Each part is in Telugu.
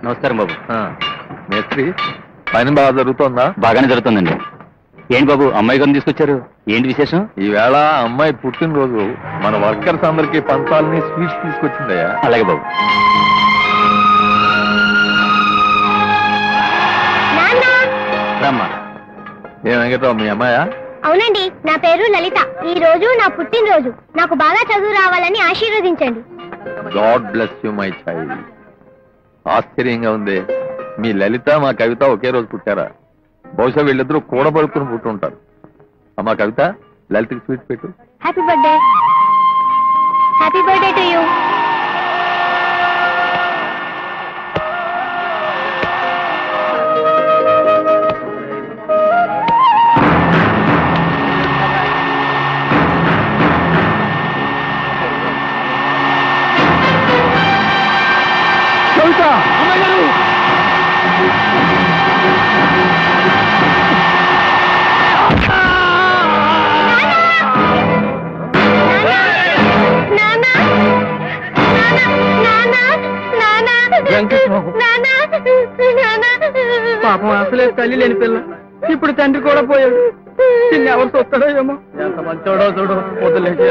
నమస్కారం బాబు ఆ, మేస్త్రి పని బాగా జరుగుతోందా బాగానే జరుగుతుందండి ఏంటి బాబు అమ్మాయి గారిని తీసుకొచ్చారు ఏంటి విశేషం ఈవేళ అమ్మాయి పుట్టినరోజు మన వర్కర్స్ అందరికి పంచాలని స్వీట్స్ తీసుకొచ్చిందయ్యా అలాగే బాబు నాన్న రమ్మా ఏ వెంకట్రావు మీ అమ్మాయా అవునండి నా పేరు లలిత ఈ రోజు నా పుట్టినరోజు నాకు బాగా చదువు రావాలని ఆశీర్వదించండి god bless you my child ఆశ్చర్యంగా ఉంది మీ లలిత మా కవిత ఒకే రోజు పుట్టారా బహుశా వీళ్ళిద్దరూ కూడబడుకుని పుట్టుంటారు అమ్మా కవిత లలితకి స్వీట్ పెట్టు happy birthday happy birthday to you నాన్న నాన్న నాన్న వెంకట్రావు. నాన్న నాన్న పాపం అసలే తల్లి లేని పిల్ల ఇప్పుడు తండ్రి కూడా పోయాడు చిన్న ఎవరు చూస్తాడో ఏమో ఎంత మంచోడో చూడు వదిలేసి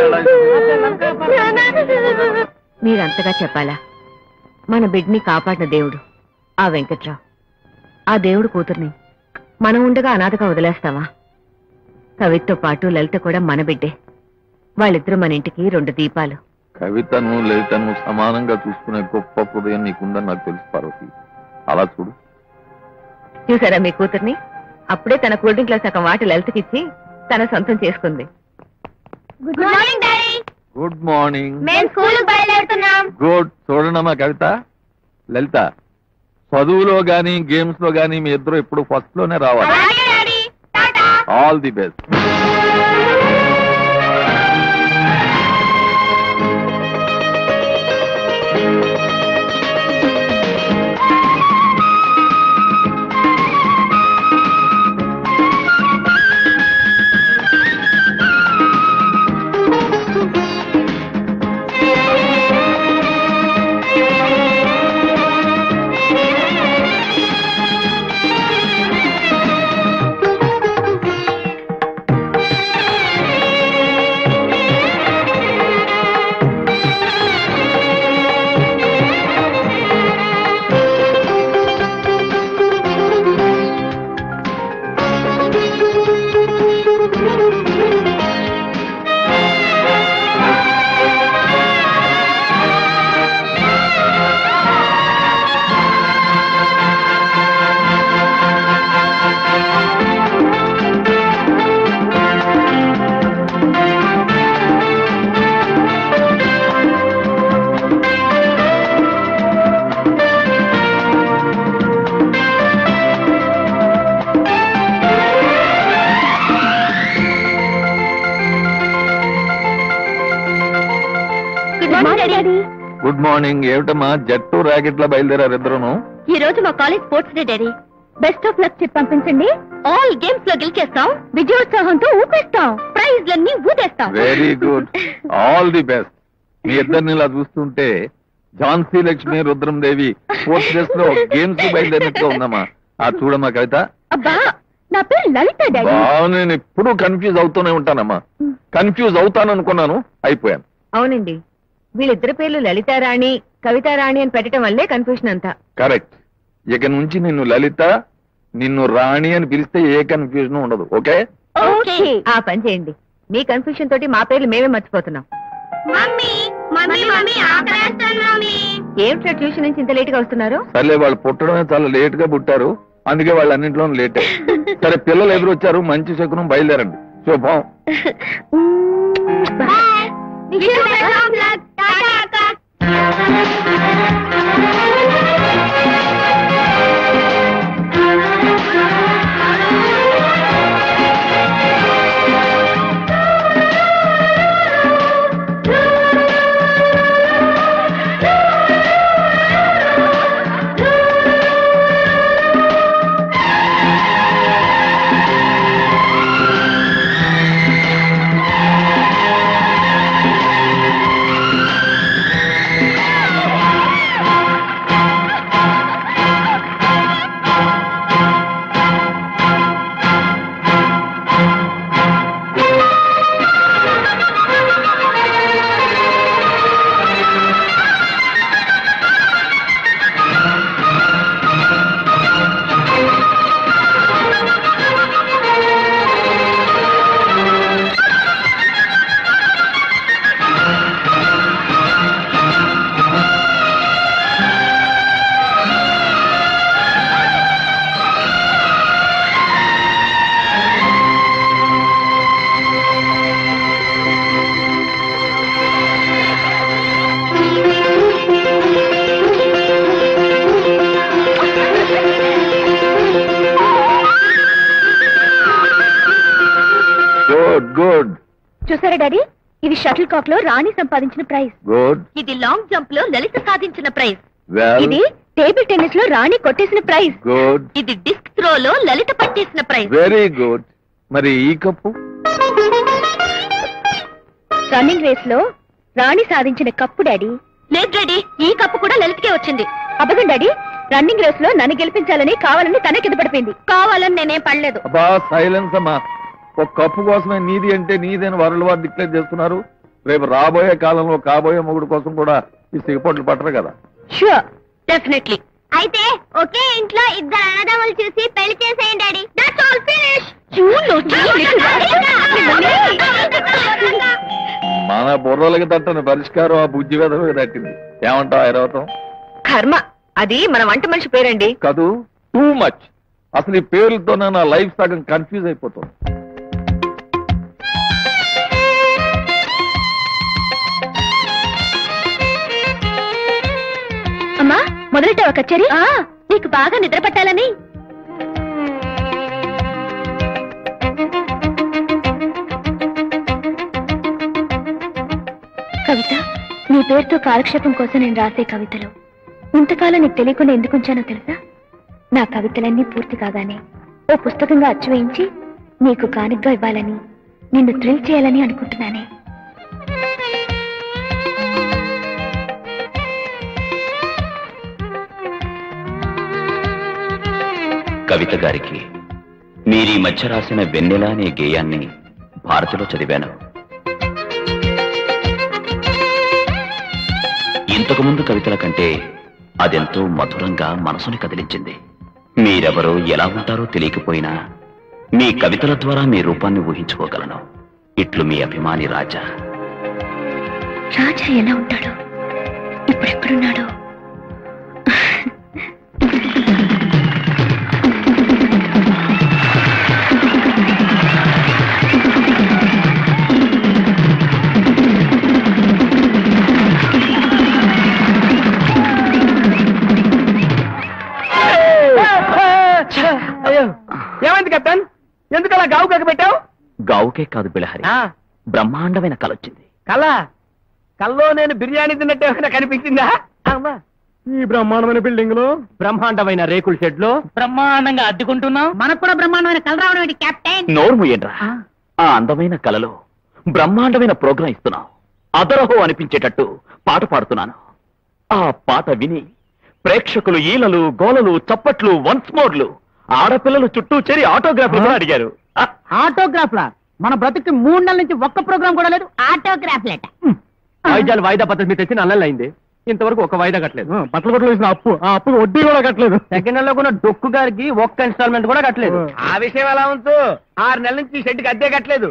మీరంతగా చెప్పాలా మన బిడ్ని కాపాడిన దేవుడు ఆ వెంకట్రావు ఆ దేవుడు కూతుర్ని మనం ఉండగా అనాథగా వదిలేస్తావా కవిత్తో పాటు లలిత కూడా మన బిడ్డే వాళ్ళిద్దరూ మన ఇంటికి రెండు దీపాలు కవితను లలితను సమానంగా చూసుకునే గొప్ప హృదయం నీకుందని నాకు తెలుసు పార్వతి అలా చూడు చూసారా మీ కూతుర్ని అప్పుడే తన కూల్ డ్రింక్ లో సగం వాటి లలితకిచ్చి తన సొంతం చేసుకుంది good morning daddy good morning మేము స్కూల్ బయలుదేరుతున్నాం గుడ్ చూడండమ్మా కవిత లలిత చదువులో గానీ గేమ్స్ లో గానీ మీ ఇద్దరు ఇప్పుడు ఫస్ట్ లోనే రావాలి అలాగే daddy tata all the best good morning daddy good morning ఏమిటమ్మా జట్టు ర్యాకెట్ల బయలుదేరారు ఇద్దరును ఈ రోజు మా college sports day daddy best of luck చెప్పి పంపించండి ఆల్ గేమ్స్ లో గెలిచేస్తాం విజయోత్సాహంతో ఊపేస్తాం ప్రైజ్లన్నీ ఊదేస్తాం very good all the best మీ ఇద్దరిని ఇలా చూస్తుంటే ఝాన్సీ లక్ష్మి రుద్రం దేవి స్పోర్ట్స్ డేస్ లో గేమ్స్ బయలుదేరినట్టుగా ఉందమ్మా ఆ చూడమ్మా కవిత అబ్బా నా పేరు లలిత డాడీ బాగా నేను ఎప్పుడు కన్ఫ్యూజ్ అవుతూనే ఉంటానమ్మా కన్ఫ్యూజ్ అవుతాను అనుకున్నాను అయిపోయాను అవునండి వీళ్ళిద్దరి పేర్లు లలితారాణి కవితారాణి అని పెట్టడం వల్లే కన్ఫ్యూషన్ అంతా కరెక్ట్ ఇక నుంచి నిన్ను లలిత నిన్ను రాణి అని పిలిస్తే ఏ కన్ఫ్యూజన్ ఉండదు ఓకే ఓకే ఆ పని చేయండి మీ కన్ఫ్యూషన్ తోటి మా పేర్లు మేమే మర్చిపోతున్నాం మమ్మీ మమ్మీ మమ్మీ ఆకలేస్తాను మమ్మీ ఏమిటో ట్యూషన్ నుంచి ఇంత లేట్ గా వస్తున్నారు సర్లే వాళ్ళు పుట్టడమే చాలా లేట్ గా పుట్టారు అందుకే వాళ్ళు అన్నింటిలోనూ లేట్ సరే పిల్లలు ఎదురొచ్చారు మంచి శకునం బయలుదేరండి శుభం bye wish you best of luck tata అక్క ఆ చూసారా డాడీ ఇది షటిల్ కాక్ లో రాణి సంపాదించిన ప్రైజ్ గుడ్ ఇది లాంగ్ జంప్ లో లలిత సాధించిన ప్రైజ్ వెల్ ఇది టేబుల్ టెన్నిస్ లో రాణి కొట్టేసిన ప్రైజ్ గుడ్ ఇది డిస్క్ త్రో లో లలిత పట్టేసిన ప్రైజ్ వెరీ గుడ్ మరి ఈ కప్పు రన్నింగ్ రేస్ లో రాణి సాధించిన కప్పు డాడీ లేదు డాడీ ఈ కప్పు కూడా లలితకే వచ్చింది అబద్ధం డాడీ రన్నింగ్ రేస్ లో నన్ను గెలిపించాలని కావాలని తనే కింద పడిపోయింది కావాలని నేనేం పడలేదు అబ్బా సైలెన్స్ అమ్మా ఒక కప్పు కోసమే నీది అంటే నీదని వరల్డ్ వార్ డిక్లేర్ చేస్తున్నారు రేపు రాబోయే కాలంలో కాబోయే మొగుడు కోసం కూడా ఈ సిగపొట్లు పట్టరు కదా షూర్ డెఫినెట్లీ అయితే ఒకే ఇంట్లో ఇద్దరు అన్నదమ్ములు చూసి పెళ్లి చేసేయండి డాడీ దట్స్ ఆల్ ఫినిష్ మన బుర్రలకి తట్టని పరిష్కారం ఆ బుజ్జి వేదమే తట్టింది ఏమంటావు ఐరావతం కర్మ అది మన వంట మనిషి పేరండి కాదు టూ మచ్ అసలు ఈ పేర్లతోనే నా లైఫ్ సగం కన్ఫ్యూజ్ అయిపోతుంది అమ్మా మొదలెట్టావా కచేరీ నీకు బాగా నిద్ర పట్టాలని కవిత నీ పేరుతో కాలక్షేపం కోసం నేను రాసే కవితలు ఇంతకాలం నీకు తెలియకుండా ఎందుకు ఉంచానో తెలుసా నా కవితలన్నీ పూర్తి కాగానే ఓ పుస్తకంగా అచ్చు వేయించి నీకు కానుగ్గా ఇవ్వాలని నిన్ను థ్రిల్ చేయాలని అనుకుంటున్నానే కవిత గారికి మీరీ మధ్య రాసిన వెన్నెల అనే గేయాన్ని భారతిలో చదివాను ఇంతకు ముందు కవితల కంటే అదెంతో మధురంగా మనసుని కదిలించింది మీరెవరో ఎలా ఉంటారో తెలియకపోయినా మీ కవితల ద్వారా మీ రూపాన్ని ఊహించుకోగలను ఇట్లు మీ అభిమాని రాజా రాజా ఎలా ఉంటాడు ఇప్పుడు ఎక్కడున్నాడు అయ్యో ఏమైంది కెప్టెన్ ఎందుకు అలా గావు కక్క పెట్టావు గావుకే కాదు బిలహరి బ్రహ్మాండమైన కలొచ్చింది కళ్ళ కల్లో నేను బిర్యానీ తిన్నట్టు ఏమైనా కనిపించిందా అమ్మా ఈ బ్రహ్మాండమైన బిల్డింగ్ లో బ్రహ్మాండమైన రేకుల షెడ్ లో బ్రహ్మాండంగా అడ్డుకుంటున్నాం మనకు కూడా బ్రహ్మాండమైన కల రావడం కెప్టెన్ నోరు మూయండ్రా ఆ అందమైన కలలో బ్రహ్మాండమైన ప్రోగ్రాం ఇస్తున్నావు అదరహో అనిపించేటట్టు పాట పాడుతున్నాను ఆ పాట విని ప్రేక్షకులు ఈలలు గోలలు చప్పట్లు వన్స్ మోర్లు ఆడపిల్లలు చుట్టూ చేరి ఆటోగ్రాఫ్లు కూడా అడిగారు ఆ, ఆటోగ్రాఫ్ లా మన బ్రతుకి మూడు నెలల నుంచి ఒక్క ప్రోగ్రామ్ కూడా లేదు ఆటోగ్రాఫ్ లెట వాయిద్యాలు వాయిదా పద్ధతి మీద తెచ్చి నెలలు అయింది ఇంతవరకు ఒక వాయిదా కట్టలేదు బట్టలు బట్టలు వేసిన అప్పు ఆ అప్పు వడ్డీ కూడా కట్టలేదు సెకండ్ నెలలో కూడా డొక్కు గారికి ఒక్క ఇన్స్టాల్మెంట్ కూడా కట్టలేదు ఆ విషయం ఎలా ఉంచు ఆరు నెలల నుంచి ఈ షెడ్కి అద్దె కట్టలేదు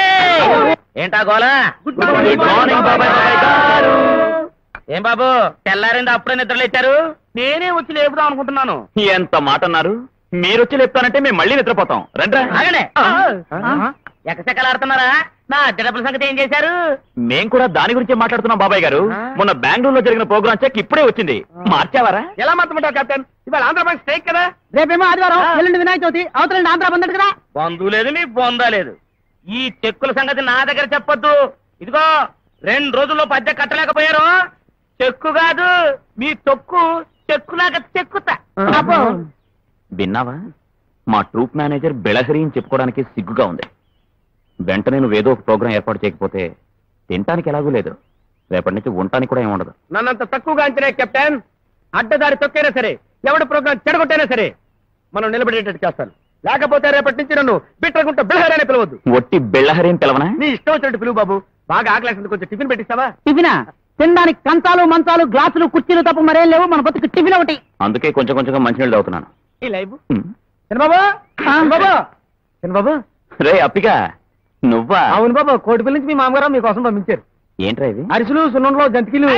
ఏంటా గోలా Good morning, బాబాయ్ బాబాయ్ గారు. ఏం బాబు తెల్లారింది అప్పుడే నిద్రలేచారు నేనే వచ్చి లేపుదాం అనుకుంటున్నాను ఎంత మాట అన్నారు మీరొచ్చి లేపుతానంటే మేము మళ్ళీ నిద్రపోతాం రండ్రా ఆగండి ఎక్కసెక్కలు ఆడుతున్నారా నా అద్దె డబ్బుల సంగతి ఏం చేశారు మేం కూడా దాని గురించే మాట్లాడుతున్నాం బాబాయ్ గారు మొన్న బెంగళూరులో జరిగిన ప్రోగ్రామ్ చెక్ ఇప్పుడే వచ్చింది మార్చావారా ఎలా మాత్రమంటావు కెప్టెన్ ఇవాళ ఆంధ్రప్రదేశ్ స్ట్రైక్ కదా రేపేమో ఆదివారం ఎల్లుండి వినాయక చవితి అవతలండి ఆంధ్ర బందడు కదా బంధు లేదు నీ బొందా లేదు ఈ చెక్కుల సంగతి నా దగ్గర చెప్పొద్దు ఇదిగో రెండు రోజుల్లో పద్య కట్టలేకపోయారు చెక్కు కాదు మీ తొక్కు చెక్కులాగా చెక్కుతా అబ్బో. విన్నావా మా ట్రూప్ మేనేజర్ బెళహరి అని చెప్పుకోవడానికి సిగ్గుగా ఉంది వెంటనే నువ్వేదో ఒక ప్రోగ్రాం ఏర్పాటు చేయకపోతే తినటానికి ఎలాగూ లేదు రేపటి నుంచి ఉండటానికి కూడా ఏమి ఉండదు నన్నంత తక్కువగా అంచనే కెప్టెన్ అడ్డదారి తొక్కైనా సరే ఎవడి ప్రోగ్రాం చెడగొట్టైనా సరే మనం నిలబడేటట్టు చేస్తాను లేకపోతే రేపటి నుంచి నన్ను బిట్రకుంట బిల్హర్ అని పిలవద్దు ఒట్టి బెళ్ళహరి అని పిలవనా నీ ఇష్టం వచ్చినట్టు పిలువు బాబు బాగా ఆకలేసింది కొంచెం టిఫిన్ పెట్టిస్తావా టిఫినా తినడానికి కంచాలు మంచాలు గ్లాసులు కుర్చీలు తప్ప మరేం లేవు మన బతుకు టిఫిన్ ఒకటి అందుకే కొంచెం కొంచెంగా మంచినీళ్ళు తాగుతున్నాను ఈ లైవ్ హ్మ్. బాబు బాబు బాబు రే అప్పిగా నువ్వా అవును బాబు కోటిపల్లి నుంచి మీ మామగారు మీకోసం పంపించారు ఏంట్రా ఇది అరిసెలు సున్నంలో జంతికలు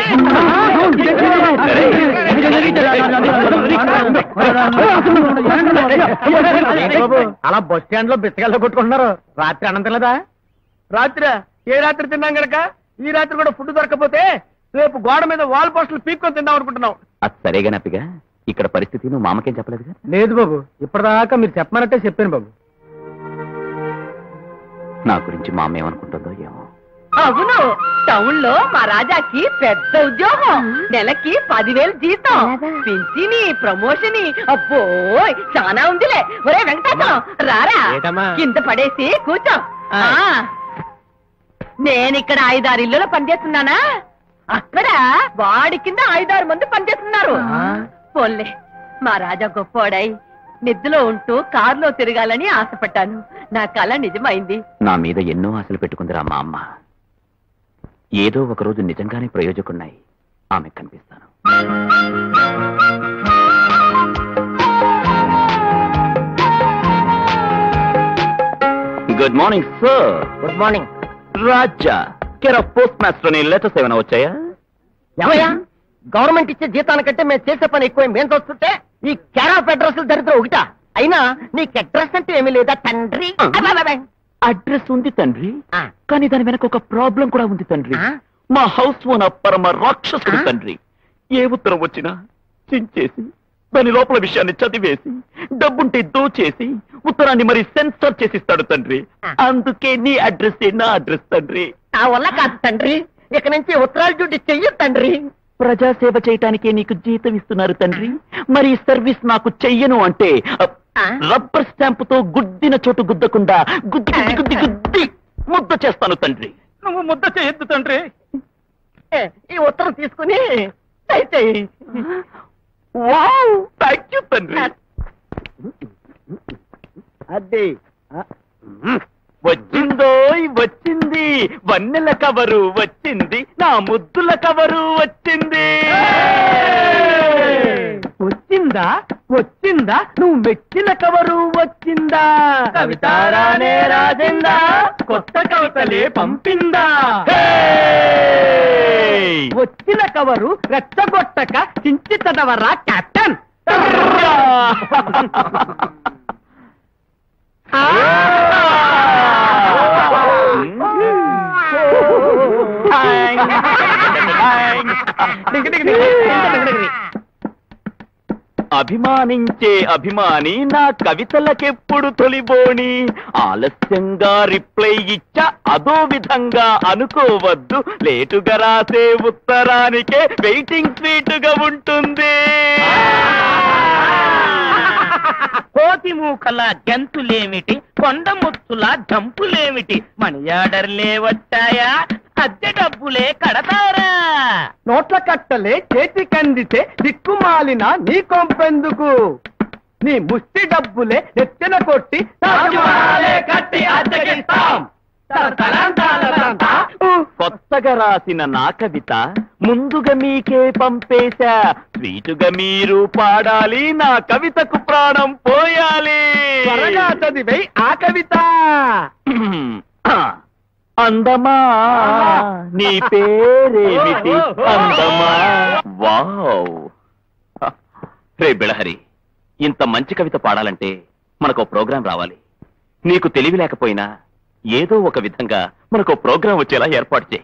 అలా బస్ స్టాండ్ లో బిచ్చగాల్లో కొట్టుకుంటున్నారు రాత్రి అన్నం తినలేదా రాత్రి ఏ రాత్రి తిన్నాం గనక ఈ రాత్రి కూడా ఫుడ్ దొరకపోతే రేపు గోడ మీద వాల్ పోస్టులు పీక్కొని తిందాం అనుకుంటున్నాం అది సరేగాని అప్పిగా ఇక్కడ పరిస్థితి నువ్వు మామకేం చెప్పలేదుగా లేదు బాబు ఇప్పటిదాకా మీరు చెప్పమన్నట్టే చెప్పాను బాబు నా గురించి మా అమ్మ ఏమనుకుంటుందో ఏమో అవును టౌన్ లో మా రాజాకి పెద్ద ఉద్యోగం నెలకి పదివేలు జీతం అలాగా? పింఛని ప్రమోషన్ అబ్బో చాలా ఉందిలే ఒరే వెంకటేశం రారా ఏటమ్మా? కింద పడేసి కూర్చో ఆ. ఆ. నేనిక్కడ ఐదారు ఇల్లులో పనిచేస్తున్నానా అక్కడ వాడి కింద ఐదారు మంది పనిచేస్తున్నారు పోన్లే మా రాజా గొప్పోడై నిద్రలో ఉంటూ కారులో తిరగాలని ఆశపడ్డాను నా కళ నిజమైంది నా మీద ఎన్నో ఆశలు పెట్టుకుందిరా మా అమ్మ ఏదో ఒక రోజు నిజంగానే ప్రయోజకున్నాయి ఆమె కనిపిస్తాను good morning sir good morning Raja care of post master అని లెటర్స్ ఏమైనా వచ్చాయా ఏమయ్యా గవర్నమెంట్ ఇచ్చే జీతానికంటే మేము చేసే పని ఎక్కువ మేము చూస్తుంటే ఈ క్యారాఫ్ అడ్రస్ దరిద్రం ఒకటా అయినా నీకు అడ్రస్ అంటే ఏమీ లేదా తండ్రి అబ్బబ్బబ్బ. అడ్రస్ ఉంది తండ్రి ఆ. కానీ దాని వెనక ఒక ప్రాబ్లం కూడా ఉంది తండ్రి ఆ? మా హౌస్ ఓనర్ పరమ రాక్షసుడు ఆ? తండ్రి ఏ ఉత్తరం వచ్చినా చించేసి దాని లోపల విషయాన్ని చదివేసి డబ్బుంటే దోచేసి ఉత్తరాన్ని మరి సెన్సర్ చేసిస్తాడు తండ్రి ఆ. అందుకే నీ అడ్రస్ నా అడ్రస్ తండ్రి నా వల్ల కాదు తండ్రి ఇక నుంచి ఉత్తరాలు డ్యూటీ చెయ్యి తండ్రి ప్రజాసేవ చేయటానికే నీకు జీతం ఇస్తున్నారు తండ్రి మరి ఈ సర్వీస్ నాకు చెయ్యను అంటే అ, ఆ? రబ్బర్ స్టాంప్ తో గుద్దిన చోటు గుద్దకుండా గుద్ది గుద్ది గుద్ది గుద్ది ముద్ద చేస్తాను తండ్రి నువ్వు ముద్ద చేయొద్దు తండ్రి ఏ, ఈ ఉత్తరం తీసుకుని చెయ్యి వావ్ థ్యాంక్ యూ తండ్రి అది వచ్చిందోయ్ వచ్చింది వన్నెల కవరు వచ్చింది నా ముద్దుల కవరు వచ్చింది వచ్చిందా వచ్చిందా నువ్వు మెచ్చిన కవరు వచ్చిందా కవితారానే రాజేందా కొత్త కవితలే పంపిందా వచ్చిన కవరు రెచ్చగొట్టక చించి చదవరా కెప్టెన్ అభిమానించే అభిమాని నా కవితలకెప్పుడు తొలిబోని ఆలస్యంగా రిప్లై ఇచ్చ అదో విధంగా అనుకోవద్దు లేటుగా రాసే ఉత్తరానికే వెయిటింగ్ స్వీటుగా ఉంటుంది కోతి మూకల గంతులేమిటి కొండ ముత్తుల జంపులేమిటి మనీ ఆర్డర్లే వచ్చాయా అద్దె డబ్బులే కడతారా నోట్ల కట్టలే చేతి కందితే దిక్కుమాలిన నీ కొంపెందుకు నీ ముష్టి డబ్బులే నెత్తిన కొట్టి తాజ్మహలే కట్టి అద్దెకిస్తాం తలతలంతాలతంతా. కొత్తగా రాసిన నా కవిత ముందుగా మీకే పంపేశా స్వీటుగా మీరు పాడాలి నా కవితకు ప్రాణం పోయాలి త్వరగా చదివై ఆ కవిత అందమా నీ పేరేమిటి అందమా వావ్ రే బిళహరి ఇంత మంచి కవిత పాడాలంటే మనకు ప్రోగ్రాం రావాలి నీకు తెలివి లేకపోయినా ఏదో ఒక విధంగా మనకు ప్రోగ్రాం వచ్చేలా ఏర్పాటు చేయి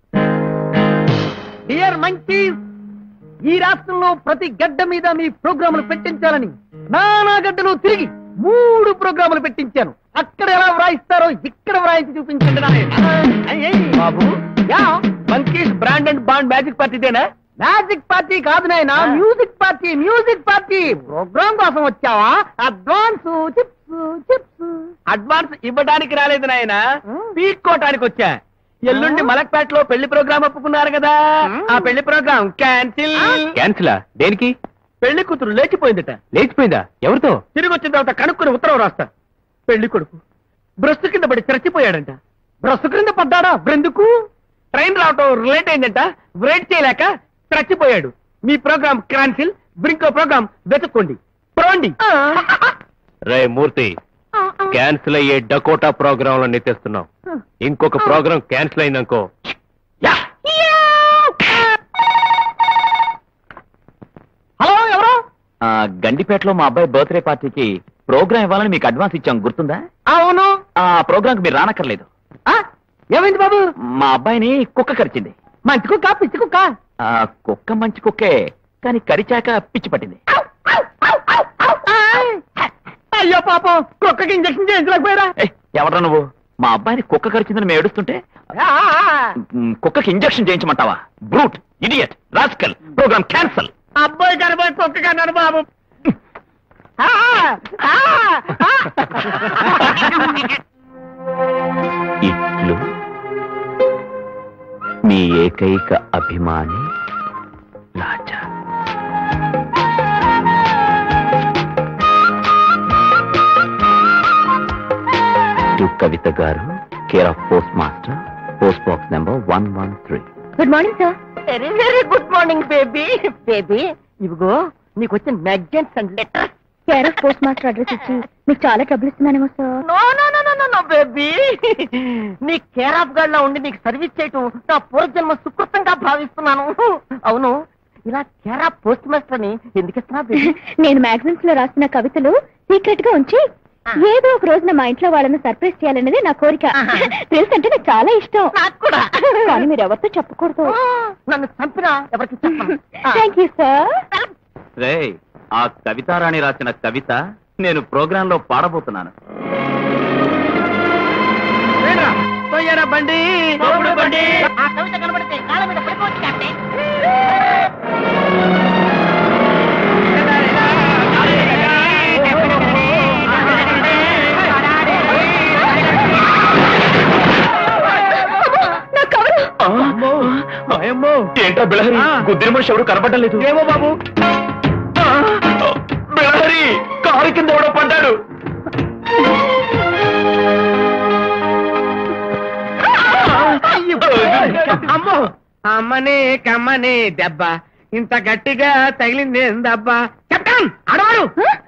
డియర్ మంకీస్ ఈ రాష్ట్రంలో ప్రతి గడ్డ మీద మీ ప్రోగ్రాములు పెట్టించాలని నానా గడ్డలు తిరిగి మూడు ప్రోగ్రాములు పెట్టించాను అక్కడ ఎలా వ్రాయిస్తారో ఇక్కడ వ్రాయించి చూపించండి నాయన. బాబు యా monkeys brand and band magic పార్టీదేనా మ్యాజిక్ పార్టీ కాదు నాయన music party music party program కోసం వచ్చావా అడ్వాన్స్ చిప్స్ చిప్స్ అడ్వాన్స్ ఇవ్వడానికి రాలేదు నాయన పీక్కోటానికి వచ్చా ఎల్లుండి మలక్పేటలో పెళ్లి ప్రోగ్రామ్ ఒప్పుకున్నారు కదా ఆ పెళ్లి ప్రోగ్రామ్ క్యాన్సిల్ క్యాన్సిలా దేనికి పెళ్లి కూతురు లేచిపోయిందట లేచిపోయిందా ఎవరితో తిరిగి వచ్చిన తర్వాత కనుక్కుని ఉత్తరం రాస్తా పెళ్లి కొడుకు బ్రష్ కింద పడి చచ్చిపోయాడంట బ్రష్ కింద పడ్డాడా బ్రెందుకు ట్రైన్ రావటం లేట్ అయిందంట వెయిట్ చేయలేక చచ్చిపోయాడు మీ ప్రోగ్రామ్ క్యాన్సిల్ ఇంకో ప్రోగ్రామ్ వెతుక్కోండి ప్రోండి రే మూర్తి క్యాన్సిల్ అయ్యే డకోటా ప్రోగ్రామ్ లో నెత్తేస్తున్నాం ఇంకొక ప్రోగ్రామ్ క్యాన్సిల్ అయిందనుకో హలో ఎవరు ఆ, గండిపేటలో మా అబ్బాయి బర్త్డే పార్టీకి ప్రోగ్రాం ఇవ్వాలని మీకు అడ్వాన్స్ ఇచ్చాం గుర్తుందా అవును ఆ ప్రోగ్రాంకి మీరు రానక్కర్లేదు ఆ, ఏమైంది బాబు మా అబ్బాయిని కుక్క కరిచింది మంచి కుక్క పిచ్చి కుక్క ఆ కుక్క మంచి కుక్కే కానీ కరిచాక పిచ్చి పట్టింది అయ్యో పాపం కుక్కకి ఇంజక్షన్ చేయించలేకపోయారా ఏయ్, ఎవడ్రా నువ్వు మా అబ్బాయిని కుక్క కరిచిందని మేము ఏడుస్తుంటే మ్, కుక్కకి ఇంజెక్షన్ చేయించమంటావా brute idiot rascal program cancel అబ్బాయి కనబడి కుక్క కన్నాడు బాబు ఆ, ఆ, ఆ. ఇట్లు మీ ఏకైక అభిమాని రాజా to Kavitha garu care of post master post box number one one three good morning sir very very good morning baby baby ఇదిగో నీకు వచ్చిన magazines and letter care of post master address ఇచ్చి మీకు చాలా ట్రబుల్ ఇస్తున్నానేమో sir no no no no no no baby నీ కేర్ ఆఫ్ గార్డ్ లో ఉండి నీకు సర్వీస్ చేయటం నా పూర్వజన్మ సుకృతంగా భావిస్తున్నాను అవును ఇలా కేర్ ఆఫ్ పోస్ట్ మాస్టర్ అని ఎందుకు ఇస్తున్నా బేబీ నేను మ్యాగజైన్స్ లో రాసిన కవితలు సీక్రెట్ గా ఉంచి ఏదో ఒక రోజున మా ఇంట్లో వాళ్ళని సర్ప్రైజ్ చేయాలనేది నా కోరిక ఆహా. తెలుసు అంటే నాకు చాలా ఇష్టం నాకు కూడా కానీ మీరు ఎవరితో చెప్పకూడదు నన్ను చంపినా ఎవరికి చెప్పను థ్యాంక్ యూ సార్ రే ఆ కవితారాణి రాసిన కవిత నేను ప్రోగ్రామ్ లో పాడబోతున్నాను పోయారా బండి బండి ఆ కవిత కనబడితే కాళ్ళ మీద పడిపోవచ్చు కాబట్టి నా కవరు ఏంటో బిళహరి గుద్దిన మనిషి ఎవరు కనపడడం లేదు ఏమో బాబు బిళహరి కారు కింద ఎవడో పడ్డాడు అమ్మో అమ్మని కమ్మని దెబ్బ ఇంత గట్టిగా తగిలింది దెబ్బ కెప్టెన్ అడవాడు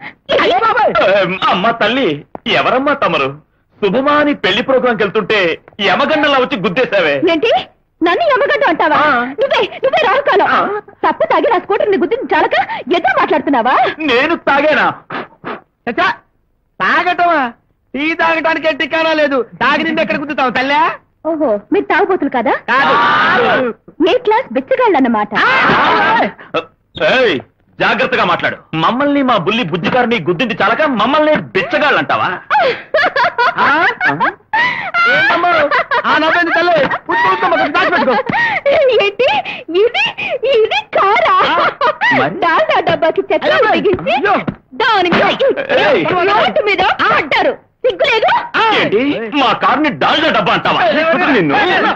అమ్మ తల్లి ఎవరమ్మా తమరు శుభమాని పెళ్లి ప్రోగ్రాంకి వెళ్తుంటే యమగండలా వచ్చి గుద్దేశావే ఏంటి నన్ను ఎమ్మగడ్డ అంటావా ఆ. నువ్వే నువ్వే రాహుకాలం ఆ. తప్పు తాగి నా స్కూటర్ ని గుర్తించి చాలక ఎదురు మాట్లాడుతున్నావా నేను తాగానా చచ్చా, తాగటమా టీ తాగటానికి టికానా లేదు తాగి నిండి ఎక్కడ కుదుతావు తల్లే ఓహో మీరు తాగుబోతులు కదా కాదు ఏ క్లాస్ బిచ్చగాళ్ళు అన్నమాట ఏయ్, జాగ్రత్తగా మాట్లాడు మమ్మల్ని మా బుల్లి బుజ్జిగారిని గుద్దింది చాలక మమ్మల్ని బిచ్చగాళ్ళంటావా ఆ? ఏంటమ్మో? ఆ నవ్వేంది తల్లి పుట్టు పుట్టు మొక్క దాచిపెట్టుకో ఏంటి ఇది ఇది కారా మరి? డాల్డా డబ్బాకి చెత్త అయ్యో, బిగించి అయ్యో. దాని మీద ఏయ్. రోడ్డు మీద పడ్డారు సిగ్గులేదు ఏంటి మా కార్ని డాల్డా డబ్బా అంటావా నిన్ను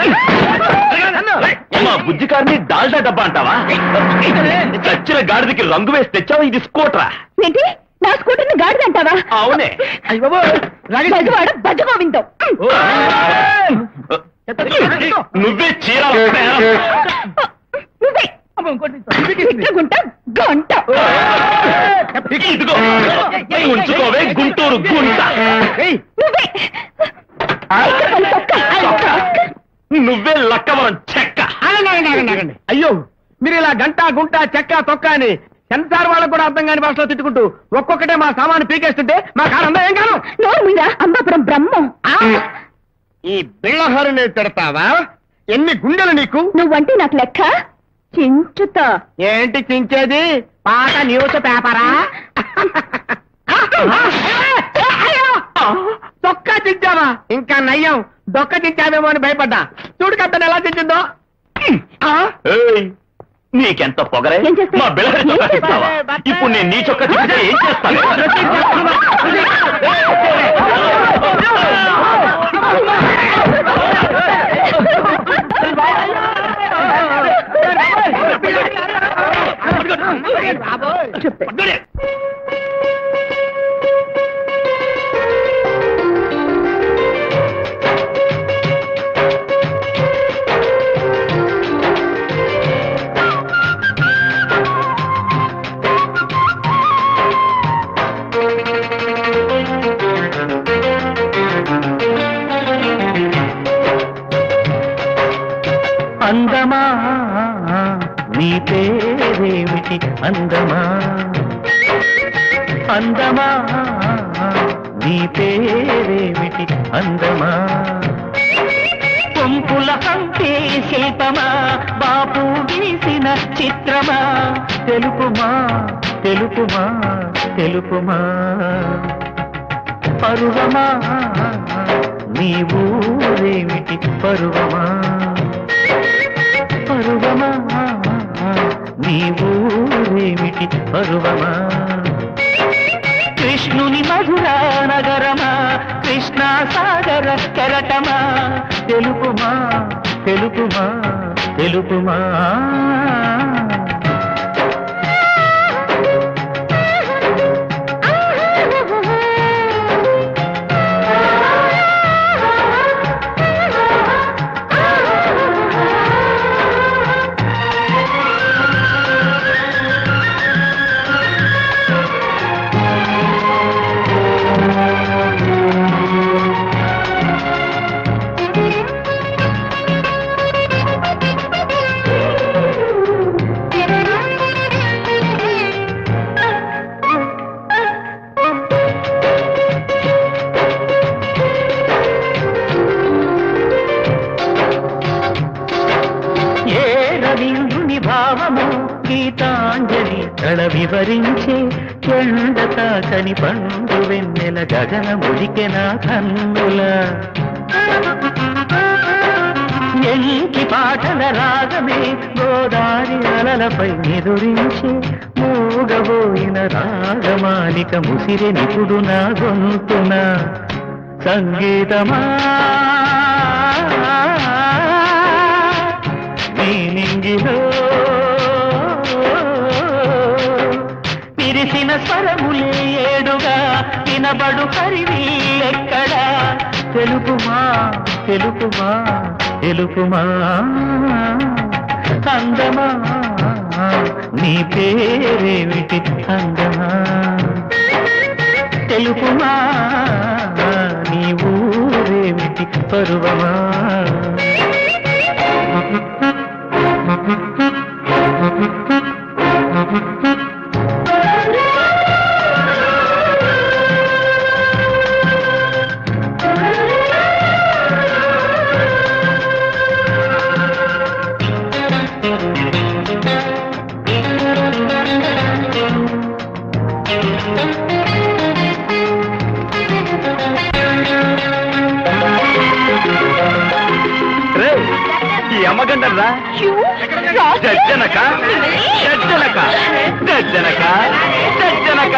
మా బుజ్జి కార్ని డాల్డా డబ్బా అంటావా చచ్చిన గాడిదకి రంగు వేసి తెచ్చావా ఇది స్కూటరా ఏంటి నా స్కూటర్ ని గాడిద అంటావా అవునే అయ్య బాబోయ్, రాగేసి. బజవాడ బజ గోవిందం నువ్వే చీర నువ్వే అమ్మో, ఇంకోటి ఇస్తా. ఇట్లగుంట గంట ఇదిగో ఉంచుకోవే గుంటూరు గుంట ఏయ్, నువ్వే ఇక్కడ పని తొక్క. నువ్వే లక్కవరం చెక్క ఆగండి, ఆగండి, ఆగండి, ఆగండి. అయ్యో మీరు ఇలా గంట గుంట చెక్క తొక్క అని సెన్సార్ వాళ్ళకు కూడా అర్థం కాని భాషలో తిట్టుకుంటూ ఒక్కొక్కటే మా సామాను పీకేస్తుంటే మా కారు అందం ఏం కాను నోరు మీద అంబాపురం బ్రహ్మం ఈ బిళ్ళహరిని తిడతావా ఎన్ని గుండెలు నీకు నువ్వంటే నాకు లెక్క చించుతా ఏంటి చించేది పాత న్యూస్ పేపరా చొక్క చించావా ఇంకా నయ్యం దొక్క చించావేమో అని భయపడ్డా చూడు కట్టను ఎలా చించిందో ఆ? ఏయ్, నీకెంత పొగరే ఏం చేస్తావు? మా బిళ్ళహరి చొక్కా ఏం చేస్తావు? తీస్తావా ఇప్పుడు నేను నీ చొక్కా తీస్తే ఏం చేస్తాను అందమా నీ పేరేమిటి అందమా అందమా నీ పేరేమిటి అందమా పొంపుల హంపే శిల్పమా బాపు గీసిన చిత్రమా తెలుపుమా తెలుపుమా తెలుపుమా పరువమా నీ ఊరేమిటి పరువమా పరువమా నీ ఊరేమిటి పరువమా కృష్ణుని మధురా నగరమా కృష్ణా సాగర కెరటమా తెలుపుమా తెలుపుమా తెలుపుమా ఏ రవీంద్రుని భావము గీతాంజలి కళ వివరించే ఎండ తాకని పండు వెన్నెల గగన ముడికెన కన్నుల ఎంకి పాటల రాగమే గోదారి అలలపై నిదురించే మూగబోయిన రాగమాలిక ముసిరె నిపుడు నా గొంతున సంగీతమా నీ నింగిలో పిరిసిన స్వరములే ఏడుగా వినబడు కరివీళ్ళెక్కడా తెలుపుమా తెలుపుమా తెలుపుమా అందమా నీ పేరేమిటి అందమా తెలుపుమా నీ ఊరేమిటి పరువమా రేయ్, ఈ అమ్మగండరా జజ్జనక జజ్జనక జజ్జనక జజ్జనక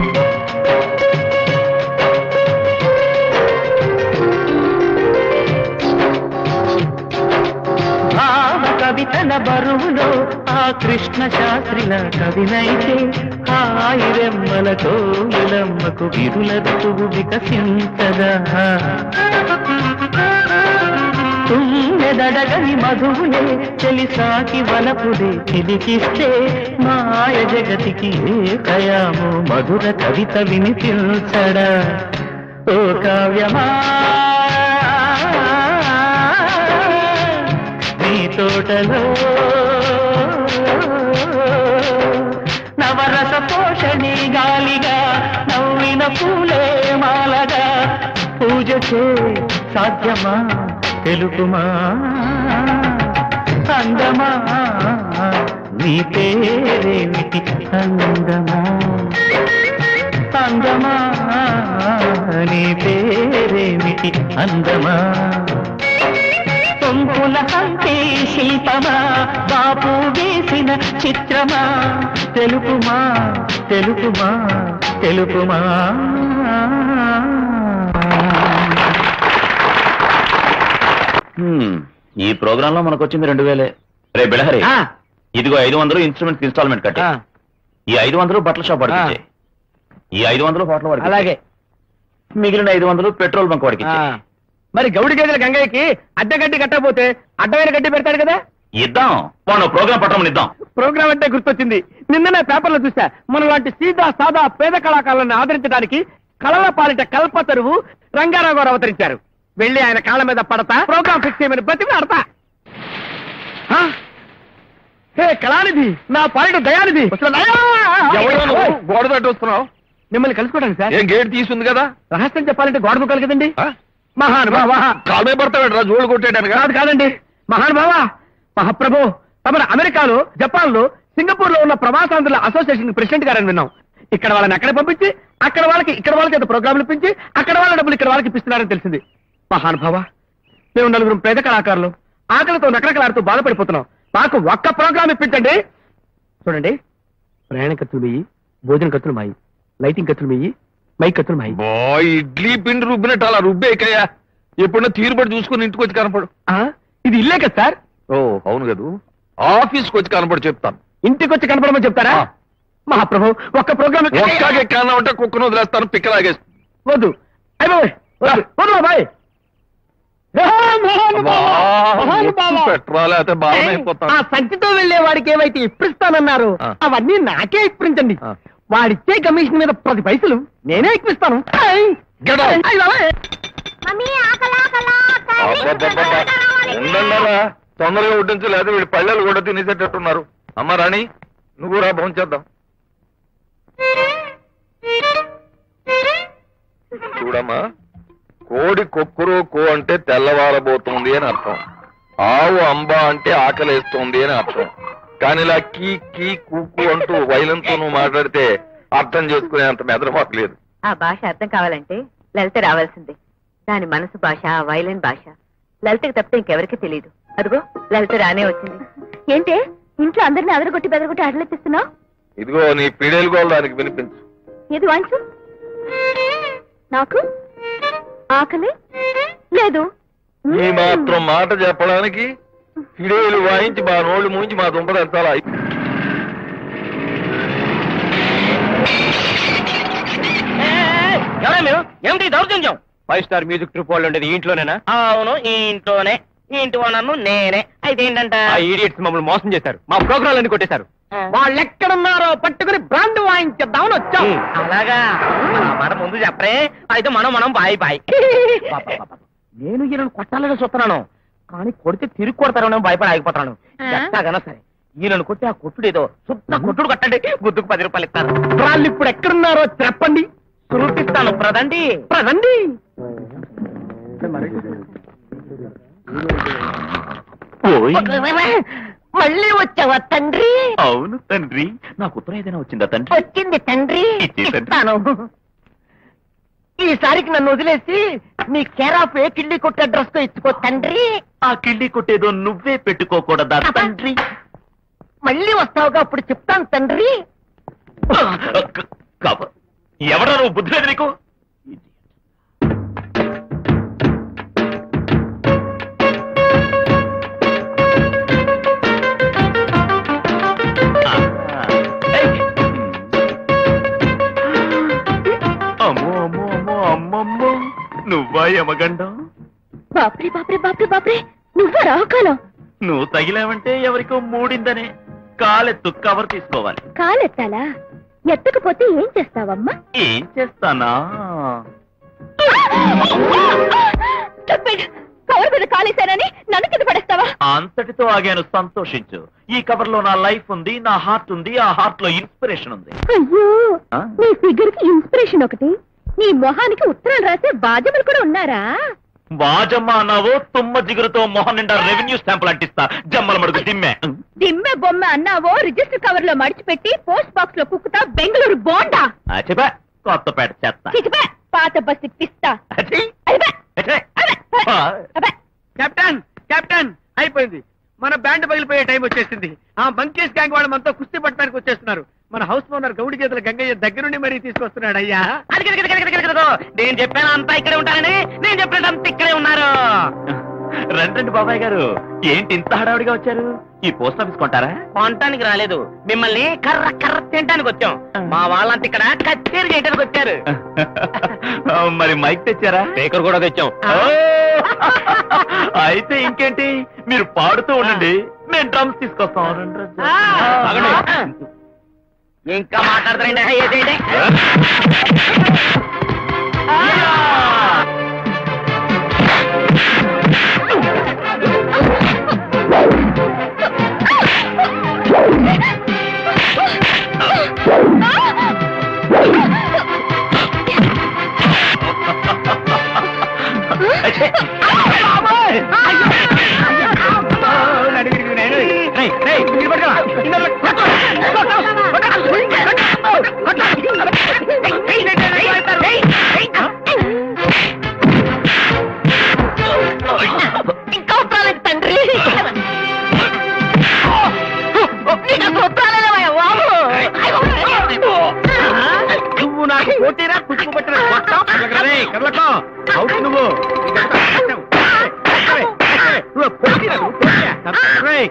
భావ కవితల బరువులో ఆ కృష్ణ శాస్త్రిల కవినైతే హాయిరెమ్మల కోయిలమ్మకు విరుల ఋతువు వికసించదా తుమ్మెదడగని మధువులే చెలిసాకి వలపుడే చిలికిస్తే మాయ జగతికి ఏ కయాము మధుర కవిత వినిపించడా ఓ కావ్యమా నీ తోటలో నవరస పోషణి గాలిగా నవ్విన పూలే మాలగా పూజ చే సాధ్యమా తెలుపుమా అందమా నీ పేరేమిటి అందమా అందమా నీ పేరేమిటి అందమా సొంపుల హంపే శిల్పమా బాపు వేసిన చిత్రమా తెలుపుమా తెలుపుమా తెలుపుమా హ్మ్, ఈ ప్రోగ్రామ్ లో మనకు వచ్చింది రెండు వేలే రే బిడహరి ఆ, ఇదిగో ఐదు వందలు ఇన్స్ట్రుమెంట్ ఇన్స్టాల్మెంట్ కట్టే ఆ, ఈ ఐదు వందలు బట్టల షాప్ వాడికి ఈ ఐదు వందలు హోటల్ వాడికి అలాగే మిగిలిన ఐదు వందలు పెట్రోల్ బంక్ వాడికి ఆ, మరి గౌడి గేదెల గంగయ్యకి అద్దె గడ్డి కట్టకపోతే అడ్డమైన గడ్డి పెడతాడు కదా ఇద్దాం వాడు ప్రోగ్రామ్ పట్టమని ఇద్దాం ప్రోగ్రామ్ అంటే గుర్తొచ్చింది నిన్ననే పేపర్లో చూసా మన లాంటి సీదా సాదా పేద కళాకారులను ఆదరించడానికి కళల పాలిట కల్పతరువు రంగారావు గారు అవతరించారు వెళ్ళి ఆయన కాళ్ళ మీద పడతా ప్రోగ్రామ్ ఫిక్స్ చేయమని బతికి ఆడతా ఆ? హే కళానిధి నా పాలిట దయానిధి ఎవడో నువ్వు గోడ తట్టు వస్తున్నావు మిమ్మల్ని కలుసుకోవడానికి సార్ ఏం గేట్ తీసుంది కదా రహస్యం చెప్పాలంటే గోడ దూకాలి కదండి ఆ? మహానుభావ కాలు మీద పడతావేట్రా జోడు కొట్టాడు కాదు కాదండి మహానుభావ మహాప్రభు తమరు అమెరికాలో జపాన్ లో సింగపూర్ లో ఉన్న ప్రవాసాంధ్రుల అసోసియేషన్ ప్రెసిడెంట్ గారని విన్నాం ఇక్కడ వాళ్ళని అక్కడ పంపించి అక్కడ వాళ్ళకి ఇక్కడ వాళ్ళకి ఏదో ప్రోగ్రాంలు ఇప్పించి అక్కడ వాళ్ళ డబ్బులు ఇక్కడ వాళ్ళకి ఇప్పిస్తున్నారని తెలిసింది మహానుభావ మేము నలుగురు పేద కళాకారులు ఆకలితో నకరకలాడుతూ బాధపడిపోతున్నాం మాకు ఒక్క ప్రోగ్రామ్ ఇప్పించండి చూడండి ప్రయాణ ఖర్చులు వెయ్యి భోజన ఖర్చులు మాయి లైటింగ్ ఖర్చులు వెయ్యి మైక్ ఖర్చులు మాయి బా ఇడ్లీ పిండి రుబ్బినట్టు అలా రుబ్బేకయ్యా ఎప్పుడన్నా తీరుబడి చూసుకుని ఇంటికి వచ్చి కనపడు ఆ, ఇది ఇల్లే కదా సార్ ఓ అవును కదూ ఆఫీస్కి వచ్చి కనపడి చెప్తాను ఇంటికి వచ్చి కనపడమని చెప్తారా ఆ. మహాప్రభు ఒక్క ప్రోగ్రామ్ ఒక్కగే కానా ఉంటే కుక్కను వదిలేస్తాను పిక్కలాగేస్తాను వద్దు అయ్య బాబోయ్, వద్దు వద్దు బాబాయ్ పెట్రోల్ అయితే బాగా ఆ అయిపోతాను సంచితో వెళ్లే వాడికి ఏమైతే ఇప్పిస్తానన్నారు ఆ. అవన్నీ నాకే ఇప్పించండి ఆ. వాడిచ్చే కమిషన్ మీద పది పైసలు నేనే ఇప్పిస్తాను Get out. అయ్య బాబోయ్. ఉండండారా తొందరగా వడ్డించు లేదా వీడి పళ్ళలు కూడా తినేసేటట్టున్నారు అమ్మ రాణి నువ్వు కూడా భోంచేద్దాం చూడమ్మా కోడి కొక్కురు కో అంటే తెల్లవారబోతుంది అని అర్థం ఆవు అంబ అంటే ఆకలేస్తుంది అని అర్థం కానీ ఇలా కీ కీ కూకు అంటూ వైలంతో నువ్వు మాట్లాడితే అర్థం చేసుకునే అంత మెదరమాకు లేదు ఆ భాష అర్థం కావాలంటే లలిత రావాల్సిందే దాని మనసు భాష ఆ వైలెన్ భాష లలితకి తప్పితే ఇంకెవరికి తెలియదు అదిగో లలిత రానే వచ్చింది ఏంటే ఇంట్లో అందరిని అదరగొట్టి బెదరగొట్టి అడలెత్తిస్తున్నావు ఇదిగో నీ పిడేలు గోల్ దానికి వినిపించు ఏది వాంచు నాకు ఆకలి లేదు ఈ మాత్రం మాట చెప్పడానికి ఫిడేలు వాయించి మా నోళ్ళు మూయించి మా దుంప తెచ్చాలా ఎవరా మీరు ఏమిటి దౌర్జన్యం ఫైవ్ స్టార్ మ్యూజిక్ ట్రూప్ వాళ్ళు ఉండేది ఈ ఇంట్లోనేనా అవును ఈ ఇంట్లోనే ఈ ఇంటి ఓనర్ను నేనే అయితే ఏంటంట ఆ ఈడియట్స్ మమ్మల్ని మోసం చేశారు మా ప్రోగ్రామ్ అన్ని కొట్టేశారు వాళ్ళు ఎక్కడున్నారో పట్టుకుని బ్రాండ్ వాయించేద్దామని వచ్చాం అలాగా ఆ మాట ముందు చెప్పరే అయితే మనం మనం బాయ్ బాయ్ నేను ఈయనను కొట్టాలని చూస్తున్నాను కానీ కొడితే తిరిగి కొడతారో భయపడి ఆగిపోతున్నాను ఎట్టాగనా సరే ఈయనను కొట్టి ఆ కొట్టుడు ఏదో శుద్ధ కొట్టుడు కట్టండి గుద్దుకు పది రూపాయలు ఇస్తారు వాళ్ళు ఇప్పుడు ఎక్కడున్నారో చెప్పండి చూపిస్తాను ప్రదండి ప్రదండి ఓయ్ మళ్ళీ వచ్చావా తండ్రి అవును తండ్రి నాకు ఉత్తరం ఏదైనా వచ్చిందా తండ్రి వచ్చింది తండ్రి ఇచ్చేసండి. ఇస్తాను ఈసారికి నన్ను వదిలేసి నీ కేరాఫ్ ఏ కిళ్ళి కొట్టే డ్రెస్ తో ఇచ్చుకో తండ్రి ఆ కిళ్ళి కొట్టేదో నువ్వే పెట్టుకోకూడదా తండ్రి మళ్ళీ వస్తావుగా అప్పుడు చెప్తాను తండ్రి క- కబ- ఎవడా నువ్వు బుద్ధి లేదు నీకు ఏయ్. అమ్మో అమ్మో అమ్మో అమ్మమ్మో నువ్వా యమగండం బాప్రే బాప్రే బాప్రే బాప్రే నువ్వా రావుకాలం నువ్వు తగిలావంటే ఎవరికో మూడిందనే కాలెత్తు కవర్ తీసుకోవాలి కాలెత్తాలా ఎత్తకపోతే ఏం చేస్తావమ్మా ఏం చేస్తానా Stupid! కవర్ మీద కాలేశానని నన్ను కింద పడేస్తావా అంతటితో ఆగాను సంతోషించు ఈ కవర్ లో నా లైఫ్ ఉంది నా హార్ట్ ఉంది ఆ హార్ట్ లో ఇన్స్పిరేషన్ ఉంది అయ్యో ఆ? నీ ఫిగర్ కి ఇన్స్పిరేషన్ ఒకటి నీ మొహానికి ఉత్తరాలు రాసే బాధ్యతలు కూడా ఉన్నారా వాజమ్మ అన్నావు తుమ్మ జిగురుతో మొహం నిండా రెవెన్యూ స్టాంపులు అంటిస్తా జమ్మల మడుగు దిమ్మె దిమ్మె బొమ్మ అన్నావో రిజిస్టర్ కవర్ లో మడిచిపెట్టి పోస్ట్ బాక్స్ లో కుక్కుతా బెంగళూరు బోండా ఆ, చెప్పా కొత్తపేట చెత్త చిచిపే పాత బస్సు పిస్తా అచ్చి, అదిపే, అచ్చే. అదే, ఆ, అదే. కెప్టెన్ కెప్టెన్ అయిపోయింది మన బ్యాండ్ పగిలిపోయే టైం వచ్చేసింది ఆ మంకేష్ గ్యాంగ్ వాళ్ళు మనతో కుస్తీ పట్టడానికి వచ్చేస్తున్నారు మన హౌస్ ఓనర్ గౌడి గేదెల గంగయ్య దగ్గరుండి మరీ తీసుకొస్తున్నాడు అయ్యా నేను చెప్పాను అంతా ఇక్కడే ఉంటానని నేను చెప్పినట్టు అంతా ఇక్కడే ఉన్నారు రండి రండి బాబాయ్ గారు ఏంటి ఇంత హడావుడిగా వచ్చారు ఈ పోస్ట్ ఆఫీస్ కొంటారా కొనటానికి రాలేదు మిమ్మల్ని కర్ర కర్ర తినడానికి వచ్చాం మా వాళ్ళంతా ఇక్కడ కచేరీ చేయడానికి వచ్చారు ఆ, మరి మైక్ తెచ్చారా స్పీకర్ కూడా తెచ్చాం ఓ! అయితే ఇంకేంటి మీరు పాడుతూ ఉండండి మేము డ్రమ్స్ తీసుకొస్తాం రండి, రండి. ఆగండి. ఇంకా మాట్లాడతారండి ఏదేంటి అచ్చే. కోటీరా కుసుకు పట్టిన కొట్టం. కదలకో అవుట్ నువ్వు నువ్వు కోటీరా నువ్వు కోటీరా. రేయ్.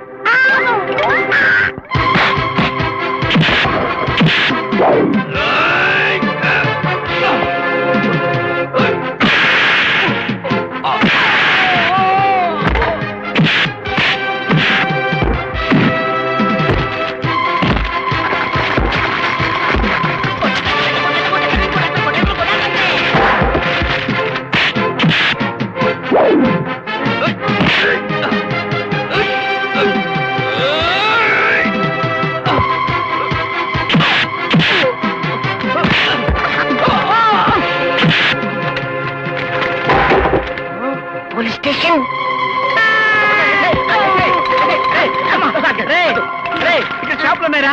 పోలీస్ స్టేషన్ రేయ్, రేయ్, ఇక్కడ షాపులు ఉన్నాయిరా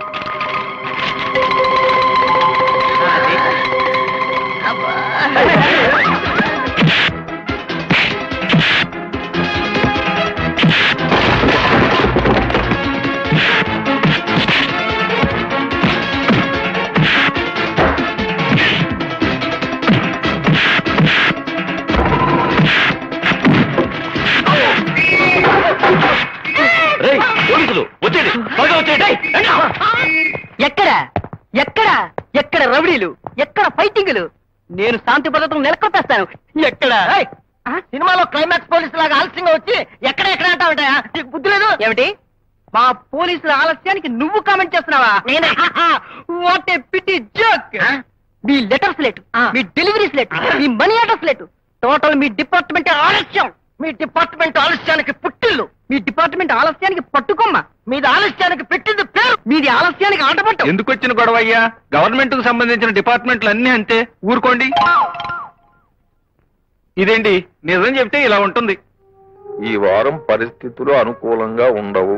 రేయ్, పోలీసులు వచ్చేది త్వరగా వచ్చేయండి. ఎక్కడ ఎక్కడ ఎక్కడ రౌడీలు ఎక్కడ ఫైటింగులు నేను శాంతి భద్రతను నెలకొట్టేస్తాను ఎక్కడ సినిమాలో క్లైమాక్స్ పోలీసు లాగా ఆలస్యంగా వచ్చి ఎక్కడ ఎక్కడ అంటావుంటాయా నీకు బుద్ధి లేదు ఏమిటి మా పోలీసుల ఆలస్యానికి నువ్వు కామెంట్ చేస్తున్నావా నేనే వాట్ ఏ పిటి జోక్ మీ లెటర్స్ లేట్ మీ డెలివరీస్ లేట్ మీ మనీ ఆర్డర్స్ లేట్ టోటల్ మీ డిపార్ట్మెంట్ ఆలస్యం మీ డిపార్ట్మెంట్ ఆలస్యానికి పుట్టిల్లు మీ డిపార్ట్మెంట్ ఆలస్యానికి పట్టుకొమ్మ మీది ఆలస్యానికి పెట్టింది పేరు మీది ఆలస్యానికి ఆటపట్టు ఎందుకు వచ్చిన గొడవ అయ్యా గవర్నమెంట్ కు సంబంధించిన డిపార్ట్మెంట్లు అన్ని అంతే ఊరుకోండి ఇదేంటి నిజం చెప్తే ఇలా ఉంటుంది ఈ వారం పరిస్థితులు అనుకూలంగా ఉండవు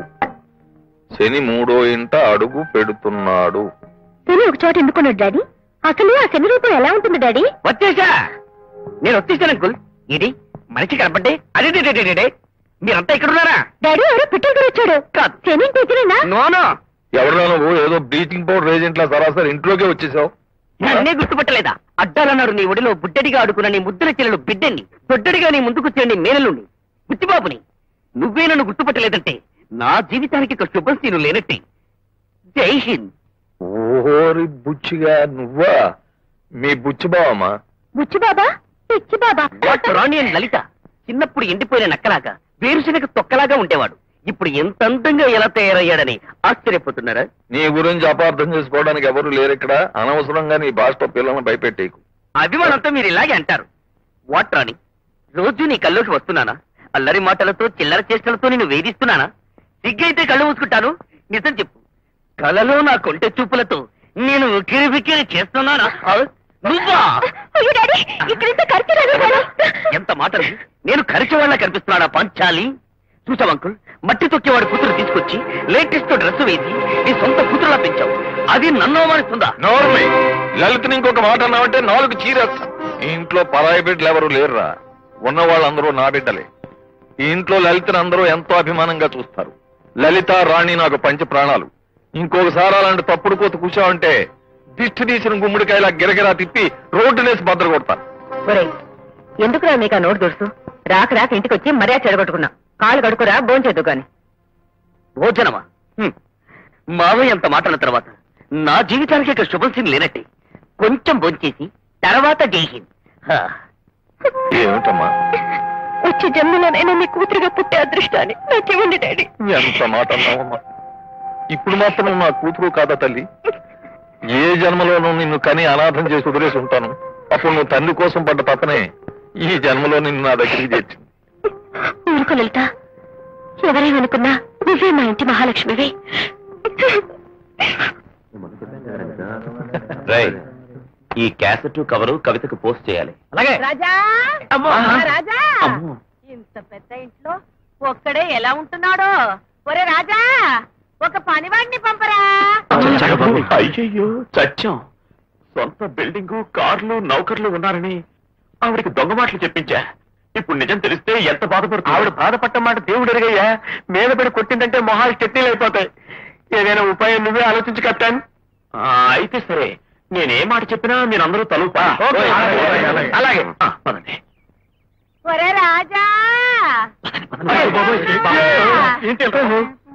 శని మూడో ఇంట అడుగు పెడుతున్నాడు శని ఒక చోట ఎందుకున్నాడు డాడీ అసలు ఆ శని రూపం ఎలా ఉంటుంది డాడీ వచ్చేసా నేను వచ్చేసాను అంకుల్ ఇది మనిషి కనపడ్డే అదే డే, డే, డే. మీరంతా ఇక్కడ ఉన్నారా డాడీ ఎవరో పిట్టలు వచ్చాడు కాదు. శని తెచ్చినా నోనో ఎవరిలో నువ్వు ఏదో బ్లీచింగ్ పౌడర్ ఏజెంట్ల సరాసరి ఇంట్లోకే వచ్చేసావు నన్నే గుర్తుపట్టలేదా అడ్డాలన్నాడు నీ ఒడిలో బుడ్డడిగా ఆడుకున్న నీ ముద్దుల చెల్లెలు బిడ్డని దొడ్డడిగా నీ ముందుకొచ్చే నీ మేనలుండి బుచ్చిబాబుని నువ్వే నన్ను గుర్తుపట్టలేదంటే నా జీవితానికి ఒక శుభస్థిను లేనట్టే జై హింద్ ఓరి బుచ్చిగా నువ్వా మీ బుచ్చి బావమ్మా బుచ్చి బాబా పిచ్చి బాబా డాక్టర్ రాణి అండ్ లలిత చిన్నప్పుడు ఎండిపోయిన నక్కలాగా వేరుశనగ తొక్కలాగా ఉండేవాడు ఇప్పుడు ఎంత అందంగా ఎలా తయారయ్యాడని ఆశ్చర్యపోతున్నారా నీ గురించి అపార్థం చేసుకోవడానికి ఎవరు లేరు ఇక్కడ అనవసరంగా నీ భాషతో పిల్లల్ని భయపెట్టేకు అభిమానంతో మీరు ఇలాగే అంటారు వాట్ రాణి రోజు నీ కల్లోకి వస్తున్నానా అల్లరి మాటలతో చిల్లర చేష్టలతో నేను వేధిస్తున్నానా సిగ్గైతే కళ్ళు మూసుకుంటాను నిజం చెప్పు కలలో నా కొంటె చూపులతో నేను ఉక్కిరి బిక్కిరి చేస్తున్నానా ఆ? నువ్వా అయ్యో డాడీ ఇక్కడంతా ఖర్చు రాదు ఎంత మాటలు నేను కరిచే వాళ్ళ కనిపిస్తున్నాడా పంచాలి చూసావు అంకుల్ మట్టి తొక్కేవాడు కూతురు తీసుకొచ్చి లేటెస్ట్ డ్రెస్ వేసి నీ సొంత కూతురులా పెంచావు అది నన్ను అవమానిస్తుందా నోర్మి లలితని ఇంకొక మాట అన్నావంటే నాలుగు చీరేస్తా ఈ ఇంట్లో పరాయి బిడ్డలు ఎవరు లేరురా ఉన్న వాళ్ళందరూ నా బిడ్డలే ఈ ఇంట్లో లలితని అందరూ ఎంతో అభిమానంగా చూస్తారు లలిత రాణి నాకు పంచ ప్రాణాలు ఇంకొకసారి అలాంటి తప్పుడు కోత కూర్చోవంటే దిష్టి తీసిన గుమ్మడికాయలా గిరగిరా తిప్పి రోడ్డునేసి బద్దలు కొడతాను ఒరే ఎందుకురా మీకు ఆ నోటు దొరుసు రాక రాక ఇంటికి వచ్చి మర్యాద చెడగొట్టుకున్నా కాలు కడుకురా భోంచేద్దు గాని భోజనమా హ్మ్. మావయ్య అంత మాటల తర్వాత నా జీవితానికి ఇక శుభం లేనట్టే కొంచెం భోంచేసి తర్వాత జై హింద్ హా. ఏమిటమ్మా వచ్చే జన్మలోనైనా నీ కూతురుగా పుట్టే అదృష్టాన్ని నాకివ్వండి డాడీ ఎంత మాట అన్నావమ్మా ఇప్పుడు మాత్రం నా కూతురు కాదా తల్లి ఏ జన్మలోనూ నిన్ను కని అనాథం చేసి వదిలేసి ఉంటాను అప్పుడు నువ్వు తండ్రి కోసం పడ్డ తపనే ఈ జన్మలో నిన్ను నా దగ్గరికి చేర్చింది ఊరుకో లలిత ఎవరేమనుకున్నా నువ్వే మా ఇంటి మహాలక్ష్మివి ఈ క్యాసెట్ కవరు కవితకు పోస్ట్ చేయాలి అలాగే రాజా అమ్మో. రాజా అమ్మో. ఇంత పెద్ద ఇంట్లో ఒక్కడే ఎలా ఉంటున్నాడో ఒరే రాజా ఒక పనివాడిని పంపరా అయ్యయ్యో చచ్చాం సొంత బిల్డింగు కార్లు నౌకర్లు ఉన్నారని ఆవిడకి దొంగ మాటలు చెప్పించా ఇప్పుడు నిజం తెలిస్తే ఎంత బాధపడుతుంది ఆవిడ బాధపడ్డ మాట దేవుడు ఎరుగయ్యా మీద పడి కొట్టిందంటే మొహాలు చట్నీలు అయిపోతాయి ఏదైనా ఉపాయం నువ్వే ఆలోచించి కట్టాను ఆ, అయితే సరే నేనేం మాట చెప్పినా మీరందరూ తలుపా ఓకే, అలాగే, అలాగే. అలాగే ఆ, పదండి ఒరే రాజా అయ్యో, బాబోయ్, బాబోయ్. ఏంటి ఎలా?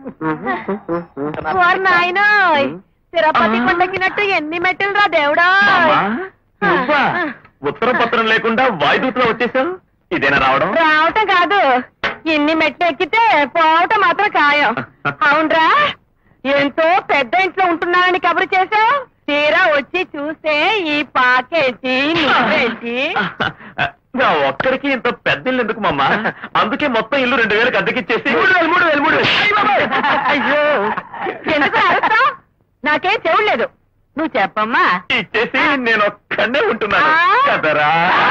ఓర్ నాయనోయ్ తిరుపతి కొండకినట్టు ఎన్ని మెట్టులు రా దేవుడా అమ్మా, నువ్వా? ఉత్తర పత్రం లేకుండా వాయుదూతలో వచ్చేసావు ఇదేనా రావడం రావటం కాదు ఇన్ని మెట్లు ఎక్కితే పోవటం మాత్రం ఖాయం అవునరా ఎంతో పెద్ద ఇంట్లో ఉంటున్నానని కబురు చేసావు తీరా వచ్చి చూస్తే ఈ పాకేంటి నువ్వేంటి నా ఒక్కడికి ఇంత పెద్ద ఇల్లు ఎందుకు మమ్మ అందుకే మొత్తం ఇల్లు రెండు వేలకు అద్దెకిచ్చేసి మూడు వేలు మూడు వేలు మూడు అయ్యో ఎందుకు అరుస్తావ్? నాకేం చెవులేదు నువ్వు చెప్పమ్మా ఇచ్చేసి నేను ఒక్కడే ఉంటున్నాను ఆ. కదరా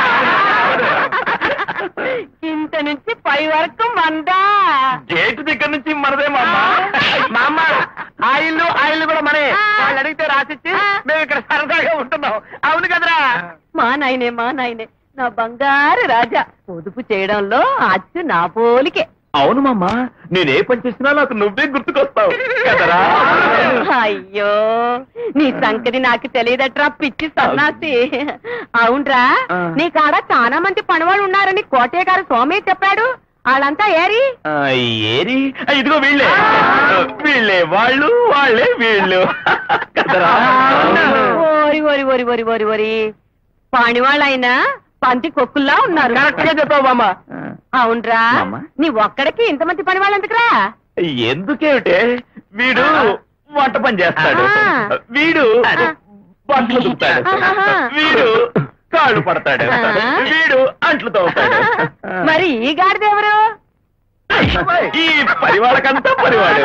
ఇంత నుంచి పై వరకు మందా గేటు దగ్గర నుంచి మనదే మమ్మ మా అమ్మ ఆ ఇల్లు ఆ ఇల్లు కూడా మనే వాళ్ళు అడిగితే రాసిచ్చి మేము ఇక్కడ సరదాగా ఉంటున్నాం అవును కదరా మా నాయనే మా నాయనే నా బంగారు రాజా పొదుపు చేయడంలో అచ్చు నా పోలికే అవును మమ్మ నేనే పని చేసినా నాకు నువ్వే గుర్తుకొస్తావు కదరా అయ్యో నీ సంగతి నాకు తెలియదట్రా పిచ్చి సన్నాసి అవునరా ఆ. నీ కాడ చాలా మంది పనివాళ్ళు ఉన్నారని కోటయ్య గారు సోమయ్య చెప్పాడు వాళ్ళంతా ఏరి ఆ, ఏరి ఆ, ఇదిగో వీళ్ళే వీళ్ళే వాళ్ళు వాళ్ళే వీళ్ళు కదరా ఓరి ఓరి ఓరి ఓరి ఓరి ఓరి పనివాళ్ళైనా పంది కొక్కుల్లా ఉన్నారు కరెక్ట్ గా చెప్పావు బామ్మ అవునరా మామ? నీ ఒక్కడికి ఇంతమంది పని వాళ్ళు ఎందుకురా ఎందుకేమిటే వీడు వంట పని చేస్తాడు ఆ. వీడు బట్టలు దుక్కుతాడు ఆహా. వీడు కాళ్ళు పడతాడు ఆ. వీడు అంట్లు తవ్వుతాడు మరి ఈ గాడిదెవరు ఈ పరివాళ్ళకంతా పరివాడు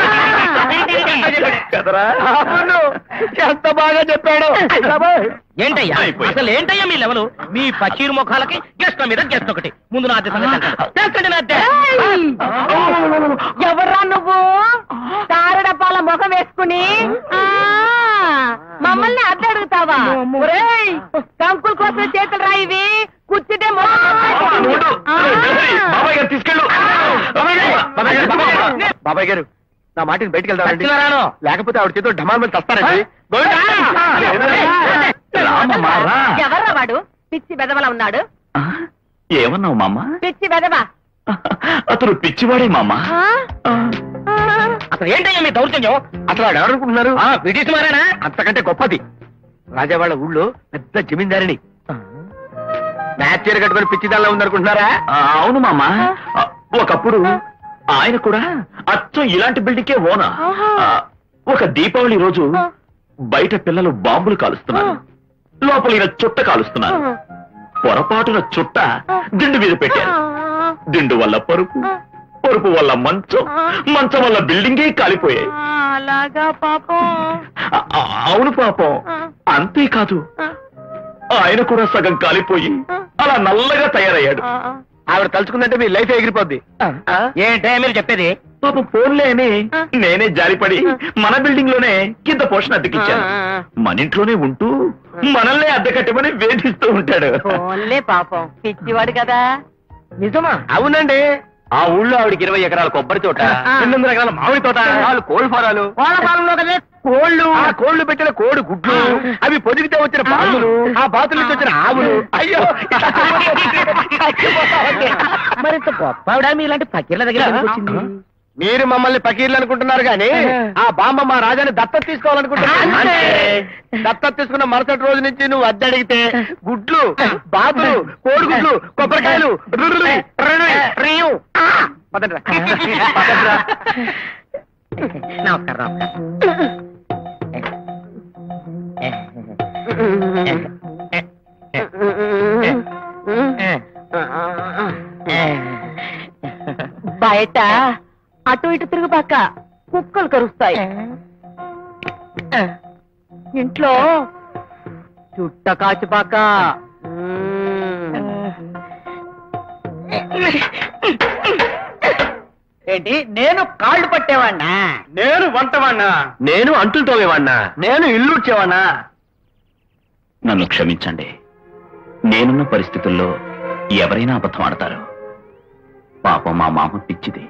కదరా అవును ఎంత బాగా చెప్పాడు ఏంటయ్యా అయిపోయింది. అసలు ఏంటయ్యా మీ లెవెల్ మీ పకీరు ముఖాలకి గెస్ట్ మీద గెస్ట్ ఒకటి ముందు నా అద్దె సంగతి తెలుసుకో. తెలుసుకోండి నా అద్దె. ఎవర్రా నువ్వు తారడపాల ముఖం వేసుకుని ఆ, మమ్మల్ని అద్దె అడుగుతావా ఒరేయ్, కంకుల కోసం చేతులు రా ఇవి కూర్చుంటే మొహం ఉండు. ఆ. బాబాయ్ గారు తీసుకెళ్ళు బాబాయ్ గారు, బాబాయ్ గారు, బాబాయ్ గారు. బాబాయ్ గారు నా మాటని బయటికి వెళ్తామండి ఖచ్చితంగా రాను. లేకపోతే ఆవిడ చేతిలో ఢమాల్ మీద తస్తారండి రామమ్మా, రా. ఎవర్రా వాడు పిచ్చి బెదవల ఉన్నాడు ఆ, ఏమన్నావు మామ పిచ్చి బెదవా అతను పిచ్చివాడే మామ ఆ? ఆ. అసలు ఏంటయ్యా మీ దౌర్జన్యం అసలు ఆవిడ ఎవరనుకుంటున్నారు ఆ, బ్రిటిష్ మారేనా అంతకంటే గొప్పది రాజా వాళ్ళ ఊళ్ళో పెద్ద జమీందారిని మ్యాచ్ చీర కట్టుకుని పిచ్చిదాల్లో ఉందనుకుంటున్నారా ఆ, అవును మామ ఆ, ఒకప్పుడు ఆయన కూడా అచ్చం ఇలాంటి బిల్డింగ్కే ఓనా ఆ, ఒక దీపావళి రోజు బయట పిల్లలు బాంబులు కాలుస్తున్నారు లోపల ఈయన చుట్ట కాలుస్తున్నారు పొరపాటున చుట్ట దిండు మీద పెట్టారు దిండు వల్ల పరుపు పరుపు వల్ల మంచం మంచం వల్ల బిల్డింగే కాలిపోయాయి ఆ, అలాగా పాపం ఆ, ఆ, అవును పాపం అంతేకాదు ఆయన కూడా సగం కాలిపోయి అలా నల్లగా తయారయ్యాడు ఆ, ఆవిడ తలుచుకుందంటే మీ లైఫ్ ఎగిరిపోద్ది ఆ? ఏంటయ్యా మీరు చెప్పేది పాపం ఫోన్లే అని నేనే జాలిపడి మన బిల్డింగ్ లోనే కింద పోషణ అద్దెకిచ్చాను మన ఇంట్లోనే ఉంటూ మనల్నే అద్దె కట్టమని వేధిస్తూ ఉంటాడు ఫోన్లే పాపం పిచ్చివాడు కదా నిజమా అవునండి ఆ ఊళ్ళో ఆవిడకి ఇరవై ఎకరాల కొబ్బరి తోట ఆ. రెండు వందల ఎకరాల మామిడి తోట నాలుగు కోళ్ళ ఫారాలు కోళ్ళ ఫారంలో కదే కోళ్ళు ఆ కోళ్లు పెట్టిన కోడి గుడ్లు అవి పొదిగితే వచ్చిన బాతులు ఆ బాతుల నుంచి వచ్చిన ఆవులు అయ్యో మరి ఇంత గొప్ప ఆవిడ మీ ఇలాంటి పకీర్ల దగ్గర ఎందుకు వచ్చింది మీరు మమ్మల్ని పకీర్లు అనుకుంటున్నారు కానీ ఆ బామ్మ మా రాజాని దత్తత తీసుకోవాలనుకుంటున్నారు అంతే. దత్తత తీసుకున్న మరుసటి రోజు నుంచి నువ్వు అద్దె అడిగితే గుడ్లు బాతులు కోడిగుడ్లు కొబ్బరికాయలు రుర్రురి, రుర్రురి, రియు. ఆ! పదండ్రా. పదండ్రా. నమస్కారం బయట అటు ఇటు తిరుగు పక్క కుక్కలు కరుస్తాయి ఇంట్లో చుట్ట కాచుపాక ఏంటి నేను కాళ్ళు పట్టేవాడినా నేను వంటవాణ్ణా నేను అంటులు తోవేవాణ్ణా నేను ఇల్లు వచ్చేవాణ్ణా నన్ను క్షమించండి నేనున్న పరిస్థితుల్లో ఎవరైనా అబద్ధం ఆడతారు పాపం మా మామ పిచ్చిది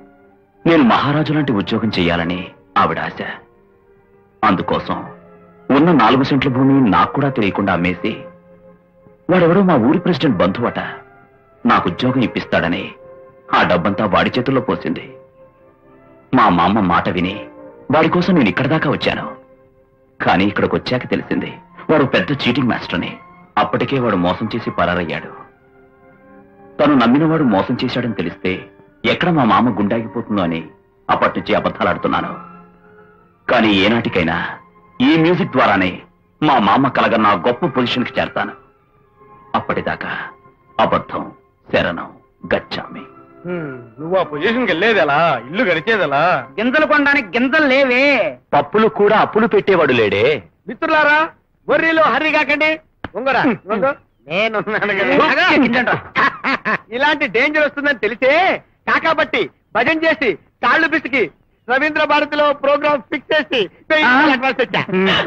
నేను మహారాజు లాంటి ఉద్యోగం చెయ్యాలని ఆవిడ ఆశ అందుకోసం ఉన్న నాలుగు సెంట్ల భూమి నాకు కూడా తెలియకుండా అమ్మేసి వాడెవడో మా ఊరి ప్రెసిడెంట్ బంధువట నాకు ఉద్యోగం ఇప్పిస్తాడని ఆ డబ్బంతా వాడి చేతుల్లో పోసింది మా మామ మాట విని వాడి కోసం నేను ఇక్కడి దాకా వచ్చాను కానీ ఇక్కడికి వచ్చాక తెలిసింది వాడు పెద్ద చీటింగ్ మాస్టర్ని అప్పటికే వాడు మోసం చేసి పరారయ్యాడు తను నమ్మినవాడు మోసం చేశాడని తెలిస్తే ఎక్కడ మా మామ గుండాగిపోతుందో అని అప్పటి నుంచి అబద్ధాలాడుతున్నాను కానీ ఏనాటికైనా ఈ మ్యూజిక్ ద్వారానే మా మామ కలగన్న గొప్ప పొజిషన్కి చేరతాను అప్పటిదాకా అబద్ధం శరణం గచ్చామి నువ్వు ఆ పొజిషన్కి వెళ్ళేది ఎలా ఇల్లు గడిచేదెలా గింజలు కొనడానికి గింజలు లేవే పప్పులు కూడా అప్పులు పెట్టేవాడు లేడే మిత్రులారా గొర్రెలు హర్రి కాకండి ఉంగరా ఉంగో. నేనున్నాను ఆగా. ఇలాంటి డేంజర్ వస్తుందని తెలిసే కాకాబట్టి భజన చేసి కాళ్ళు పిసికి రవీంద్ర భారతిలో ప్రోగ్రామ్ ఫిక్స్ చేసి వెయ్యి రూపాయలు అడ్వాన్స్ ఇచ్చా.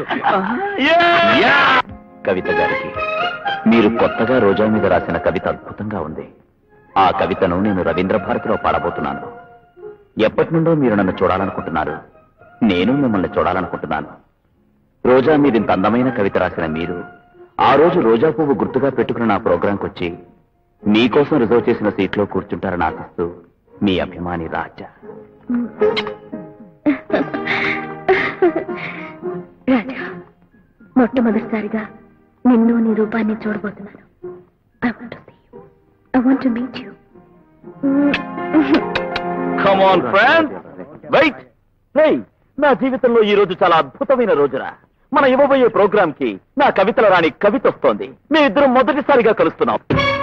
Yeah. కవిత గారికి మీరు కొత్తగా రోజా మీద రాసిన కవిత అద్భుతంగా ఉంది ఆ కవితను నేను రవీంద్ర భారతిలో పాడబోతున్నాను ఎప్పటి నుండో మీరు నన్ను చూడాలనుకుంటున్నారు నేను మిమ్మల్ని చూడాలనుకుంటున్నాను రోజా మీద ఇంత అందమైన కవిత రాసిన మీరు ఆ రోజు రోజా పువ్వు గుర్తుగా పెట్టుకుని నా ప్రోగ్రాంకి వచ్చి మీకోసం రిజర్వ్ చేసిన సీట్లో కూర్చుంటారని ఆశిస్తూ మీ అభిమాని రాజా రాజా మొట్టమొదటిసారిగా నిన్ను నీ రూపాన్ని చూడబోతున్నాను I want to see you I want to meet you come on friend wait నా జీవితంలో ఈ రోజు చాలా అద్భుతమైన రోజురా మన ఇవ్వబోయే ప్రోగ్రామ్ కి నా కవితల రాణి కవిత వస్తోంది మీ ఇద్దరు మొదటిసారిగా కలుస్తున్నాం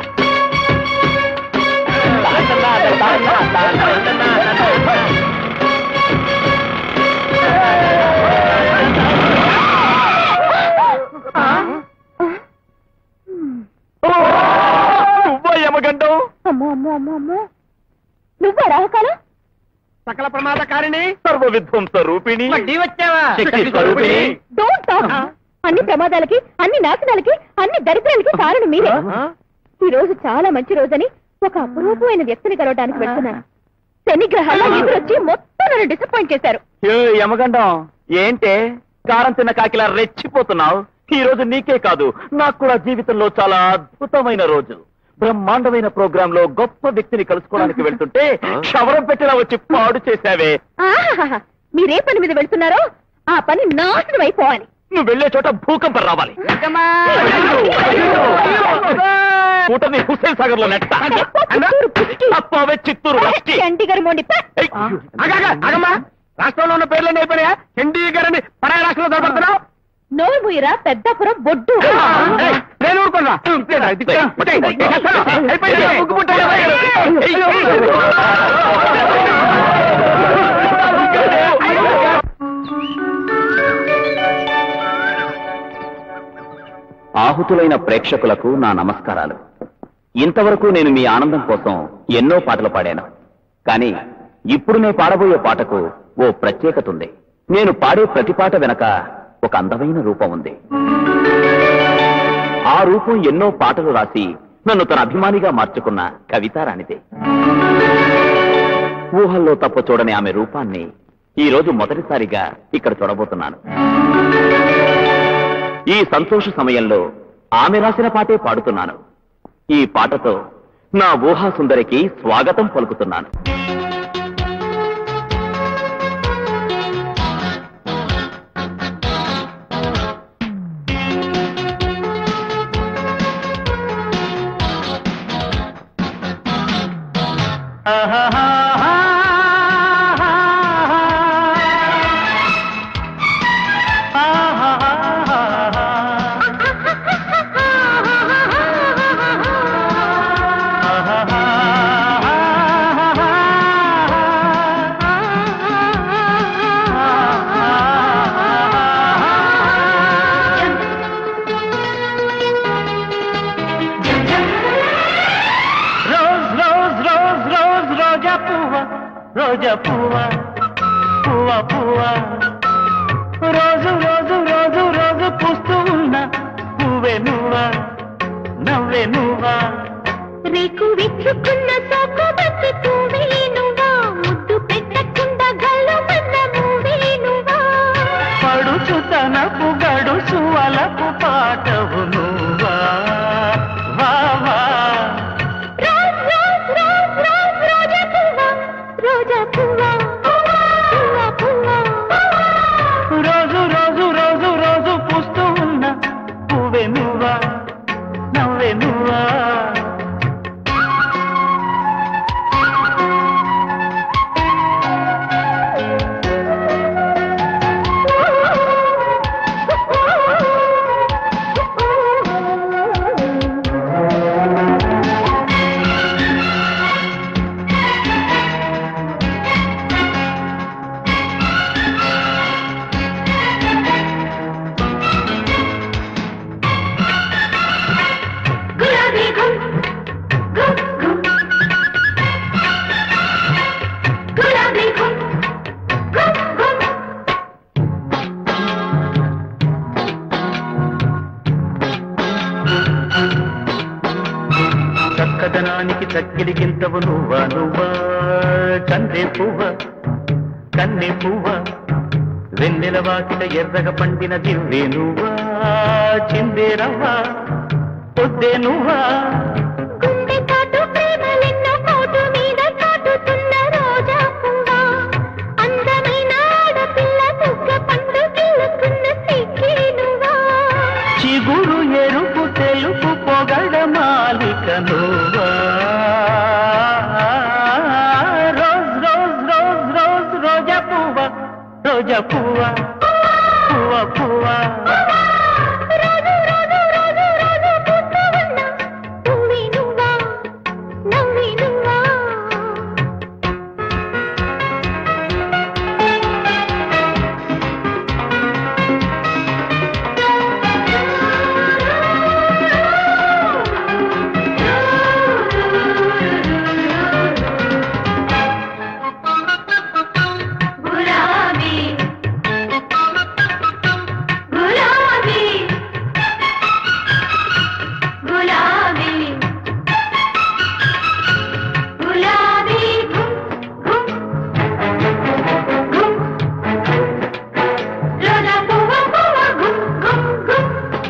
నువ్వా యమగండం అమ్మో అమ్మో అమ్మో అమ్మో నువ్వా రాహుకాలం సకల ప్రమాదకారిణి సర్వ విధ్వంస రూపిణి మళ్ళీ వచ్చావా శక్తి స్వరూపిణి డోంట్ టాక్ అన్ని ప్రమాదాలకి అన్ని నాశనాలకి అన్ని దరిద్రాలకి కారణం మీరే ఈ రోజు చాలా మంచి రోజని ఒక అపురూపమైన వ్యక్తిని కలవడానికి వెళ్తున్నాను శని గ్రహాల్లో ఎదురొచ్చి మొత్తం నన్ను డిసప్పాయింట్ చేశారు ఏ యమగండం ఏంటే కారం తిన్న కాకిలా రెచ్చిపోతున్నావు ఈ రోజు నీకే కాదు నాకు కూడా జీవితంలో చాలా అద్భుతమైన రోజు బ్రహ్మాండమైన ప్రోగ్రామ్ లో గొప్ప వ్యక్తిని కలుసుకోవడానికి వెళ్తుంటే క్షవరం పెట్టిలా వచ్చి పాడు చేశావే ఆహాహాహా. మీరే పని మీద వెళ్తున్నారో ఆ పని నాశనం అయిపోవాలి నువ్వు వెళ్లే చోట భూకంపం రావాలి కూటమి హుస్సేన్ సాగర్ లో నెట్ట చిత్తూరు పుష్టి. తప్పవే చిత్తూరు రష్టి. చంటి గారి మొండి ప. ఏయ్, ఆగాగా, ఆగమ్మా రాష్ట్రంలో ఉన్న పేర్లన్నీ అయిపోయా చండీ గారని పరాయ రాష్ట్రంలో దొరకడుతున్నావు నోరు ముయ్యరా పెద్దాపురం బొడ్డు ఏయ్, నేను ఊరుకోనా ఇచ్చేదా, ఇది ఇచ్చే, పుట్టేయ్, చేస్తాను. అయిపోయింది, ముగ్గు పుట్టాయి. ఆహుతులైన ప్రేక్షకులకు నా నమస్కారాలు ఇంతవరకు నేను మీ ఆనందం కోసం ఎన్నో పాటలు పాడాను కానీ ఇప్పుడు నేను పాడబోయే పాటకు ఓ ప్రత్యేకత ఉంది నేను పాడే ప్రతి పాట వెనక ఒక అందమైన రూపం ఉంది ఆ రూపం ఎన్నో పాటలు రాసి నన్ను తన అభిమానిగా మార్చుకున్న కవితారాణిదే ఊహల్లో తప్ప చూడని ఆమె రూపాన్ని ఈ రోజు మొదటిసారిగా ఇక్కడ చూడబోతున్నాను ఈ సంతోష సమయంలో ఆమె రాసిన పాటే పాడుతున్నాను ఈ పాటతో నా ఊహా సుందరికి స్వాగతం పలుకుతున్నాను రోజ్ రోజ్ రోజ్ రోజ్ రోజా పువ్వ రోజా పువ్వ పువ్వ పువ్వ రోజు రోజు రోజు రోజు పూస్తూ ఉన్న పువ్వే నువ్వా నవ్వే నువ్వా రేకు విచ్చుకున్న సోకు బట్టి పువ్వేనువా ముద్దు పెట్టకుండా గల్లు మన్న మూవేనువా పడుచు తనపు గడు అందానికి చక్కిలిగింతవు నువ్వా నువ్వా కందే పువ్వ కన్నె పువ్వ వెన్నెల వాకిట ఎర్రగ పండిన దివ్వే నువ్వా చిందే రవ్వ పొద్దే నువ్వా గుండె కాటు ప్రేమలెన్నో కోటు మీద కాటుతున్న రోజా పువ్వా అందమైన ఆడపిల్ల దుగ్గ పండు గిల్లుకున్న సిగ్గే నువ్వా చిగురు ఎరుపు తెలుపు పొగడ మాలిక నువ్వా రోజ్ రోజ్ రోజ్ రోజ్ రోజా పువ్వ రోజా పువ్వ పువ్వ పువ్వ రోజు రోజు రోజు రోజు పూస్తూ ఉన్న పువ్వే నువ్వా నవ్వే నువ్వా గులాబీ గులాబీ గులాబీ గులాబీ గుమ్ గుమ్ గుమ్ రోజా పువ్వ పువ్వ గుమ్ గుమ్ గుమ్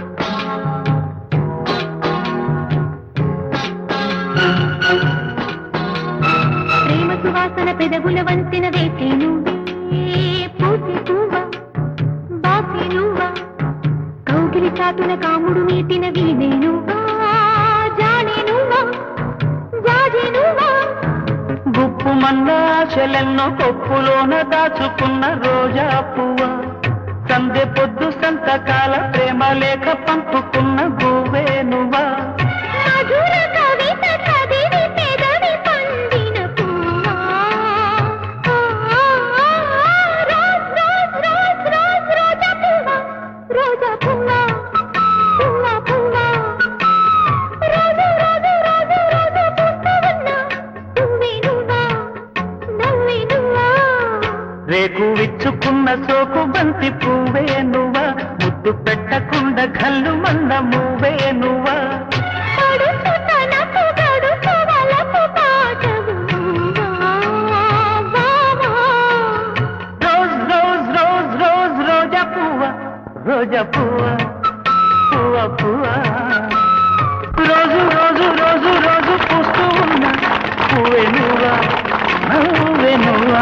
ప్రేమ సువాసన పెదవుల వంతెన వేసే నువ్వే పూసే పువ్వ బాసే నువ్వా కౌగిలి చాటున కాముడు మీటిన వీణే నువ్వా జానే నువ్వా జాజే నువ్వా గుప్పు మన్నాశలెన్నో కొప్పులోన దాచుకున్న రోజా పువ్వ సందె పొద్దు సంతకాల ప్రేమ లేఖ పంపుకున్న గువ్వే నువ్వా మధుర కవిత చదివి పెదవి పండిన పువ్వా ఆ, ఆ, ఆ, రోజ్ రోజ్ రోజ్ రోజ్ రోజా పువ్వ రోజా పువ్వ పువ్వ పువ్వ రోజు రోజు రోజు రోజు పూస్తూ ఉన్న పువ్వే నువ్వా నవ్వే నువ్వా రేకు విచ్చుకున్న సోకు బంతి పువ్వే నువ్వా ముద్దు పెట్టకుండా కళ్ళు మంద మూవే నువ్వా పడుచు తనకు గడుచు వలపు పాటవు నువ్వా బావా రోజ్ రోజ్ రోజ్ రోజ్ రోజా పువ్వ రోజా పువ్వ పువ్వ పువ్వ రోజు రోజు రోజు రోజు పూస్తూ ఉన్న పువ్వే నువ్వా నవ్వే నువ్వా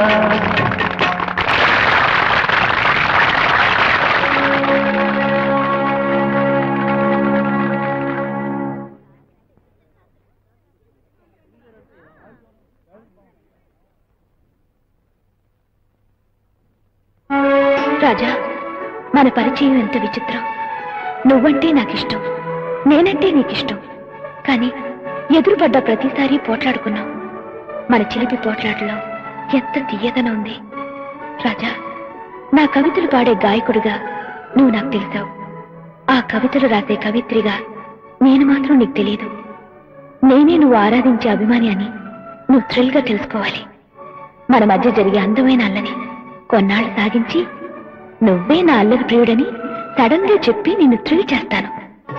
రాజా మన పరిచయం ఎంత విచిత్రం నువ్వంటే నాకిష్టం నేనంటే నీకిష్టం కానీ ఎదురుపడ్డ ప్రతిసారి పోట్లాడుకున్నాం మన చిలిపి పోట్లాటలో ఎంత తీయదనం ఉంది రాజా నా కవితలు పాడే గాయకుడిగా నువ్వు నాకు తెలిసావు ఆ కవితలు రాసే కవిత్రిగా నేను మాత్రం నీకు తెలియదు నేనే నువ్వు ఆరాధించే అభిమాని అని నువ్వు థ్రిల్గా తెలుసుకోవాలి మన మధ్య జరిగే అందమైన అల్లని కొన్నాళ్ళు సాగించి నువ్వే నా అల్లరి ప్రియుడని సడన్ గా చెప్పి నిన్ను థ్రిల్ చేస్తాను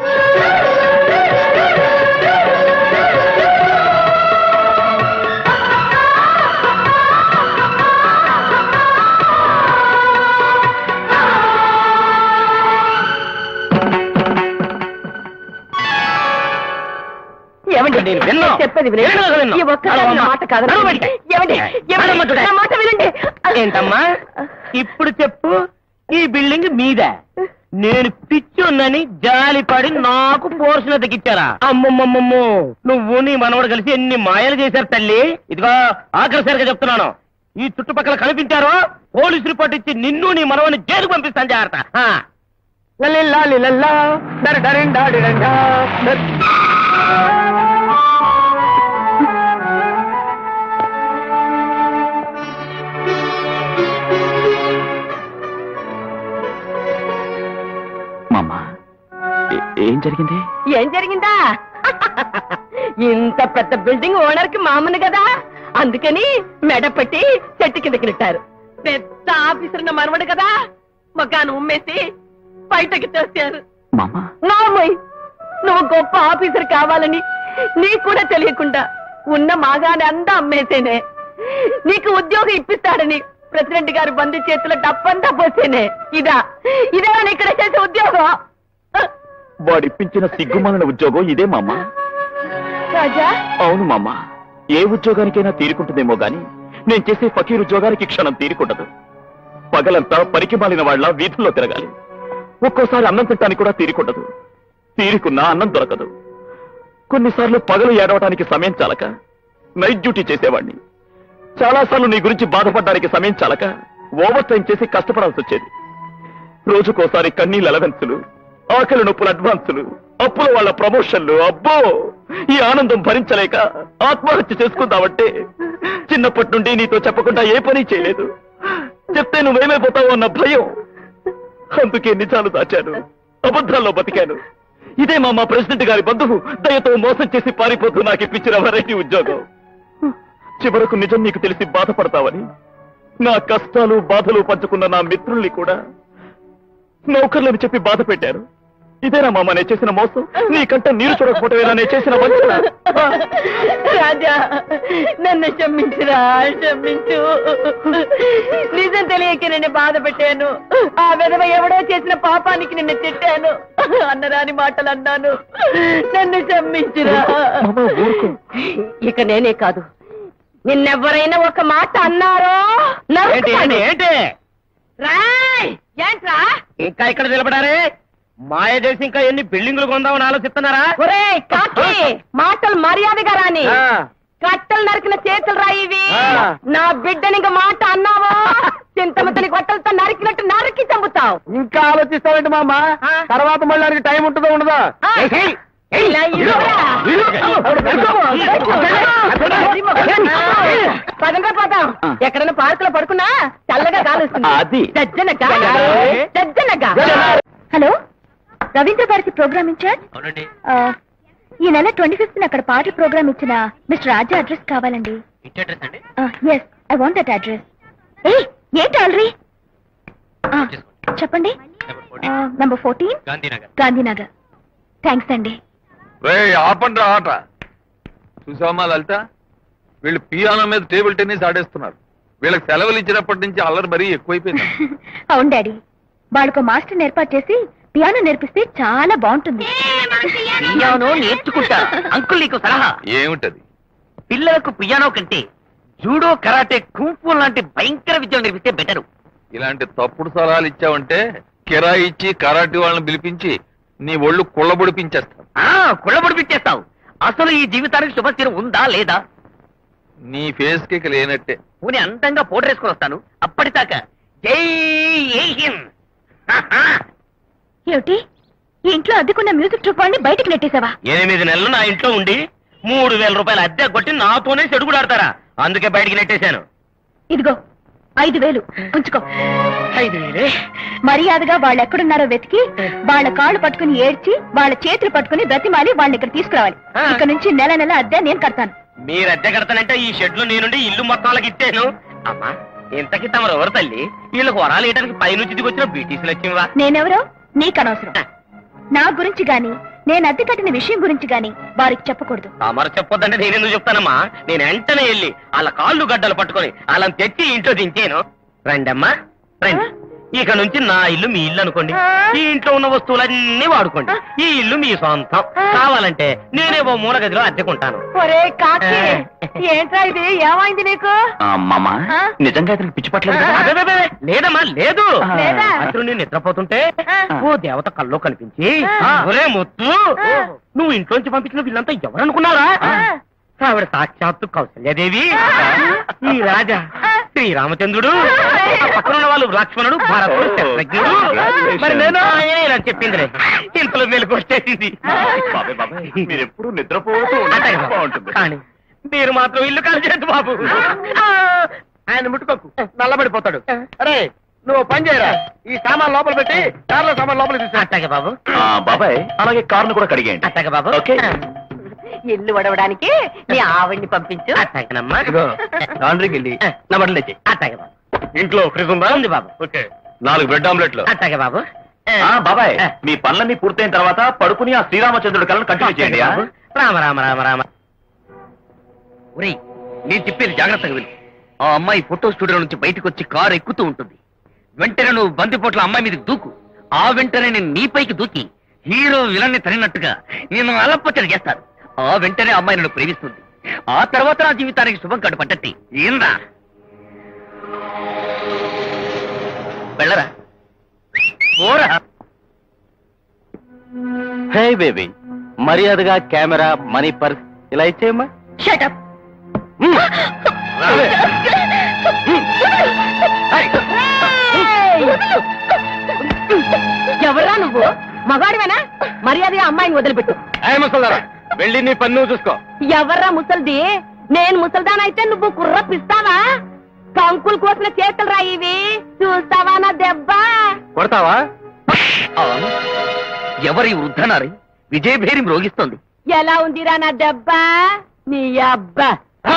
ఏమండి నేను విన్నాను. చెప్పేది వినండి. వినడం కదా విన్నాను. ఈ ఒక్కసారి నా నడవమ్మా. మాట కాదు నడవ బయటికి. ఏమండి ఏమండి? నడవమంటుండే. నా మాట వినండి ఏంటమ్మా ఇప్పుడు చెప్పు ఈ బిల్డింగ్ మీద నేను పిచ్చున్నని జాలిపడి నాకు పోర్షన్ ఎదగిచ్చారా అమ్మమ్మమ్మమ్మో నువ్వు నీ మనవడు కలిసి ఎన్ని మాయలు చేశారు తల్లి ఇదిగో ఆఖరిసరిగా చెప్తున్నాను ఈ చుట్టుపక్కల కనిపించారో పోలీసు రిపోర్ట్ ఇచ్చి నిన్ను నీ మనవని జైలుకు పంపిస్తాను జాగ్రత్త ఆ. లలిల్లా లిలల్లా, డర డరిండా డిరండా, డర్. మామ ఏ- ఏం జరిగింది ఏం జరిగిందా ఇంత పెద్ద బిల్డింగ్ ఓనర్ కి మామను కదా అందుకని మెడ పెట్టి చెట్టు కిందకి నెట్టారు పెద్ద ఆఫీసర్ నా మనవడు కదా మగాను ఉమ్మేసి బయటకి తెస్తారు మామ నామోయ్ నువ్వు గొప్ప ఆఫీసర్ కావాలని నీకు కూడా తెలియకుండా ఉన్న మాగాని అంతా అమ్మేసేనే నీకు ఉద్యోగం ఇప్పిస్తాడని ప్రెసిడెంట్ గారు బంధు చేతిలో డబ్బంతా పోసేనే ఇదా ఇదే ఇక్కడ చేసే ఉద్యోగం వాడిప్పించిన సిగ్గుమాలిన ఉద్యోగం ఇదే మామ రాజా అవును మామ ఏ ఉద్యోగానికైనా తీరుకుంటుందేమో గాని నేను చేసే ఫకీర్ ఉద్యోగానికి క్షణం తీరుకుంటదు పగలంతా పనికి మాలిన వాళ్ళ వీధుల్లో తిరగాలి ఒక్కోసారి అన్నం తింటానికి కూడా తీరికుండదు తీరికున్నా అన్నం దొరకదు కొన్నిసార్లు పగలు ఏడవటానికి సమయం చాలక నైట్ డ్యూటీ చేసేవాడిని చాలాసార్లు నీ గురించి బాధపడడానికి సమయం చాలక ఓవర్ టైం చేసి కష్టపడాల్సి వచ్చేది రోజుకోసారి కన్నీళ్ళ అలవెన్సులు ఆకలి నొప్పుల అడ్వాన్సులు అప్పుల వాళ్ళ ప్రమోషన్లు అబ్బో ఈ ఆనందం భరించలేక ఆత్మహత్య చేసుకుందామంటే చిన్నప్పటి నుండి నీతో చెప్పకుండా ఏ పని చేయలేదు చెప్తే నువ్వేమైపోతావు అన్న భయం అందుకే నిజాలు దాచాను అబద్ధాల్లో బతికాను ఇదే మా మా ప్రెసిడెంట్ గారి బంధువు దయతో మోసం చేసి పారిపోతూ నాకు ఇప్పించిన వెరైటీ ఉద్యోగం చివరకు నిజం నీకు తెలిసి బాధపడతావని నా కష్టాలు బాధలు పంచుకున్న నా మిత్రుల్ని కూడా నౌకర్లని చెప్పి బాధ పెట్టారు ఇదేనా మామ నేను చేసిన మోసం నీకంట నీరు చూడకపోవటమేనా నేను చేసిన వంచన రాజా నన్ను క్షమించురా క్షమించు నిజం తెలియక నిన్ను బాధ పెట్టాను ఆ విధవ ఎవడో చేసిన పాపానికి నిన్ను తిట్టాను అన్నరాని మాటలు అన్నాను నన్ను క్షమించురా మామ, ఊరుకో. ఇక నేనే కాదు నిన్నెవరైనా ఒక మాట అన్నారో ఏంటి ఏంటి నరుకుతాను. ఏంటి రాయ్ ఏంట్రా ఇంకా ఇక్కడ నిలబడారే మాయ చేసి ఇంకా ఎన్ని బిల్డింగులు కొందామని ఆలోచిస్తున్నారా ఒరే కాకి మాటలు మర్యాదగా రాని ఆ. కట్టలు నరికిన చేతులు రా ఇవి ఆ. నా బిడ్డని ఇంక మాట అన్నావో చింతమతని గొట్టలతో నరికినట్టు నరికి చంపుతావు ఇంకా ఆలోచిస్తావేంటి మామ ఆ. తర్వాత మళ్ళీ దానికి టైం ఉంటుందో ఉండదా ఆ. ఇలా ఇరువురా. పదంగా పోతాం ఎక్కడైనా పార్కులో పడుకున్నా చల్లగా కాలుస్తుంది అది. జజ్జనగా జజ్జనగా hello Ravindra Bharathi program incharge అవునండి ఆ, ఈ నెల ట్వంటీ ఫిఫ్త్ అక్కడ పాటల ప్రోగ్రామ్ ఇచ్చిన మిస్టర్ రాజా అడ్రస్ కావాలండి ఇంటి అడ్రస్ అండి yes I want that address ఏ ఏంటి ఆల్రీ చెప్పండి number fourteen Gandhinagar Gandhinagar thanks అండి రేయ్, ఆపండి రా ఆట చూసావమ్మా లలిత వీళ్ళు పియానో మీద టేబుల్ టెన్నిస్ ఆడేస్తున్నారు వీళ్ళకి సెలవులు ఇచ్చినప్పటి నుంచి అల్లరి మరీ ఎక్కువైపోయింది అవును డాడీ వాళ్ళకు మాస్టర్ ఏర్పాటు చేసి పియానో నేర్పిస్తే చాలా బాగుంటుంది పియానో నేర్చుకుంటా అంకుల్ నీకు సలహా ఏమిటది పిల్లలకు పియానో కంటే జూడో కరాటే కుంఫు లాంటి భయంకర విద్యలు నేర్పిస్తే బెటరు ఇలాంటి తప్పుడు సలహాలు ఇచ్చావంటే కిరాయి ఇచ్చి కరాటి వాళ్ళని పిలిపించి నీ ఒళ్ళు కుళ్ళబొడిపించేస్తాం ఆ కుళ్ళబడిపించేస్తావు అసలు ఈ జీవితానికి శుభస్థిరం ఉందా లేదా నీ ఫేస్ కి ఇక లేనట్టే పోనీ అందంగా పోటరేసుకొని వస్తాను అప్పటిదాకా జై ఏ హింద్ హహ. ఏమిటి ఈ ఇంట్లో అద్దెకున్న మ్యూజిక్ ట్రూప్ వాడిని బయటికి నెట్టేసావా ఎనిమిది నెలలు నా ఇంట్లో ఉండి మూడు వేల రూపాయల అద్దె కొట్టి నాతోనే చెడుగుడు ఆడతారా అందుకే బయటికి నెట్టేశాను ఇదిగో ఐదు వేలు ఉంచుకో ఐదు వేలే మర్యాదగా వాళ్ళు ఎక్కడున్నారో వెతికి వాళ్ళ కాళ్ళు పట్టుకుని ఏడ్చి వాళ్ళ చేతులు పట్టుకుని బ్రతిమాలి వాళ్ళని ఇక్కడ తీసుకురావాలి ఆ. ఇక్కడ నుంచి నెల నెల అద్దె నేను కడతాను మీరు అద్దె కడతానంటే ఈ షెడ్ లో నేనుండి ఇల్లు మొత్తం వాళ్ళకి ఇచ్చాను అమ్మా ఇంతకి తమరు ఎవరు తల్లి వీళ్ళకి వరాలు వేయడానికి పైనుంచి దిగొచ్చిన బ్రిటిష్లు వచ్చింవా నేనెవరో నీకు అనవసరం నా గురించి గాని నేను అద్దె కట్టిన విషయం గురించి గాని వారికి చెప్పకూడదు తమరు చెప్పొద్దంటే నేనెందుకు చెప్తానమ్మా నేను వెంటనే వెళ్ళి వాళ్ళ కాళ్ళు గడ్డలు పట్టుకొని వాళ్ళని తెచ్చి ఇంట్లో దించాను రండమ్మా రండి ఇక నుంచి నా ఇల్లు మీ ఇల్లు అనుకోండి ఈ ఇంట్లో ఉన్న వస్తువులన్నీ వాడుకోండి ఈ ఇల్లు మీ సొంతం కావాలంటే నేనే ఓ మూల గదిలో అద్దెకుంటాను ఒరే కాకి ఏంట్రా ఇది ఏమైంది నీకు మామ ఆ? నిజంగా ఇతనికి పిచ్చి పట్టలేదు కదా? అబ్బబ్బబ్బే, లేదమ్మా లేదు లేదా? అతను నేను నిద్రపోతుంటే ఓ దేవత కల్లో కనిపించి ఆ. ఒరే ముత్తు ఆ. నువ్వు ఇంట్లోంచి పంపించిన వీళ్ళంతా ఎవరనుకున్నారా ఆవిడ సాక్షాత్తు కౌసల్యాదేవి ఈ రాజా శ్రీరామచంద్రుడు ఆ పక్కన ఉన్న వాళ్ళు లక్ష్మణుడు భరతుడు శత్రుఘ్నుడు మరి నేను ఆయనే ఇలా చెప్పిందిలే ఇంతలో మెలకు వచ్చేసింది బాబాయ్ బాబాయ్ మీరు ఎప్పుడు నిద్రపోతూ ఉంటే అంతే కదా. బాగుంటుంది కానీ మీరు మాత్రం ఇల్లు కలిసేది బాబు ఆయన ముట్టుకోకు నల్లబడిపోతాడు అరే నువ్వు పని చేయరా ఈ సామాన్ లోపల పెట్టి కార్లో సామాన్ లోపల తీసుకురా అట్టాగే బాబు ఆ, బాబాయ్ అలాగే కార్ను కూడా కడిగేయండి అట్టాగే బాబు ఓకే ఇల్లు వడవడానికి నీ ఆవిడ్ని పంపించు అట్టాగేనమ్మా లాండ్రీకి వెళ్ళి నా బట్టలు తెచ్చి అట్టాగే బాబు ఇంట్లో ఫ్రిజ్ ఉందా ఉంది బాబు ఓకే నాలుగు బ్రెడ్ ఆమ్లెట్లు అట్టాగే బాబు ఆ, బాబాయ్ మీ పనులన్నీ పూర్తయిన తర్వాత పడుకుని ఆ శ్రీరామచంద్రుడి కళను కంటిన్యూ చేయండి ఆ? రామ రామ రామ రామ ఒరేయ్ నేను చెప్పేది జాగ్రత్తగా విను ఆ అమ్మాయి ఫోటో స్టూడియో నుంచి బయటకు వచ్చి కారు ఎక్కుతూ ఉంటుంది వెంటనే నువ్వు బందిపోట్ల అమ్మాయి మీద దూకు ఆ వెంటనే నేను నీపైకి దూకి హీరో విలన్ని తరినట్టుగా నేను అలప్పచ్చడి చేస్తాను ఆ వెంటనే అమ్మాయి నన్ను ప్రేమిస్తుంది ఆ తర్వాత నా జీవితానికి శుభం కడు పట్టట్టి ఏందా వెళ్ళరా పోరా హే బేబీ మర్యాదగా కెమెరా మనీ పర్స్ ఇలా ఇచ్చేయమ్మా షటప్ ఎవరా నువ్వు మగాడివేనా మర్యాదగా అమ్మాయిని వదిలిపెట్టు ముసల్దారా వెళ్ళి నీ పన్ను చూసుకో ఎవర్రా ముసల్ది నేను ముసల్దానైతే నువ్వు కుర్ర పిస్తావా కంకులు కోసిన చేతులు రా ఇవి చూస్తావా నా దెబ్బ కొడతావా ఆ, ఎవరి వృద్ధనారి విజయభేరి మ్రోగిస్తోంది ఎలా ఉందిరా నా దెబ్బ నీ అబ్బా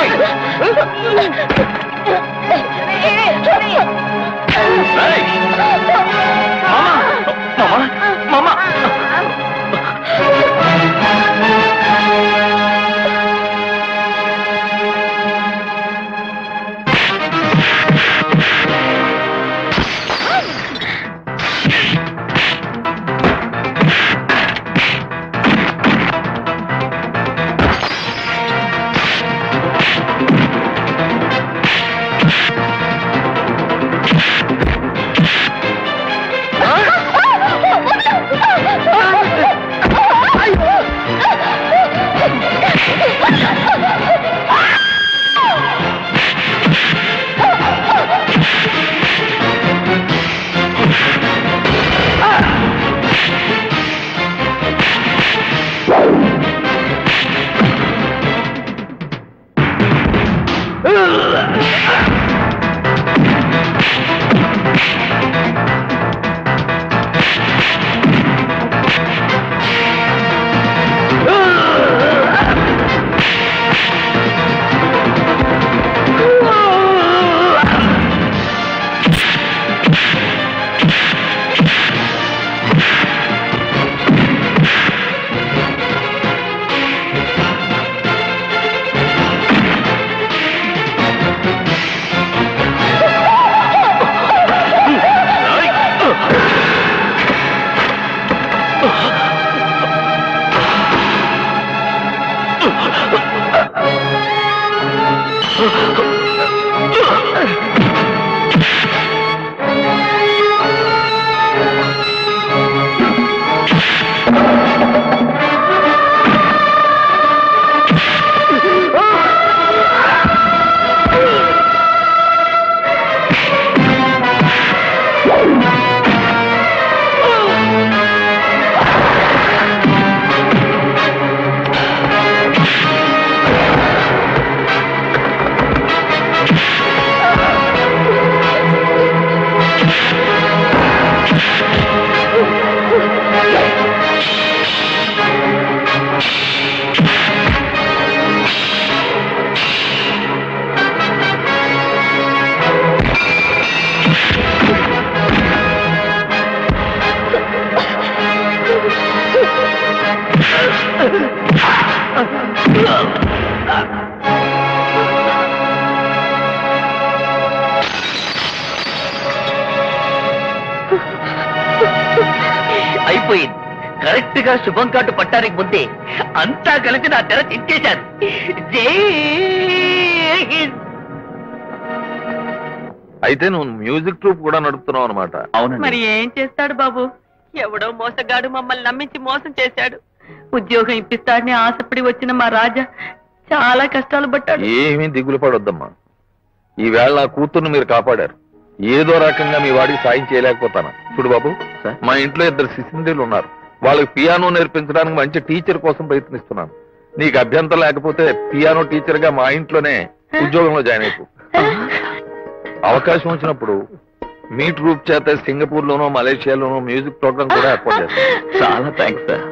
అయిపోయింది కరెక్ట్ గా శుభం కార్డు పట్టానికి ముందే అంతా కలిసి నా తెర చించేశారు జై హింద్. అయితే నువ్వు మ్యూజిక్ ట్రూప్ కూడా నడుపుతున్నావు అనమాట అవునండి మరి ఏం చేస్తాడు బాబు ఎవడో మోసగాడు మమ్మల్ని నమ్మించి మోసం చేశాడు ఉద్యోగం ఇప్పిస్తాడని ఆశపడి వచ్చిన మా రాజా చాలా కష్టాలు పట్టాడు ఏమీ దిగులు పడొద్దమ్మా ఈవేళ నా కూతుర్ని మీరు కాపాడారు ఏదో రకంగా మీ వాడికి సాయం చేయలేకపోతాను చూడు బాబు సార్. మా ఇంట్లో ఇద్దరు శిశుండీలు ఉన్నారు వాళ్ళకి పియానో నేర్పించడానికి మంచి టీచర్ కోసం ప్రయత్నిస్తున్నాను నీకు అభ్యంతరం లేకపోతే పియానో టీచర్ గా మా ఇంట్లోనే ఉద్యోగంలో జాయిన్ అయిపో అవకాశం వచ్చినప్పుడు మీ ట్రూప్ చేత సింగపూర్ లోనో మలేషియాలోనో మ్యూజిక్ ప్రోగ్రామ్ కూడా ఏర్పాటు చేస్తాను చాలా thanks sir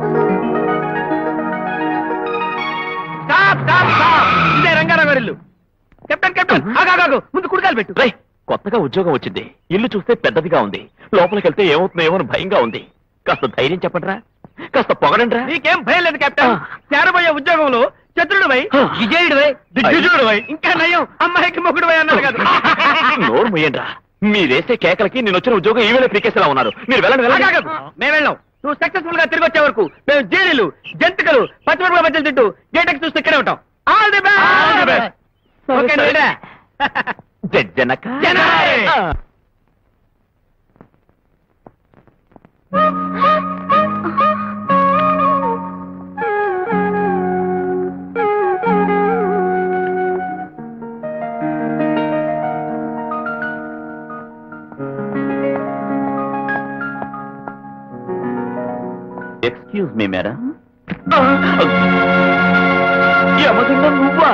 stop stop stop ఇదే రంగారావు గారి ఇల్లు కెప్టెన్ కెప్టెన్ ఆగాగాగు ముందు కుడికాలు పెట్టు రేయ్ కొత్తగా ఉద్యోగం వచ్చింది ఇల్లు చూస్తే పెద్దదిగా ఉంది లోపలికి వెళ్తే ఏమవుతుందో ఏమో అని భయంగా ఉంది కాస్త ధైర్యం చెప్పండిరా కాస్త పొగడండ్రా నీకేం భయం లేదు కెప్టెన్ ఆ. చేరబోయే ఉద్యోగంలో చతురుడు వై ఆ. విజయుడు వై దిగ్విజయుడు వై ఇంకా నయం అమ్మాయికి మొగుడు వై అన్నారు కదా నోరు ముయ్యండ్రా మీరేసే కేకలకి నేను వచ్చిన ఉద్యోగం ఈవేళ పీకేసేలా ఉన్నారు మీరు వెళ్ళండి వెళ్ళండి అలాగదు. మేము వెళ్ళాం నువ్వు సక్సెస్ఫుల్ గా తిరిగి వచ్చే వరకు మేము జైలు జంతికలు పచ్చిమిరపకాయ బజ్జీలు తింటూ గేటెక్స్ చూస్తూ ఇక్కడే ఉంటాం all the best okay Noida జజ్జనక జనయ్. ఆ. ఎక్స్క్యూజ్ మీ మేడం యమగండ నువ్వా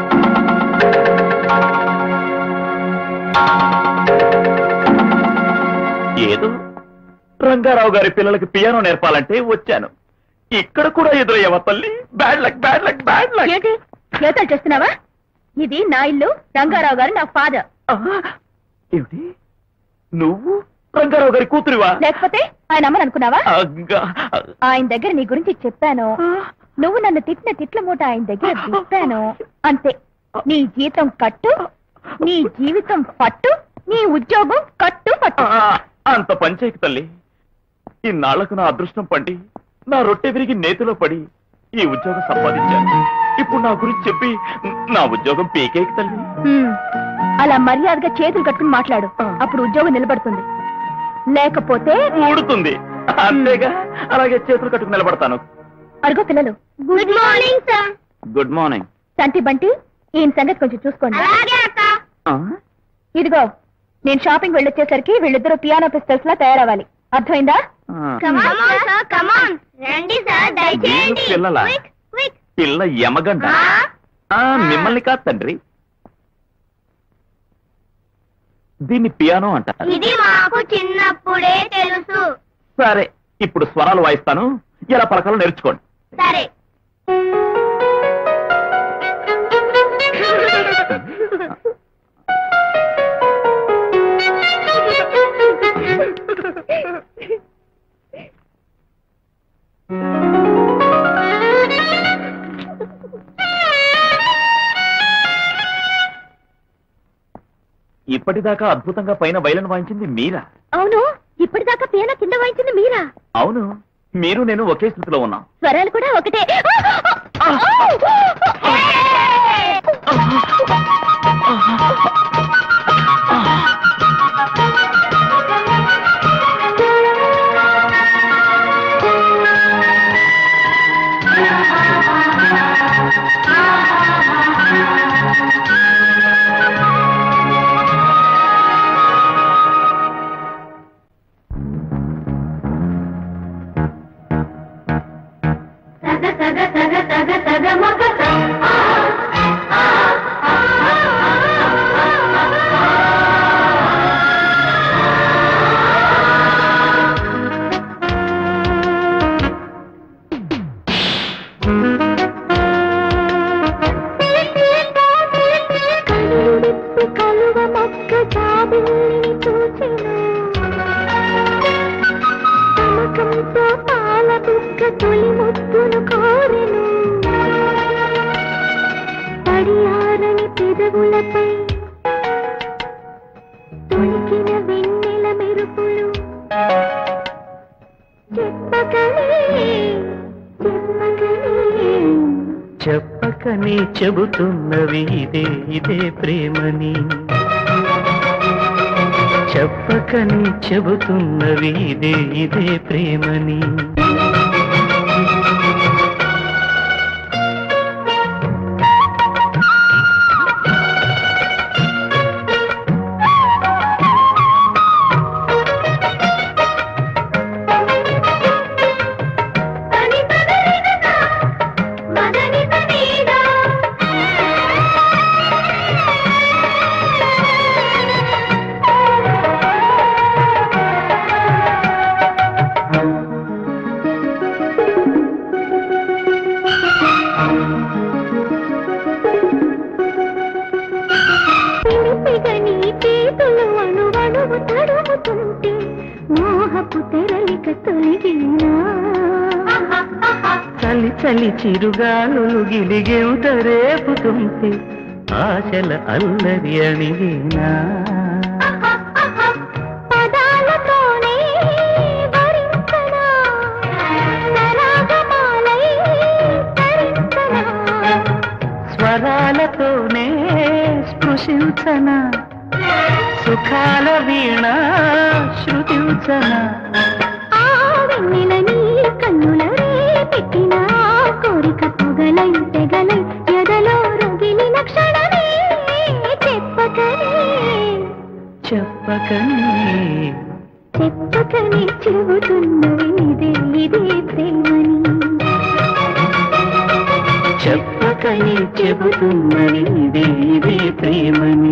ఏదో రంగారావు గారి పిల్లలకి పియానో నేర్పాలంటే వచ్చాను ఇక్కడ కూడా ఎదురయ్యవ తల్లి bad luck bad luck bad luck ఏంటి యోతాలు చేస్తున్నావా ఇది నా ఇల్లు రంగారావు గారు నా ఫాదర్ ఏమిటి నువ్వు రంగారావు గారి కూతురివా లేకపోతే ఆయన అమ్మని అనుకున్నావా అగ్గా. ఆయన దగ్గర నీ గురించి చెప్పాను నువ్వు నన్ను తిట్టిన తిట్ల మూట ఆయన దగ్గర విప్పాను అంతే నీ జీతం కట్టు నీ జీవితం పట్టు నీ ఉద్యోగం కట్టు పట్టు ఆ, అంత పంచాయకి తల్లి ఇన్నాళ్లకు నా అదృష్టం పండి నా రొట్టె విరిగి నేతిలో పడి ఈ ఉద్యోగం సంపాదించాను ఇప్పుడు నా గురించి చెప్పి నా ఉద్యోగం పీకేకి తల్లి హ్మ్. అలా మర్యాదగా చేతులు కట్టుకుని మాట్లాడు అప్పుడు ఉద్యోగం నిలబడుతుంది లేకపోతే ఊడుతుంది అంతేగా అలాగే చేతులు కట్టుకుని నిలబడతాను అరుగో పిల్లలు good morning sir good morning Santi Banti ఈయన సంగతి కొంచెం చూసుకోండి ఇదిగో నేను షాపింగ్ వెళ్ళొచ్చేసరికి వీళ్ళిద్దరూ పియానో పిస్టల్స్ లా తయారవ్వాలి అర్థమైందా రండి సార్ దయచేయండి పిల్లలా Quick, quick. పిల్ల యమగండ ఆ, మిమ్మల్ని కాదు తండ్రి దీన్ని పియానో అంటారు ఇది మాకు చిన్నప్పుడే తెలుసు సరే ఇప్పుడు స్వరాలు వాయిస్తాను ఎలా పలకాలో నేర్చుకోండి సరే ఇప్పటిదాకా అద్భుతంగా పైన వైలన్ వాయించింది మీరా అవును ఇప్పటిదాకా పియానో కింద వాయించింది మీరా అవును మీరు నేను ఒకే స్థితిలో ఉన్నాం స్వరాలు కూడా ఒకటే సగ సగ సగ సగ సగ మగ స. కనుడిప్పి కలువ మొక్క జాబిల్లిని చూచెను. తమకంతో పాల బుగ్గ తొలి ముద్దును కోరెను తడియారని పెదవులపై తొలికిన వెన్నెల మెరుపులు చెప్పకనే చెప్పకనే చెప్పకనే చెబుతున్నవి ఇదే ఇదే ప్రేమని చెప్పకనే చెబుతున్నవి ఇదే ఇదే ప్రేమని తని పదనిద మదని తనీదా పిలిపిగ నీ చేతులు అణువణువు తడుముతుంటే మోహపు తెరలిక తొలగినా చలి చిరుగాలులు గిలిగేవుట రేపుతుంటే ఆశల అల్లరి అణివేనా పదాలతోనే వరించనా సరాగమాలై తరించనా స్వరాలతోనే స్పృశించన సుఖాల వీణ శృతించన ఆ వెన్నెల నీ కన్నుల పెట్టిన కోరిక పొగలై తెగలై ఎదలో రగిలిన క్షణమే చెప్పకనే చెప్పకనే చెప్పకనే చెబుతున్నవి ఇదే ఇదే ప్రేమని చెప్పకనే చెబుతున్నది ఇదే ఇదే ప్రేమని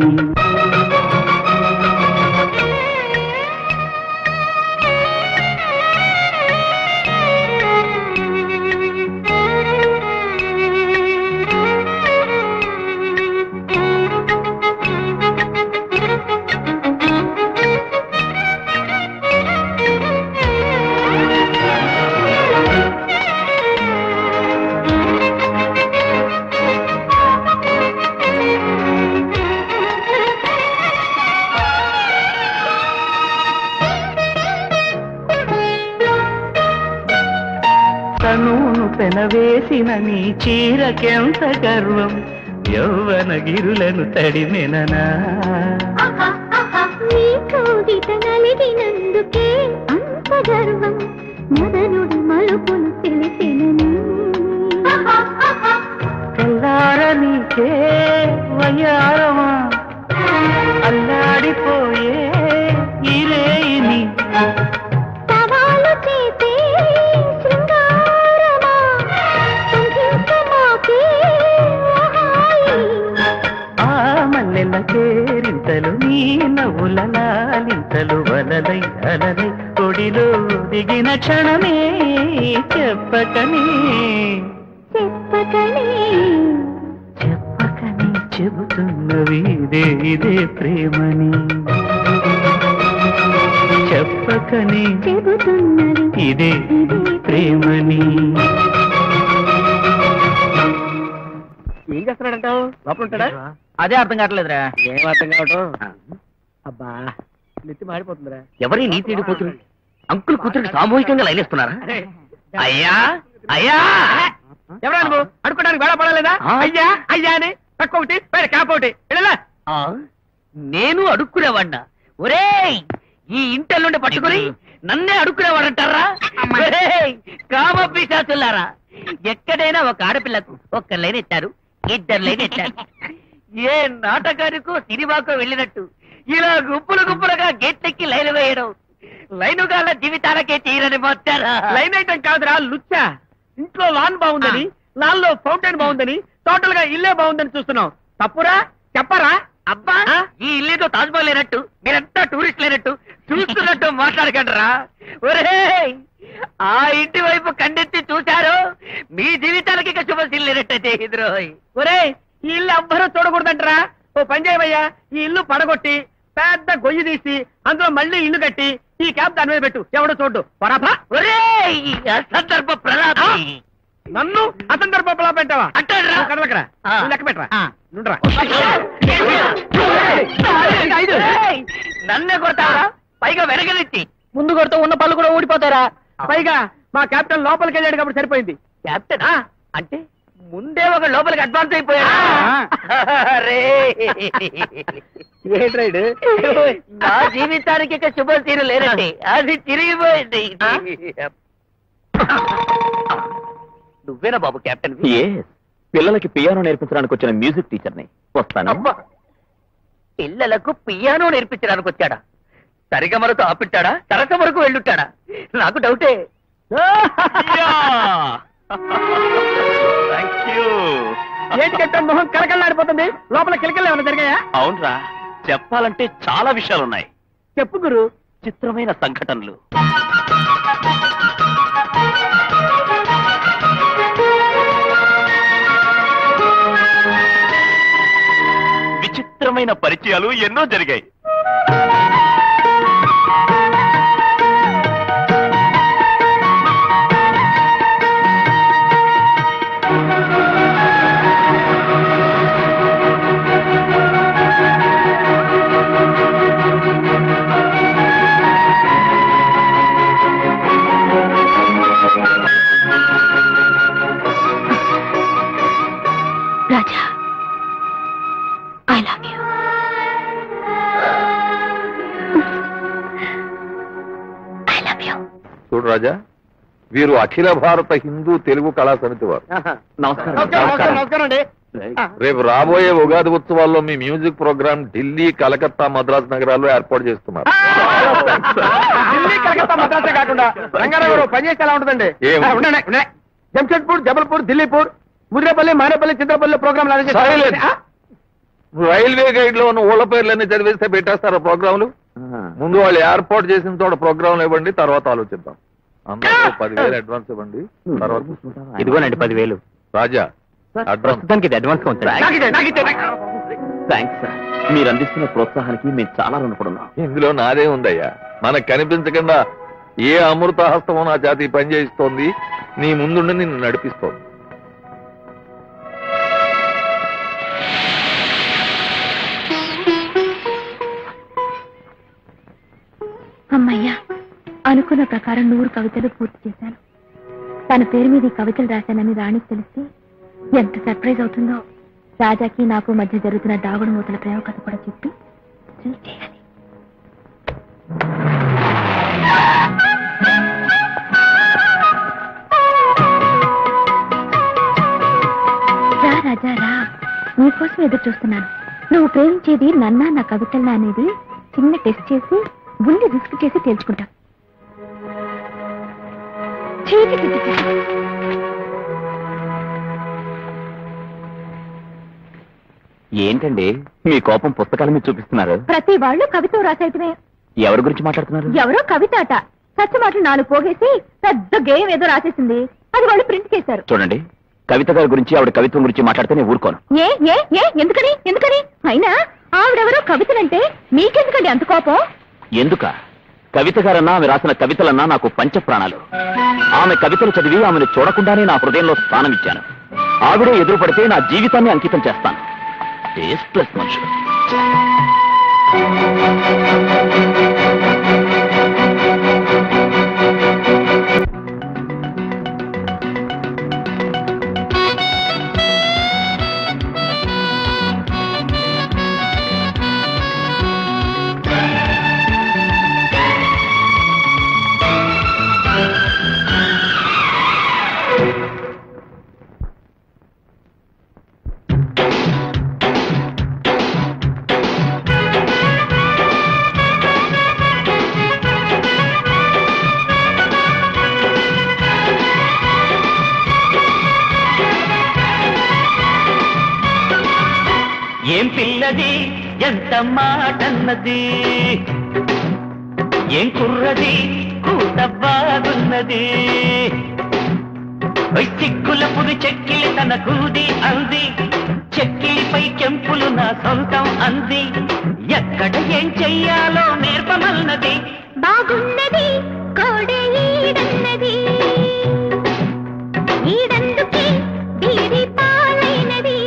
తనూను పెనవేసిన నీ చీరకెంత గర్వం యౌవన గిరులను తడిమెననా నీ కోగిట నలిగినందుకే అంత గర్వం మదనుడి మలుపులు తెలిసినని తెల్లార నీకే వయ్యారమా అల్లాడిపోయే ఈ రేయిని సవాలు చేసే శృంగారమా సంధించమాకే హాయి ఆ మల్లెల కేరింతలు నీ నవ్వుల లాలింతలు వలలై అలలై ఒడిలో దిగిన క్షణమే చెప్పకనే చెప్పకనే చెప్పకనే చెబుతున్నవి ఇదే ఇదే ప్రేమని చెప్పకనే చెబుతున్నది ఇదే ఇదే ప్రేమని ఏం చేస్తున్నాడంటావు లోపల ఉంటాడా అదే అర్థం కావట్లేదురా ఏం అర్థం కావటం అబ్బా నెత్తి మాడిపోతుందిరా ఎవరి నీతి కూతురు అంకుల్ కూతురికి సామూహికంగా లైనేస్తున్నారా అయ్యా అయ్యా ఎవరా నువ్వు అడుకోవడానికి వేళ పడలేదా ఆ? అయ్యా అయ్యా అని తక్కువ ఒకటి పైన క్యాప్ ఒకటి వెళ్ళలా ఆ, నేను అడుక్కునేవాడినా ఒరేయ్ ఈ ఇంటల్లుండి పట్టుకుని నన్నే అడుక్కునేవాడంటారా ఒరేయ్, కామ పిశాచులారా ఎక్కడైనా ఒక ఆడపిల్లకు ఒక్క లైన్ ఎత్తారు ఇద్దరు లైన్ ఎత్తారు ఏ నాటకానికో సినిమాకో వెళ్ళినట్టు ఇలా గుంపులు గుంపులుగా గేట్లెక్కి లైన్ వేయడం లైనుగాల జీవితాలకే తీరని మొత్తారా లైన్ ఐటమ్ కాదురా లుచ్చా ఇంట్లో లాన్ బాగుందని లాన్ లో ఫౌంటైన్ బాగుందని టోటల్ గా ఇల్లే బాగుందని చూస్తున్నావు తప్పురా చెప్పరా అబ్బా ఆ? ఈ ఇల్లేదో తాజ్మహల్ లేనట్టు మీరంతా టూరిస్ట్ లేనట్టు చూస్తున్నట్టు మాట్లాడకండిరా ఒరేయ్ ఆ ఇంటి వైపు కండెత్తి చూశారు మీ జీవితాలకి ఇక శుభశీల్ లేనట్టయితే ఎదురోయ్ ఒరేయ్ ఈ ఇల్లు ఎవ్వరూ చూడకూడదంటరా ఓ పని చేయవయ్యా ఈ ఇల్లు పడగొట్టి పెద్ద గొయ్యి తీసి అందులో మళ్ళీ ఇల్లు కట్టి ఈ క్యాప్ దాని మీద పెట్టు ఎవడో చూడు పరాభా ఒరేయ్ ఈ అసందర్భ ప్రలాపి నన్ను అసందర్భంలో పెట్టావా అంటాడ్రా? నువ్వు కదలకరా ఆ. నువ్వు లెక్క పెట్టరా ఆ. నుండ్రా ఏయ్, నన్నే కొడతారా పైగా వెనకలిచ్చి ముందు కొడుతూ ఉన్న పళ్ళు కూడా ఊడిపోతారా పైగా మా కెప్టెన్ లోపలికి వెళ్ళాడు కాబట్టి సరిపోయింది కెప్టెన్ అంటే ముందే ఒక లోపలికి అడ్వాన్స్ అయిపోయా అరే ఏంటి రైడ్ నా జీవితానికి ఇక శుభశీలు లేనండి అది తిరిగిపోయింది నువ్వేనా బాబు కెప్టెన్ ఏ పిల్లలకి పియానో నేర్పించడానికి వచ్చిన మ్యూజిక్ టీచర్ని వస్తాను అబ్బా పిల్లలకు పియానో నేర్పించడానికి వచ్చాడా సరిగమలతో ఆపిట్టాడా సరస వరకు వెళ్ళుంటాడా నాకు డౌటే ఏంటి కెప్టెన్ మొహం కలకల్లాడిపోతుంది లోపల కిలకలు ఏమైనా జరిగాయా అవునరా చెప్పాలంటే చాలా విషయాలున్నాయి చెప్పు గురు చిత్రమైన సంఘటనలు విచిత్రమైన పరిచయాలు ఎన్నో జరిగాయి చూడు రాజా వీరు అఖిల భారత హిందూ తెలుగు కళా సమితి వారు నమస్కారం నమస్కారం నమస్కారం నమస్కారం అండి రేపు రాబోయే ఉగాది ఉత్సవాల్లో మీ మ్యూజిక్ ప్రోగ్రామ్ ఢిల్లీ కలకత్తా మద్రాస్ నగరాల్లో ఏర్పాటు చేస్తున్నారు ఢిల్లీ కలకత్తా మద్రాసే కాకుండా రంగారావు గారు పనిచేస్తే ఎలా ఉంటుందండి ఏం? ఆ, ఉండండి, ఉండండి. Jamshedpur Jabalpur Delhipur Mudirepalli Manepalli Chitrapalli program Silence. Railway guide లో ఉన్న ఊళ్ళ పేర్లన్నీ చదివేస్తే పెట్టేస్తారా ప్రోగ్రాంలు ముందు వాళ్ళు ఏర్పాటు చేసిన చోట ప్రోగ్రాంలు ఇవ్వండి తర్వాత ఆలోచిద్దాం అందరూ పదివేలు అడ్వాన్స్ ఇవ్వండి తర్వాత ఇదిగోనండి పదివేలు రాజా అడ్వాన్స్ ప్రస్తుతానికి ఇది అడ్వాన్స్ గా ఉంచండి థ్యాంక్స్ సార్ మీరు అందిస్తున్న ప్రోత్సాహానికి మేము చాలా రుణపడున్నాం ఇందులో నాదే ఉందయ్యా మనకు కనిపించకుండా ఏ అమృత హస్తమో నా జాతి పనిచేయిస్తోంది నీ ముందుండి నిన్ను నడిపిస్తోంది అమ్మయ్యా అనుకున్న ప్రకారం నూరు కవితలు పూర్తి చేశాను తన పేరు మీద ఈ కవితలు రాశానని రాణికి తెలిస్తే ఎంత సర్ప్రైజ్ అవుతుందో రాజాకి నాకు మధ్య జరుగుతున్న దాగుడు మూతల ప్రేమ కథ కూడా చెప్పి thrill చేయాలి రా రాజా రా నీకోసం ఎదురు చూస్తున్నాను నువ్వు ప్రేమించేది నన్నా నా కవితల్లా అనేది చిన్న టెస్ట్ చేసి బుల్లి రిస్క్ చేసి తేల్చుకుంటా ఛీ, ఛీ, ఛీ, ఛీ, ఛీ. ఏంటండి మీ కోపం పుస్తకాల మీద చూపిస్తున్నారు ప్రతి వాళ్ళు కవిత రాసైతమే ఎవరి గురించి మాట్లాడుతున్నారు ఎవరో కవిత అట సచ్చ మాటలు నాలుగు పోగేసి పెద్ద గేయం ఏదో రాసేసింది అది వాళ్ళు ప్రింట్ చేశారు చూడండి కవిత గారి గురించి ఆవిడ కవిత్వం గురించి మాట్లాడితే నేను ఊరుకోను ఏ ఏ ఏ ఎందుకని ఎందుకని అయినా ఆవిడెవరో కవితలంటే మీకెందుకండి అంత కోపం ఎందుక కవిత గారన్నా ఆమె రాసిన కవితలన్నా నాకు పంచ ప్రాణాలు ఆమె కవితలు చదివి ఆమెను చూడకుండానే నా హృదయంలో స్థానం ఇచ్చాను ఆవిడే ఎదురు పడితే నా జీవితాన్ని అంకితం చేస్తాను టేస్ట్లెస్ మనుషులు ఏం పిల్లది ఎంత మాటన్నది ఏం కుర్రది కూత బాగున్నది ఓయ్ చిక్కుల పురి చెక్కిలి తన కూది అంది చెక్కిలిపై కెంపులు నా సొంతం అంది ఎక్కడ ఏం చెయ్యాలో నేర్పమన్నది బాగున్నది కోడే ఈడన్నది ఈడందుకే బీడి పాలైనది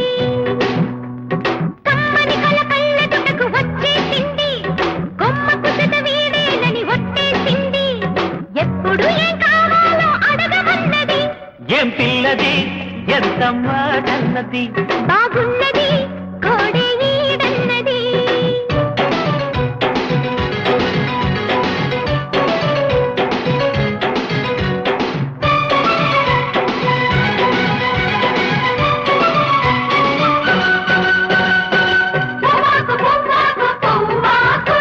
కమ్మని కల కళ్ళదుటకు వచ్చేసింది కొమ్మకు జత వీడేనని ఒట్టేసింది ఎప్పుడు ఏం కావాలో అడగమన్నది ఏం పిల్లది ఎంత మాటన్నది బాగున్నది కోడే ఈడన్నది పువ్వాకు పువ్వాకు పువ్వాకు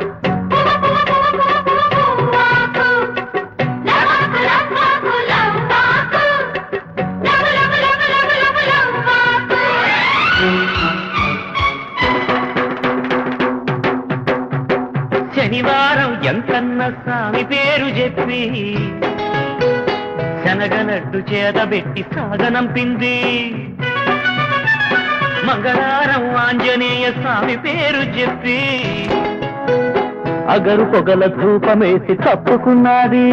పువ్వాకు లవ్వాకు లవ్వాకు లవ్వాకు love love love love love లవ్వాకు శనివారం ఎంతన్న స్వామి పేరు చెప్పి శనగనడ్డు చేతబెట్టి సాగనంపింది మంగళవారం ఆంజనేయ స్వామి పేరు చెప్పి అగరు పొగల ధూపమేసి తప్పుకున్నది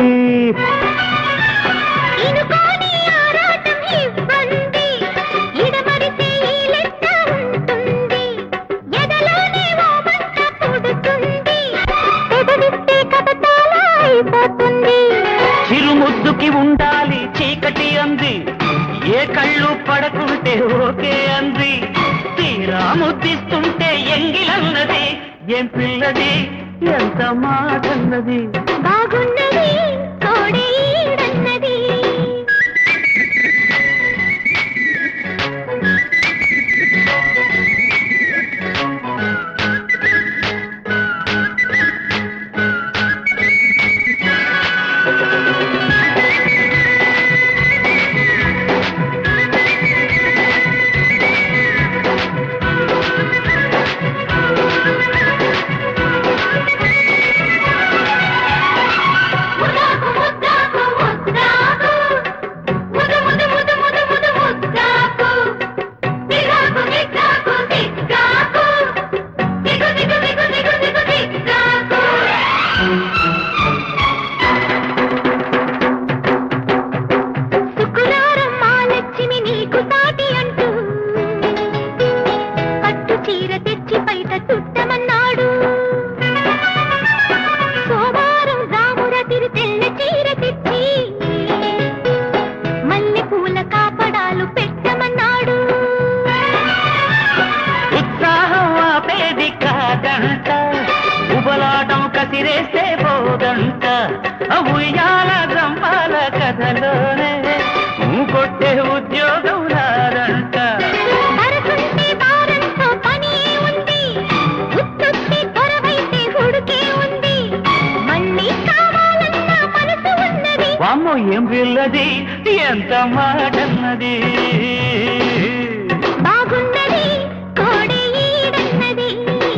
ఇనుకోని ఆరాటం ఇవ్వండి ఇడమరితే ఈ లెక్క ఉంటుంది ఎదలోనే ఓ మంట పుడుతుంది పెదవిస్తే కథతాల అయిపోతుంది చిరుముద్దుకి ఉండాలి చీకటి అంది ఏ కళ్ళు పడకుంటే ఓకే అంది తీరా ముద్దిస్తుంటే ఎంగిలన్నది ఏం పిల్లది ఎంత మాటన్నది బాగున్నది పోదంట ఉయ్యాల రంపాల కథలోనే కొట్టే ఉద్యోగం రాదంట మరకుంటే వారంతో పని ఉంది ఉత్తొత్తి త్వరవైతే హుడుకే ఉంది మళ్ళీ కావాలన్న మనసు ఉన్నది వామ్మో ఏం పిల్లది ఎంత మాటన్నది బాగున్నది కోడి ఈడన్నది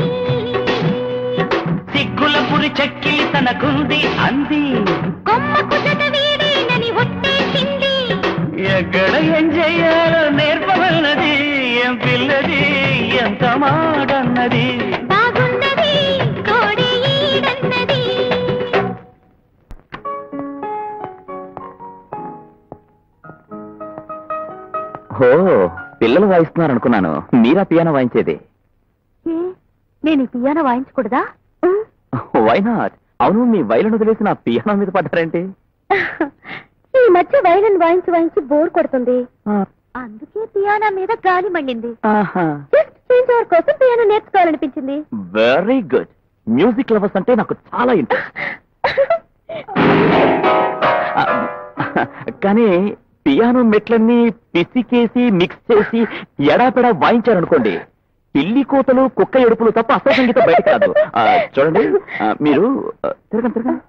సిగ్గుల పురి చెక్కిలి తనకుంది అంది కొమ్మకు జత వీడేనని ఒట్టేసింది ఎక్కడ ఏం చెయ్యాలో నేర్పవన్నది ఏం పిల్లది ఎంత మాటన్నది బాగున్నది కోడి ఈడన్నది ఓ పిల్లలు వాయిస్తున్నారు అనుకున్నాను మీరా పియానో వాయించేది నేను ఈ పియానో వాయించకూడదా వై నాట్ అవును మీ వైలను వదిలేసి నా పియానో మీద పడ్డారేంటి ఈ మధ్య వైలన్ వాయించి వాయించి బోర్ కొడుతుంది అందుకే పియానో మీద గాలి మళ్ళింది జస్ట్ చేంజ్ ఓవర్ కోసం పియానో నేర్చుకోవాలనిపించింది వెరీ గుడ్ మ్యూజిక్ లవర్స్ అంటే నాకు చాలా ఇంట్రెస్ట్ కానీ పియానో మెట్లన్నీ పిసికేసి మిక్స్ చేసి ఎడాపెడా వాయించారనుకోండి పిల్లి కోతలు కుక్క ఎడుపులు తప్ప అసలు సంగీతం బయట కాదు ఆ, చూడండి ఆ, మీరు ఆ, తిరగండి తిరగండి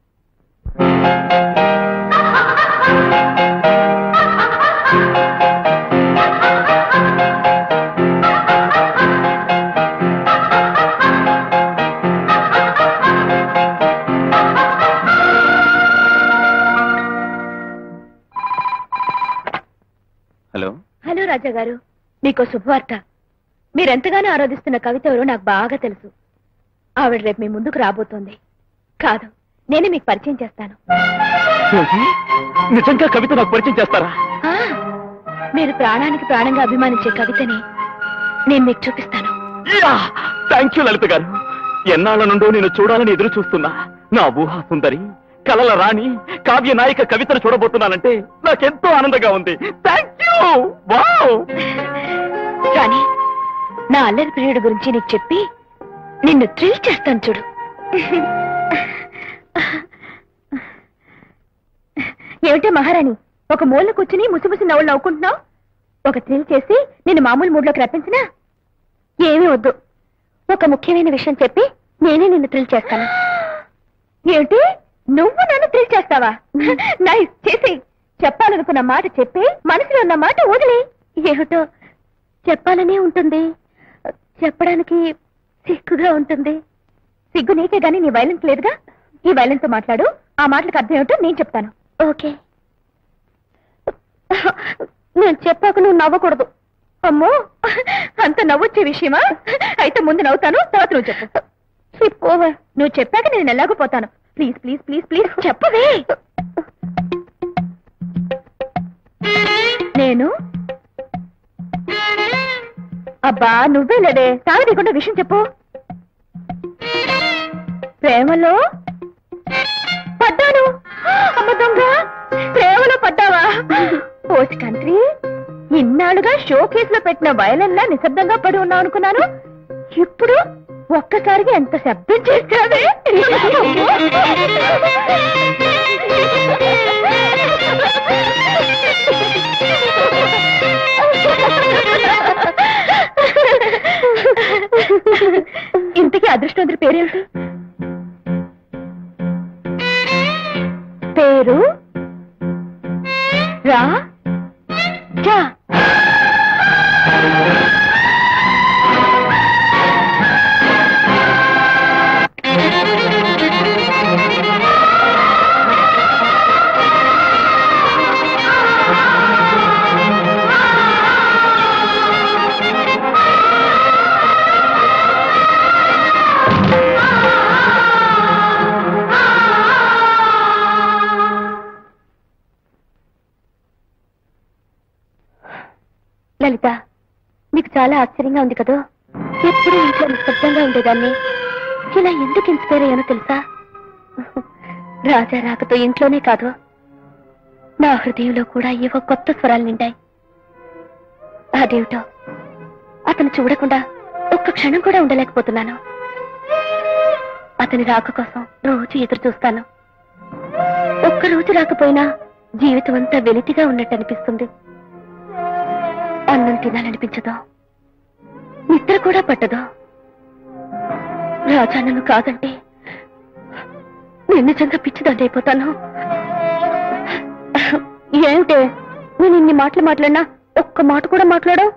హలో హలో రాజా గారు మీకు శుభవార్త మీరెంతగానో ఆరాధిస్తున్న కవిత ఎవరో నాకు బాగా తెలుసు ఆవిడ రేపు మీ ముందుకు రాబోతోంది కాదు నేనే మీకు పరిచయం చేస్తాను ఏంటి? నిజంగా కవిత నాకు పరిచయం చేస్తారా ఆ, మీరు ప్రాణానికి ప్రాణంగా అభిమానించే కవితని నేను మీకు చూపిస్తాను థ్యాంక్ యూ లలిత గారు ఎన్నాళ్ళ నుండో నేను చూడాలని ఎదురు చూస్తున్నా నా ఊహా సుందరి కలల రాణి కావ్య నాయిక కవితను చూడబోతున్నానంటే నాకెంతో ఆనందంగా ఉంది థ్యాంక్ యూ వావ్ రాణి నా అల్లరి ప్రియుడి గురించి నీకు చెప్పి నిన్ను థ్రిల్ చేస్తాను చూడు ఏమిటే మహారాణి ఒక మూల కూర్చుని ముసిముసి నవ్వులు నవ్వుకుంటున్నావు ఒక థ్రిల్ చేసి నిన్ను మామూలు మూడ్లోకి రప్పించినా ఏమీ వద్దు ఒక ముఖ్యమైన విషయం చెప్పి నేనే నిన్ను థ్రిల్ చేస్తాను ఏమిటి నువ్వు నన్ను థ్రిల్ చేస్తావా నైస్ చేసి చెప్పాలనుకున్న మాట చెప్పి మనసులో ఉన్న మాట వదిలే ఏమిటో చెప్పాలనే ఉంటుంది చెప్పడానికి సిగ్గుగా ఉంటుంది సిగ్గు నీకే గానీ నీ వైలెన్స్ లేదుగా ఈ వైలెన్స్ తో మాట్లాడు ఆ మాటలకు అర్థం ఏమిటో నేను చెప్తాను ఓకే నేను చెప్పాక నువ్వు నవ్వకూడదు అమ్మో అంత నవ్వొచ్చే విషయమా అయితే ముందు నవ్వుతాను తర్వాత నువ్వు చెప్పు చెప్పోవా నువ్వు చెప్పాక నేను ఎలాగో పోతాను ప్లీజ్ ప్లీజ్ ప్లీజ్ ప్లీజ్ చెప్పవే నేను అబ్బా నువ్వే లేదే సాగదీయకుండా విషయం చెప్పు ప్రేమలో పడ్డాను అమ్మ దొంగ ప్రేమలో పడ్డావా పోస్ట్ కంట్రీ ఇన్నాళ్ళుగా షో కేసులో పెట్టిన వయలన్లా నిశ్శబ్దంగా పడి ఉన్నావు అనుకున్నాను ఇప్పుడు ఒక్కసారిగా ఎంత శబ్దం చేశావే ఇంతకీ అదృష్టవంతుడి పేరేంటి పేరు రా జా లలిత నీకు చాలా ఆశ్చర్యంగా ఉంది కదా ఎప్పుడు ఇంట్లో నిశ్శబ్దంగా ఉండేదాన్ని ఇలా ఎందుకు ఇన్స్పైర్ అయ్యానో తెలుసా రాజా రాకతో ఇంట్లోనే కాదు నా హృదయంలో కూడా ఏవో కొత్త స్వరాలు నిండాయి అదేమిటో అతను చూడకుండా ఒక్క క్షణం కూడా ఉండలేకపోతున్నాను అతని రాక కోసం రోజు ఎదురు చూస్తాను ఒక్క రోజు రాకపోయినా జీవితం అంతా వెలితిగా ఉన్నట్టు అనిపిస్తుంది అన్నం తినాలనిపించదో నిద్ర కూడా పట్టదో రాజా నన్ను కాదంటే నేను నిజంగా పిచ్చిదాన్ని అయిపోతాను ఏమిటే నేను ఇన్ని మాటలు మాట్లాడినా ఒక్క మాట కూడా మాట్లాడవు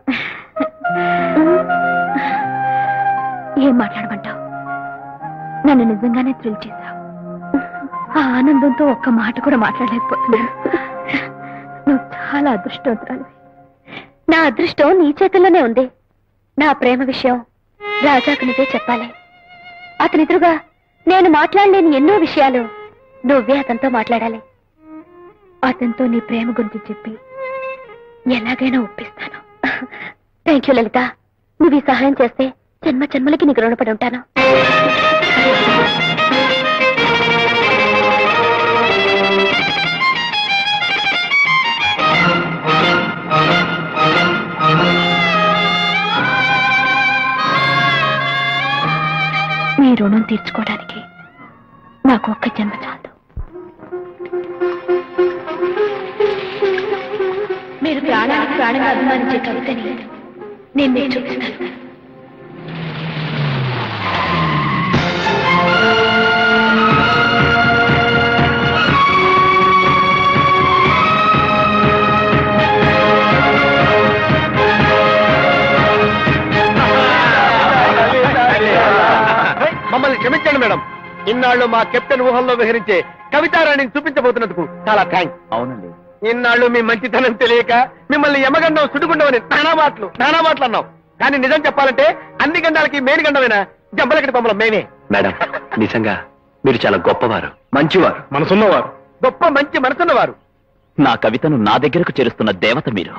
ఏం మాట్లాడమంటావు నన్ను నిజంగానే థ్రిల్ చేశావు ఆ ఆనందంతో ఒక్క మాట కూడా మాట్లాడలేకపోతున్నాను నువ్వు చాలా అదృష్టవంతురాలు నా అదృష్టం నీ చేతుల్లోనే ఉంది నా ప్రేమ విషయం రాజాకు నువ్వే చెప్పాలి అతని ఎదురుగా నేను మాట్లాడలేని ఎన్నో విషయాలు నువ్వే అతనితో మాట్లాడాలి అతనితో నీ ప్రేమ గురించి చెప్పి ఎలాగైనా ఒప్పిస్తాను థ్యాంక్ యూ లలిత నువ్వు ఈ సహాయం చేస్తే జన్మ జన్మలకి నీకు రుణపడి ఉంటాను మీ రుణం తీర్చుకోవడానికి నాకు ఒక్క జన్మ చాలు మీరు ప్రాణానికి ప్రాణంగా అభిమానించే కవితని నేను మీకు చూపిస్తాను మమ్మల్ని క్షమించండి మేడం ఇన్నాళ్ళు మా కెప్టెన్ ఊహల్లో విహరించే కవితారాణిని చూపించబోతున్నందుకు చాలా థ్యాంక్స్ అవునండి ఇన్నాళ్ళు మీ మంచితనం తెలియక మిమ్మల్ని యమగండం సుడిగుండమని నానా మాటలు నానా మాటలు అన్నాం కానీ నిజం చెప్పాలంటే అన్ని గండాలకి మేలు గండమైన జంబలకటి బొమ్మలం మేమే మేడం నిజంగా మీరు చాలా గొప్పవారు మంచివారు మనసున్నవారు గొప్ప మంచి మనసున్నవారు నా కవితను నా దగ్గరకు చేరుస్తున్న దేవత మీరు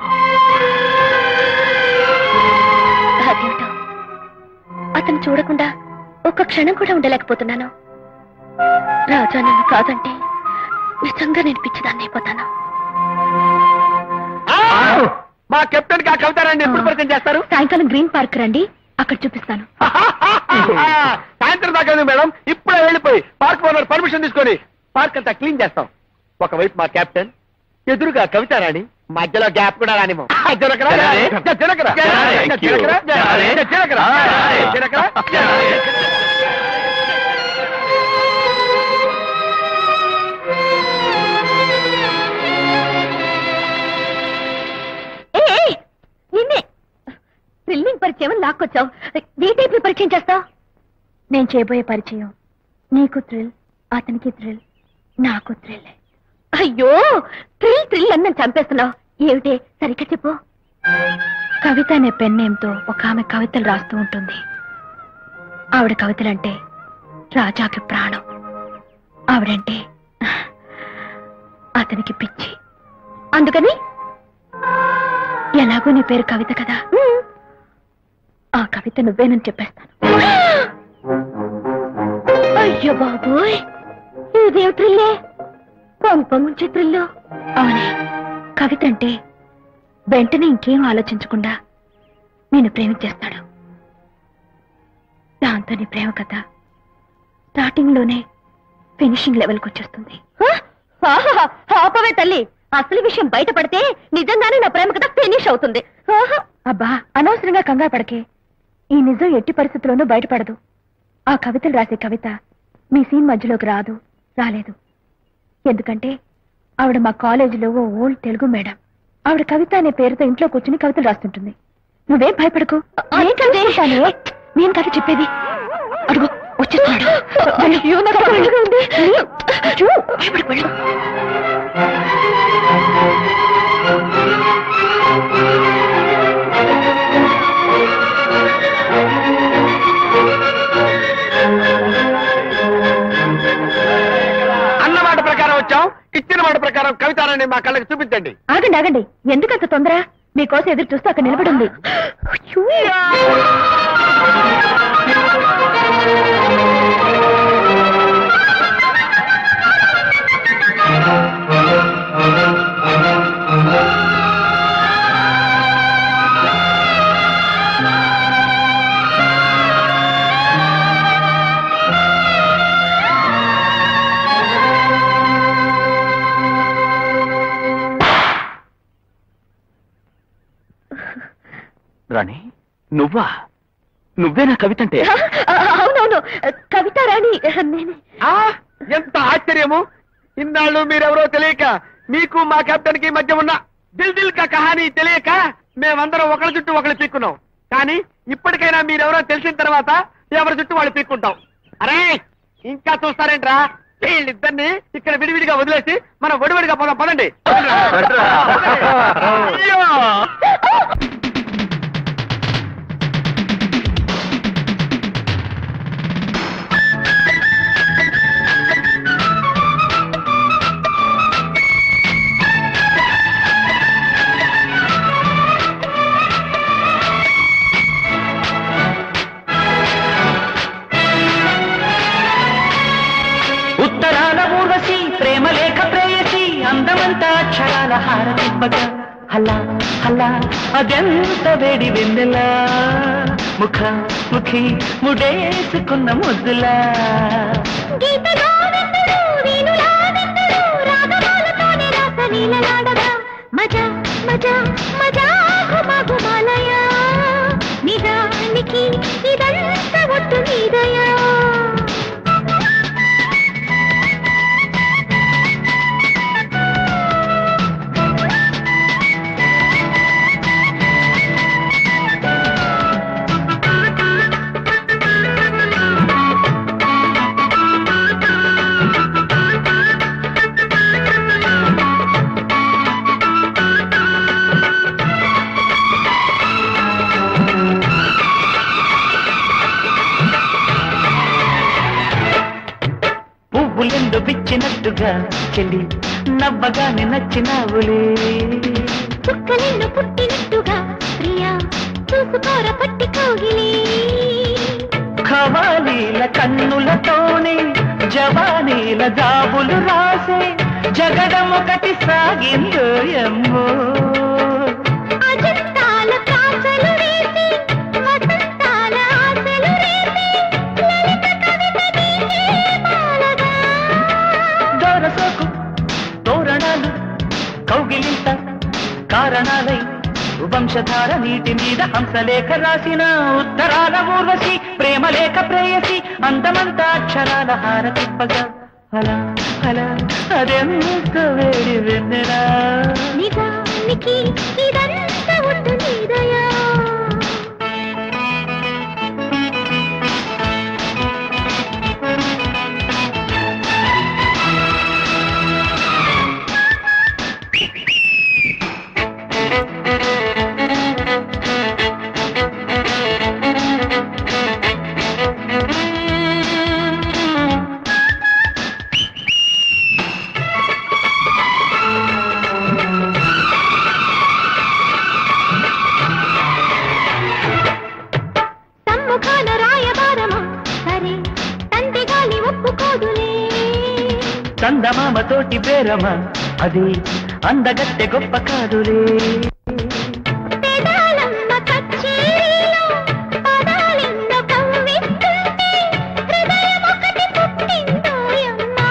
అదేమిటో అతను చూడకుండా ఒక్క క్షణం కూడా ఉండలేకపోతున్నాను రాజా నన్ను కాదంటే నిజంగా నేను పిచ్చిదాన్ని అయిపోతాను ఆ! మా కెప్టెన్ కి ఆ కవితారాణి ఎప్పుడు పరిచయం చేస్తారు సాయంకాలం గ్రీన్ పార్క్ రండి అక్కడ చూపిస్తాను సాయంత్రం దాకా ఉంది మేడం ఇప్పుడే వెళ్ళిపోయి పార్క్ ఓనర్ పర్మిషన్ తీసుకొని పార్క్ అంతా క్లీన్ చేస్తాం ఒకవైపు మా కెప్టెన్ ఎదురుగా కవితారాణి మధ్యలో గ్యాప్ కూడా రానిమో జనకరా జనకరా Thank you. జనకరా జనకరా ఏ, ఏ, నిన్నే థ్రిల్లింగ్ పరిచయం లాక్కొచ్చావు ఏ టైప్ పరిచయం చేస్తావు నేను చేయబోయే పరిచయం నీకు థ్రిల్ అతనికి థ్రిల్ నాకు థ్రిల్ అయ్యో థ్రిల్ థ్రిల్ అని నన్ను చంపేస్తున్నావు ఏమిటే సరిగ్గా చెప్పు కవిత అనే పెన్ నేమ్తో ఒక ఆమె కవితలు రాస్తూ ఉంటుంది ఆవిడ కవితలంటే రాజాకి ప్రాణం ఆవిడంటే అతనికి పిచ్చి అందుకని ఎలాగో నీ పేరు కవిత కదా ఆ కవిత నువ్వేనని చెప్పేస్తాను అయ్యో బాబోయ్ ఇదేం త్రిల్లే పంప ముంచే త్రిల్లు అవునే కవిత అంటే వెంటనే ఇంకేం ఆలోచించకుండా నేను ప్రేమించేస్తాడు దాంతో నీ ప్రేమ కథ స్టార్టింగ్ లోనే ఫినిషింగ్ లెవెల్కి వచ్చేస్తుంది ఆపవే తల్లి అసలు విషయం బయటపడితే నిజంగానే నా ప్రేమ కథ ఫినిష్ అవుతుంది అబ్బా అనవసరంగా కంగారు పడకే ఈ నిజం ఎట్టి పరిస్థితుల్లోనూ బయటపడదు ఆ కవితలు రాసే కవిత మీ సీన్ మధ్యలోకి రాదు రాలేదు ఎందుకంటే ఆవిడ మా కాలేజీలో ఓ ఓల్డ్ తెలుగు మేడం ఆవిడ కవిత అనే పేరుతో ఇంట్లో కూర్చుని కవితలు రాస్తుంటుంది నువ్వేం భయపడకు నేను చూసుకుంటానే. నేను కథ చెప్పేది అడుగు వచ్చేస్తున్నాడు వెళ్ళు. నాకు భయంగా ఉంది. చూ, భయపడకు, వెళ్ళు. అన్న మాట ప్రకారం వచ్చాం ఇచ్చిన మాట ప్రకారం కవితారాణి మా కళ్ళకి చూపించండి ఆగండి ఆగండి ఎందుకంత తొందర మీకోసం ఎదురు చూస్తూ అక్కడ నిలబడి ఉంది అయ్యో. రాణి నువ్వా నువ్వేనా కవిత అంటే అవునవును కవిత రాణి నేనే ఆ ఎంత ఆశ్చర్యము ఇన్నాళ్ళు మీరెవరో తెలియక మీకు మా కెప్టెన్ కి మధ్య ఉన్న దిల్ దిల్ కా కహానీ తెలియక మేమందరం ఒకరి చుట్టూ ఒకరు పీక్కున్నాం కానీ ఇప్పటికైనా మీరెవరో తెలిసిన తర్వాత ఎవరి చుట్టూ వాళ్ళు పీక్కుంటాం అరే ఇంకా చూస్తారేంట్రా వీళ్ళిద్దరిని ఇక్కడ విడివిడిగా వదిలేసి మనం ఒడివడిగా పోదాం పదండి అయ్యో! ఉత్తరాల ఊర్వశి ప్రేమ లేఖ ప్రేయసి అందమంతా అక్షరాల హారతిప్పగా హలా హలా అదెంత వేడి వెన్నెలా ముఖ ముఖి ముడేసుకున్న ముద్దులా గీత గోవిందుడు వీణులావిందుడు రాగమాలతోనే రాసలీలలాడగా మజా మజా మజా ఘుమ ఘుమాలయ నిజానికి ఇదంతా ఒట్టు నీదయా పువ్వులెందు విచ్చినట్టుగా చెల్లి నవ్వగానే నచ్చినావులే చుక్కలెన్ను పుట్టినట్టుగా ప్రియా చూసుకోర పట్టి కౌగిలి ఖవాలీల కన్నులతోనే జవానీల జాబులు రాసే జగడమొకటి సాగిందో ఎమ్మో అజంతాల కాసలు వేసి వసంతాల ఆశలు రేసి లలిత కవిత నీకే మాలగా దొరసోకు తోరణాలు కౌగిలింత కారణాలై వంశధార నీటి మీద హంసలేఖ రాసిన ఉత్తరాల ఊర్వశి ప్రేమ లేఖ ప్రేయసి అందమంతా అక్షరాల హారతిప్పగా అలా అలా అదెంత వేడి వెన్నెలా నిజానికి ఇదంతా ఒట్టు నీదయా సమ్ముఖాన రాయబారమా సరే తండ్రి గాలి ఒప్పుకోదులే చందమామ తోటి బేరమ అది అందగత్తె గొప్ప కాదులే పెదాలమ్మ కచ్చేరీలో పదాలెన్నో కవ్విస్తుంటే హృదయం ఒకటి పుట్టిందోయమ్మా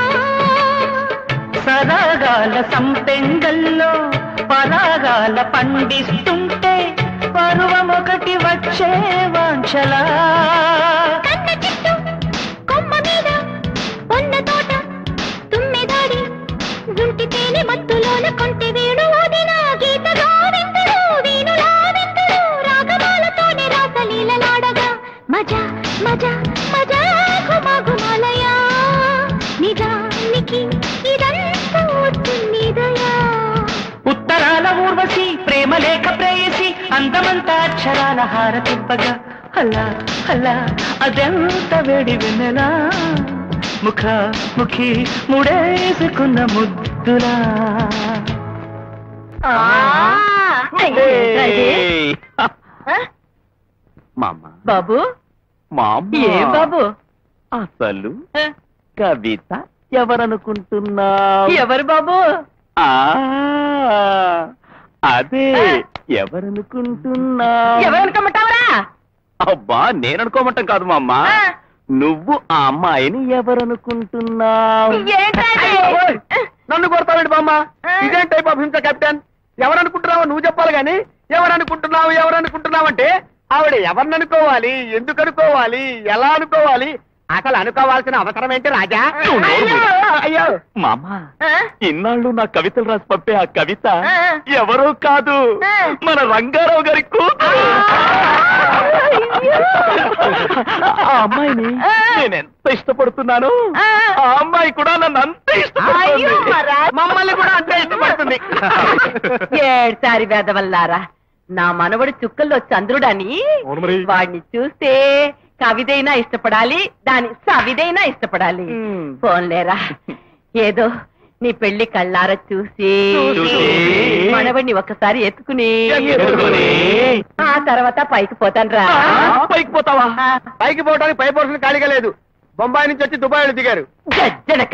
సరాగాల సంపెంగల్లో పరాగాల పండిస్తుంటే పరువమొకటి వచ్చే వాంఛలా కన్న చెట్టు కొమ్మ మీద పొన్న తోట తుమ్మెదాడి గుంటి తేనె మత్తులోన కొంటె వేణు ఓదిన గీత గోవిందుడు వీణులావిందుడు రాగమాలతోనే రాసలీలలాడగా మజా మజా మజా ఘుమ ఘుమాలయా నిజానికి ఇదంతా ఒట్టున్నీదయా ఉత్తరాల ఊర్వశి ప్రేమ లేఖ ప్రేయసి అందమంతా అక్షరాల హారతిప్పగా హల్లా హల్లా అదెంత వేడి వెన్నెలా ముఖ ముఖి ముడేసుకున్న ముద్దులా ఏయ్! మామ బాబు మామ ఏం బాబు అసలు కవిత ఎవరనుకుంటున్నావు ఎవరు బాబు ఆ, అదే ఎవరనుకుంటున్నావు ఎవరనుకోమంటావరా అబ్బా నేననుకోమంటాం కాదు మా అమ్మ ఆ. నువ్వు ఆ అమ్మాయిని ఎవరనుకుంటున్నావు నన్ను కొడతావేంటి బామ్మ ఇదేం టైప్ ఆఫ్ హింస కెప్టెన్ ఎవరనుకుంటున్నావో నువ్వు చెప్పాలి గాని ఎవరనుకుంటున్నావు ఎవరనుకుంటున్నావు అంటే ఆవిడ ఎవరిని అనుకోవాలి ఎందుకు అనుకోవాలి ఎలా అనుకోవాలి అసలు అనుకోవాల్సిన అవసరం ఏంటి రాజా నువ్వు నోరు మూయి. అయ్యో, అయ్యో మామ ఆ? ఇన్నాళ్ళు నా కవితలు రాసి పంపే ఆ కవిత ఆ. ఎవరో కాదు ఆ. మన రంగారావు గారి కూతురు ఆ అమ్మాయిని ఆ. నేను ఎంత ఇష్టపడుతున్నాను ఆ. ఆ అమ్మాయి కూడా నన్ను అంతే అయ్యో, ఇష్టపడుతుంది మరా. మమ్మల్ని కూడా అంతే ఇష్టపడుతుంది ఏడ్సారి వేదవల్లారా నా మనవడు చుక్కల్లో చంద్రుడని అవును మరి. వాడిని చూస్తే కవిదైనా ఇష్టపడాలి దాని సవిదైనా ఇష్టపడాలి మ్. పోన్లేరా ఏదో నీ పెళ్లి కళ్ళారా చూసి చూసి. మనవడిని ఒక్కసారి ఎత్తుకుని ఎత్తుకుని. ఆ తర్వాత పైకి పోతాను రా ఆ, పైకి పోతావా పైకి పోవడానికి పై పోర్షన్ ఖాళీగా లేదు బొంబాయి నుంచి వచ్చి దుబాయ్ దిగారు గజ్జడక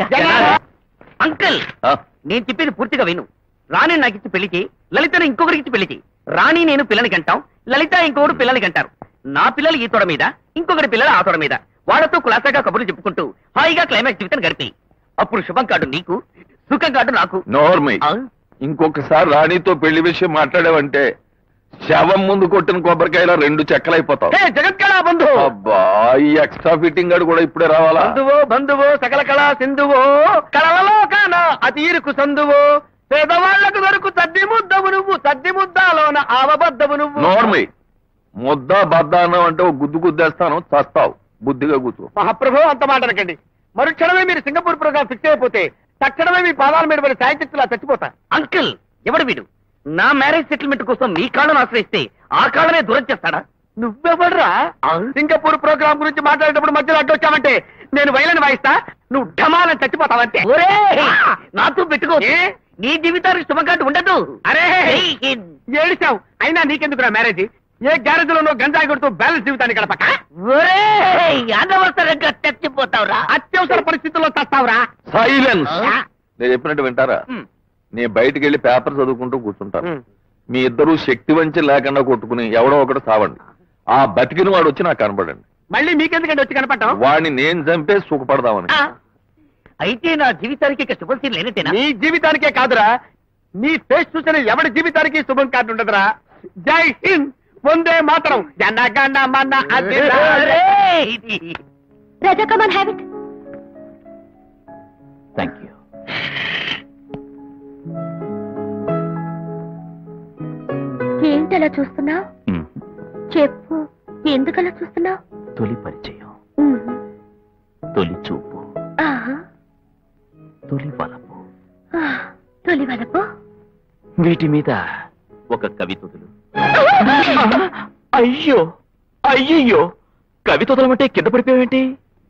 అంకుల్ ఆ, నేను చెప్పేది పూర్తిగా విను రాణి నాకు ఇచ్చి పెళ్లికి లలితను ఇంకొకరికి ఇచ్చి పెళ్లికి రాణి నేను పిల్లని కంటాం లలిత ఇంకొకరు పిల్లలకి కంటారు నా పిల్లలు ఈ తోడ మీద ఇంకొకటి పిల్లలు ఆ తోడ మీద వాళ్ళతో కులాసాగా కబుర్లు చెప్పుకుంటూ హాయిగా క్లైమాక్స్ జీవితం గడిపి అప్పుడు శుభం కార్డు నీకు సుఖం కార్డు నాకు నోర్మై ఆ? ఇంకొకసారి రాణితో పెళ్లి విషయం మాట్లాడావంటే శవం ముందు కొట్టిన కొబ్బరికాయలో రెండు చెక్కలైపోతావు హే జగత్కళ బంధు అబ్బా ఈ ఎక్స్ట్రా ఫిట్టింగ్ గాడు కూడా ఇప్పుడే రావాలా బంధువో బంధువో సకల కళా సింధువో కళలలో కాన అతి ఇరుకు సందువో పేదవాళ్లకు దొరుకు తద్ది ముద్దవు నువ్వు తద్ది ముద్దలోన ఆవబద్దవు నువ్వు నోర్మై ముద్ద బద్ద అన్నావు అంటే ఓ గుద్దు గుద్దేస్తాను చస్తావు బుద్ధిగా కూర్చో మహాప్రభు అంత మాట అనకండి మరుక్షణమే మీరు సింగపూర్ ప్రోగ్రామ్ ఫిక్స్ అయిపోతే తక్షణమే మీ పాదాల మీద పడి సాయంత్రిలా చచ్చిపోతా అంకుల్ ఎవడు వీడు నా మ్యారేజ్ సెటిల్మెంట్ కోసం నీ కాళ్ళను ఆశ్రయిస్తే ఆ కాళ్ళనే దూరం చేస్తాడా నువ్వెవడ్రా సింగపూర్ ప్రోగ్రామ్ గురించి మాట్లాడేటప్పుడు మధ్యలో అడ్డొచ్చావంటే నేను వైలని వాయిస్తా నువ్వు ఢమాలని చచ్చిపోతావంతే ఒరే నాతో పెట్టుకో ఏ? నీ జీవితానికి శుభకార్డు ఉండదు అరే ఏయ్, ఏయ్, ఏడిచావు అయినా నీకెందుకురా మ్యారేజ్ ఏ గ్యారేజ్ లోనో గంజాయి కొడుతూ బ్యాలెన్స్ జీవితాన్ని గడపక ఒరేయ్, అనవసరంగా చచ్చిపోతావురా అత్యవసర పరిస్థితుల్లో చస్తావురా సైలెన్స్ నేను చెప్పినట్టు వింటారా ఉమ్. నేను బయటికి వెళ్ళి పేపర్ చదువుకుంటూ కూర్చుంటాను ఉమ్. మీ ఇద్దరు శక్తి వంచి లేకుండా కొట్టుకుని ఎవడో ఒకటి సావండి ఆ బతికిన వాడు వచ్చి నాకు కనపడండి మళ్ళీ మీకెందుకంటే వచ్చి కనపడటం వాడిని నేను చంపే సుఖపడదామని ఆ, అయితే నా జీవితానికి ఇక శుభం లేనట్టేనా నీ జీవితానికే కాదురా నీ ఫేస్ చూసిన ఎవడి జీవితానికి శుభం కార్డు ఉండదురా జై హింద్ వందే మాత్రం జనగణ మన అధిరాజే. ఒరేయ్, ఇది Raja come on have it thank you ఏంటలా చూస్తున్నావు చెప్పు ఎందుకలా చూస్తున్నావు తొలి పరిచయం తొలి చూపు తొలి వలపు తొలి వలపు వీటి మీద ఒక కవితలు అయ్యో అయ్యయ్యో కవితలంటే కింద పడిపోయావేంటి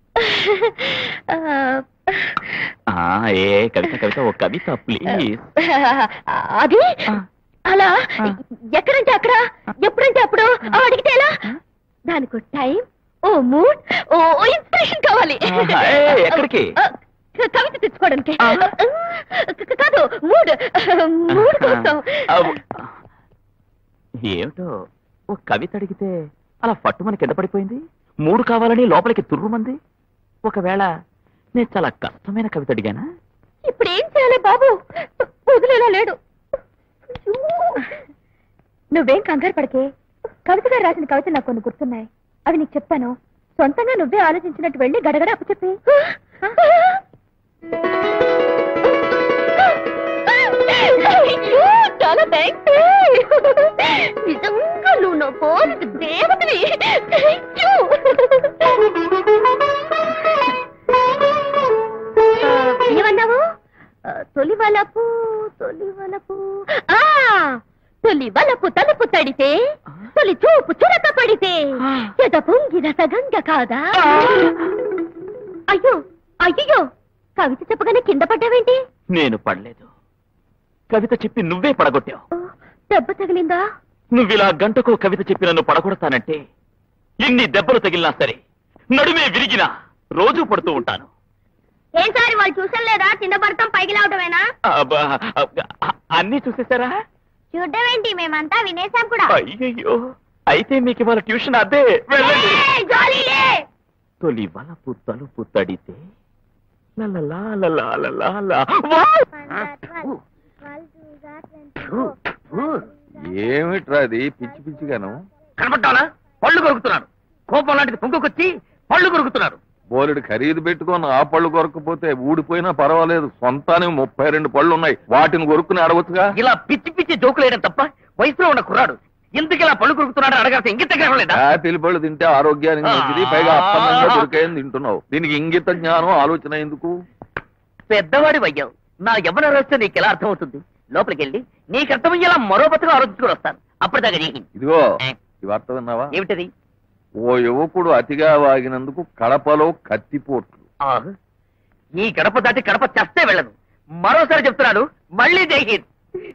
ఆ, ఏ కవిత కవిత ఓ కవిత ప్లీజ్ అది అలా ఎక్కడంటే అక్కడ ఎప్పుడంటే అప్పుడు అడిగితే ఎలా దానికి టైం ఓ మూడ్ ఓ ఇన్స్పిరేషన్ కావాలి ఆహా, ఏ, ఎక్కడికి? ఆ, కవిత తెచ్చుకోవడానికి క- కాదు మూడ్ మూడ్ కోసం అవ్- ఏమిటో ఓ కవిత అడిగితే అలా పట్టుమని కింద పడిపోయింది మూడు కావాలని లోపలికి తుర్రుమంది ఒకవేళ నేను చాలా కష్టమైన కవిత అడిగానా ఇప్పుడు ఏం చేయాలి బాబు వదిలేలా లేడు అయ్యో. నువ్వేం కంగారు పడకే కవిత గారు రాసిన కవితలు నాకు కొన్ని గుర్తున్నాయి అవి నీకు చెప్తాను సొంతంగా నువ్వే ఆలోచించినట్టు వెళ్ళి గడగడ అప్పు చెప్పి చాలా థ్యాంక్స్ నిజంగా నువ్వు నా పోస్ట్ దేవతవి Thank you. ఆ, ఏమన్నావు ఆ, తొలి వలపు తొలి వలపు ఆ తొలి వలపు తలుపు తడితే తొలి చూపు చురక పడితే ఎద పొంగిన సగంగ కాదా అయ్యో అయ్యో కవిత చెప్పగానే కింద పడ్డావేంటి నేను పడలేదు కవిత చెప్పి నువ్వే పడగొట్టావు ఓ, దెబ్బ తగిలిందా నువ్విలా గంటకో కవిత చెప్పి నన్ను పడగొడతానంటే ఇన్ని దెబ్బలు తగిలినా సరే నడుమే విరిగినా రోజు పడుతూ ఉంటాను ఏం సారి వాళ్ళు చూసలేదా కింద పడతాం పైకి లావటమేనా అబ్బా, అబ్బా, అన్నీ చూసేశారా చూడడం ఏంటి మేమంతా వినేసాం కూడా అయ్యయ్యో అయితే మీకు ఇవాళ ట్యూషన్ అదే వెళ్ళండి జాలీలే తొలి వలపు తలుపు తడితే లలలా లలలా లలా. వావ్! ఏమిట్రా అది పిచ్చి పిచ్చిగాను కనబడ్డానా పళ్ళు కొరుకుతున్నాడు కోపం లాంటిది పొంగుకొచ్చి పళ్ళు కొరుకుతున్నాడు బోలెడు ఖరీదు పెట్టుకొని ఆ పళ్ళు కొరకపోతే ఊడిపోయినా పర్వాలేదు సొంతానికి ముప్పై రెండు పళ్ళు ఉన్నాయి వాటిని కొరుక్కుని అడగచ్చుగా ఇలా పిచ్చి పిచ్చి జోకులు వేయడం తప్ప వయసులో ఉన్న కుర్రాడు ఎందుకు ఇలా పళ్ళు కొరుకుతున్నాడు అడగాల్సిన ఇంగిత జ్ఞానం లేదా యాపిల్ పళ్ళు తింటే ఆరోగ్యానికి మంచిది పైగా అప్పనంగా దొరికాయని తింటున్నావు దీనికి ఇంగిత జ్ఞానం ఆలోచన ఎందుకు పెద్దవాడి అయ్యావు నా యవ్వన రహస్యం నీకు ఎలా అర్థమవుతుంది లోపలికి వెళ్ళి నీకు అర్థమయ్యేలా మరో బతుకు ఆలోచించుకుని వస్తాను అప్పటిదాకా నీ ఇదిగో ఈ వార్త విన్నావా ఏమిటది ఓ యువకుడు అతిగా వాగినందుకు కడపలో కత్తిపోట్లు ఆహ్, ఈ గడప దాటి గడప చస్తే వెళ్ళను మరోసారి చెప్తున్నాను మళ్ళీ జైహింద్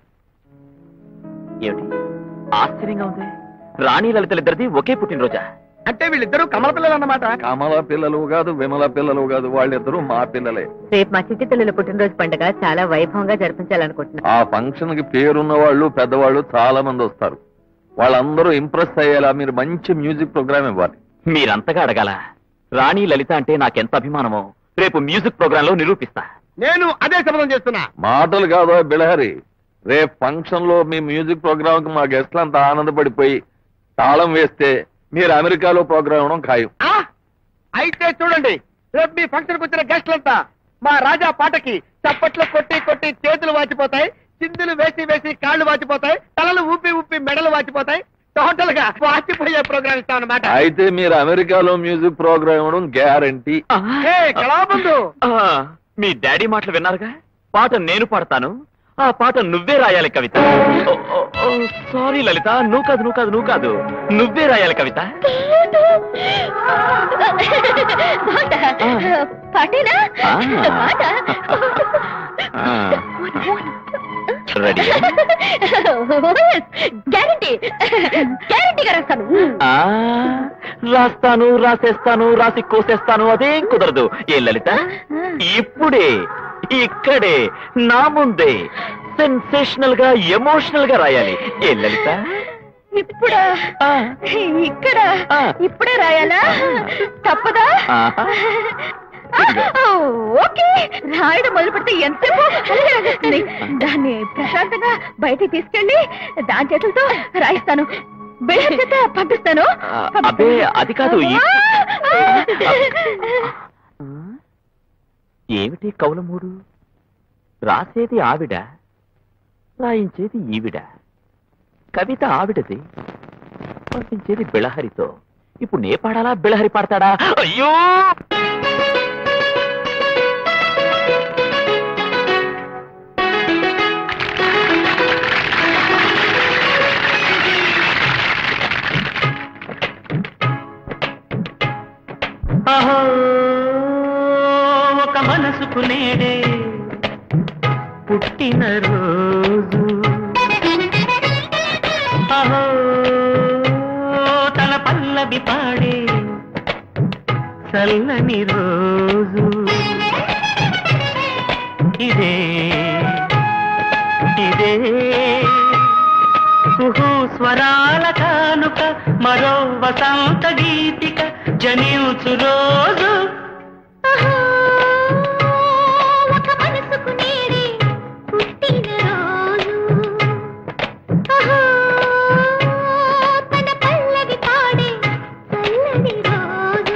ఏమిటి ఆశ్చర్యంగా ఉంది రాణి లలితలిద్దరిది ఒకే పుట్టినరోజా అంటే వీళ్ళిద్దరూ కమల పిల్లలు అన్నమాట కమల పిల్లలు కాదు విమల పిల్లలు కాదు వాళ్ళిద్దరూ మా పిల్లలే రేపు మా చిట్టి తల్లుల పుట్టినరోజు పండుగ చాలా వైభవంగా జరిపించాలనుకుంటున్నాం ఆ ఫంక్షన్ కి పేరున్న వాళ్ళు పెద్దవాళ్ళు చాలా మంది వస్తారు వాళ్ళందరూ ఇంప్రెస్ అయ్యేలా మీరు మంచి మ్యూజిక్ ప్రోగ్రామ్ ఇవ్వాలి మీరంతగా అడగాల రాణి లలిత అంటే నాకెంత అభిమానమో రేపు మ్యూజిక్ ప్రోగ్రామ్ లో నిరూపిస్తా నేను అదే శపథం చేస్తున్నా మాటలు కాదు బిలహరి రేపు ఫంక్షన్ లో మీ మ్యూజిక్ ప్రోగ్రామ్ కి మా గెస్ట్లు అంతా ఆనందపడిపోయి తాళం వేస్తే మీరు అమెరికాలో ప్రోగ్రామ్ ఇవ్వడం ఖాయం ఆ? అయితే చూడండి రేపు మీ ఫంక్షన్ కు వచ్చిన గెస్ట్లంతా మా రాజా పాటకి చప్పట్లు కొట్టి కొట్టి చేతులు వాచిపోతాయి చిందులు వేసి వేసి కాళ్ళు వాచిపోతాయి తలలు ఊపి ఊపి మెడలు వాచిపోతాయి టోటల్ గా వాచిపోయే ప్రోగ్రామ్ ఇస్తామన్నమాట అయితే మీరు అమెరికాలో మ్యూజిక్ ప్రోగ్రామ్ ఇవ్వడం గ్యారంటీ ఏ కళాబంధు ఆ, మీ డాడీ మాటలు విన్నారుగా పాట నేను పాడతాను ఆ పాట నువ్వే రాయాలి కవిత ఓ, ఓ, ఓ, సారీ లలిత నువ్వు కాదు నువ్వు కాదు నువ్వు కాదు నువ్వే రాయాలి కవిత పాట పాటేనా ఆ. పాట ఆ. రెడీ గ్యారంటీ గ్యారంటీగా రాస్తాను ఆ, రాస్తాను రాసేస్తాను రాసి కోసేస్తాను అదేం కుదరదు ఏ లలిత ఇప్పుడే ఇక్కడే నా ముందే సెన్సేషనల్ గా ఎమోషనల్ గా రాయాలి ఏ లలిత ఇప్పుడా ఆ, ఇక్కడ ఆ. ఇప్పుడే రాయాలా తప్పదా ఆహా. ఆ, ఓకే రాయడం మొదలు పెడితే ఎంతసేపు అలాగే రాసేస్తుంది. దాన్ని ప్రశాంతంగా బయటికి తీసుకెళ్ళి దాని చేతులతో రాయిస్తాను బిళ్ళ చేత పంపిస్తాను ఆ, అబ్బే, అది కాదు, ఈ- ఏమిటి కౌలమూడు రాసేది ఆవిడ రాయించేది ఈవిడ కవిత ఆవిడది పంపించేది బిళహరితో ఇప్పుడు నే పాడాలా బిళహరి పాడతాడా అయ్యో అహో ఒక మనసుకు నేడే పుట్టిన రోజు అహో తన పల్లవి పాడే చల్లని రోజు ఇదే ఇదే కుహు స్వరాల కానుక మరో వసంత గీతిక జనించు రోజు ఒక మనసుకు నేడే పుట్టిన రోజు అహో, తన పల్లవి పాడే చల్లని రోజు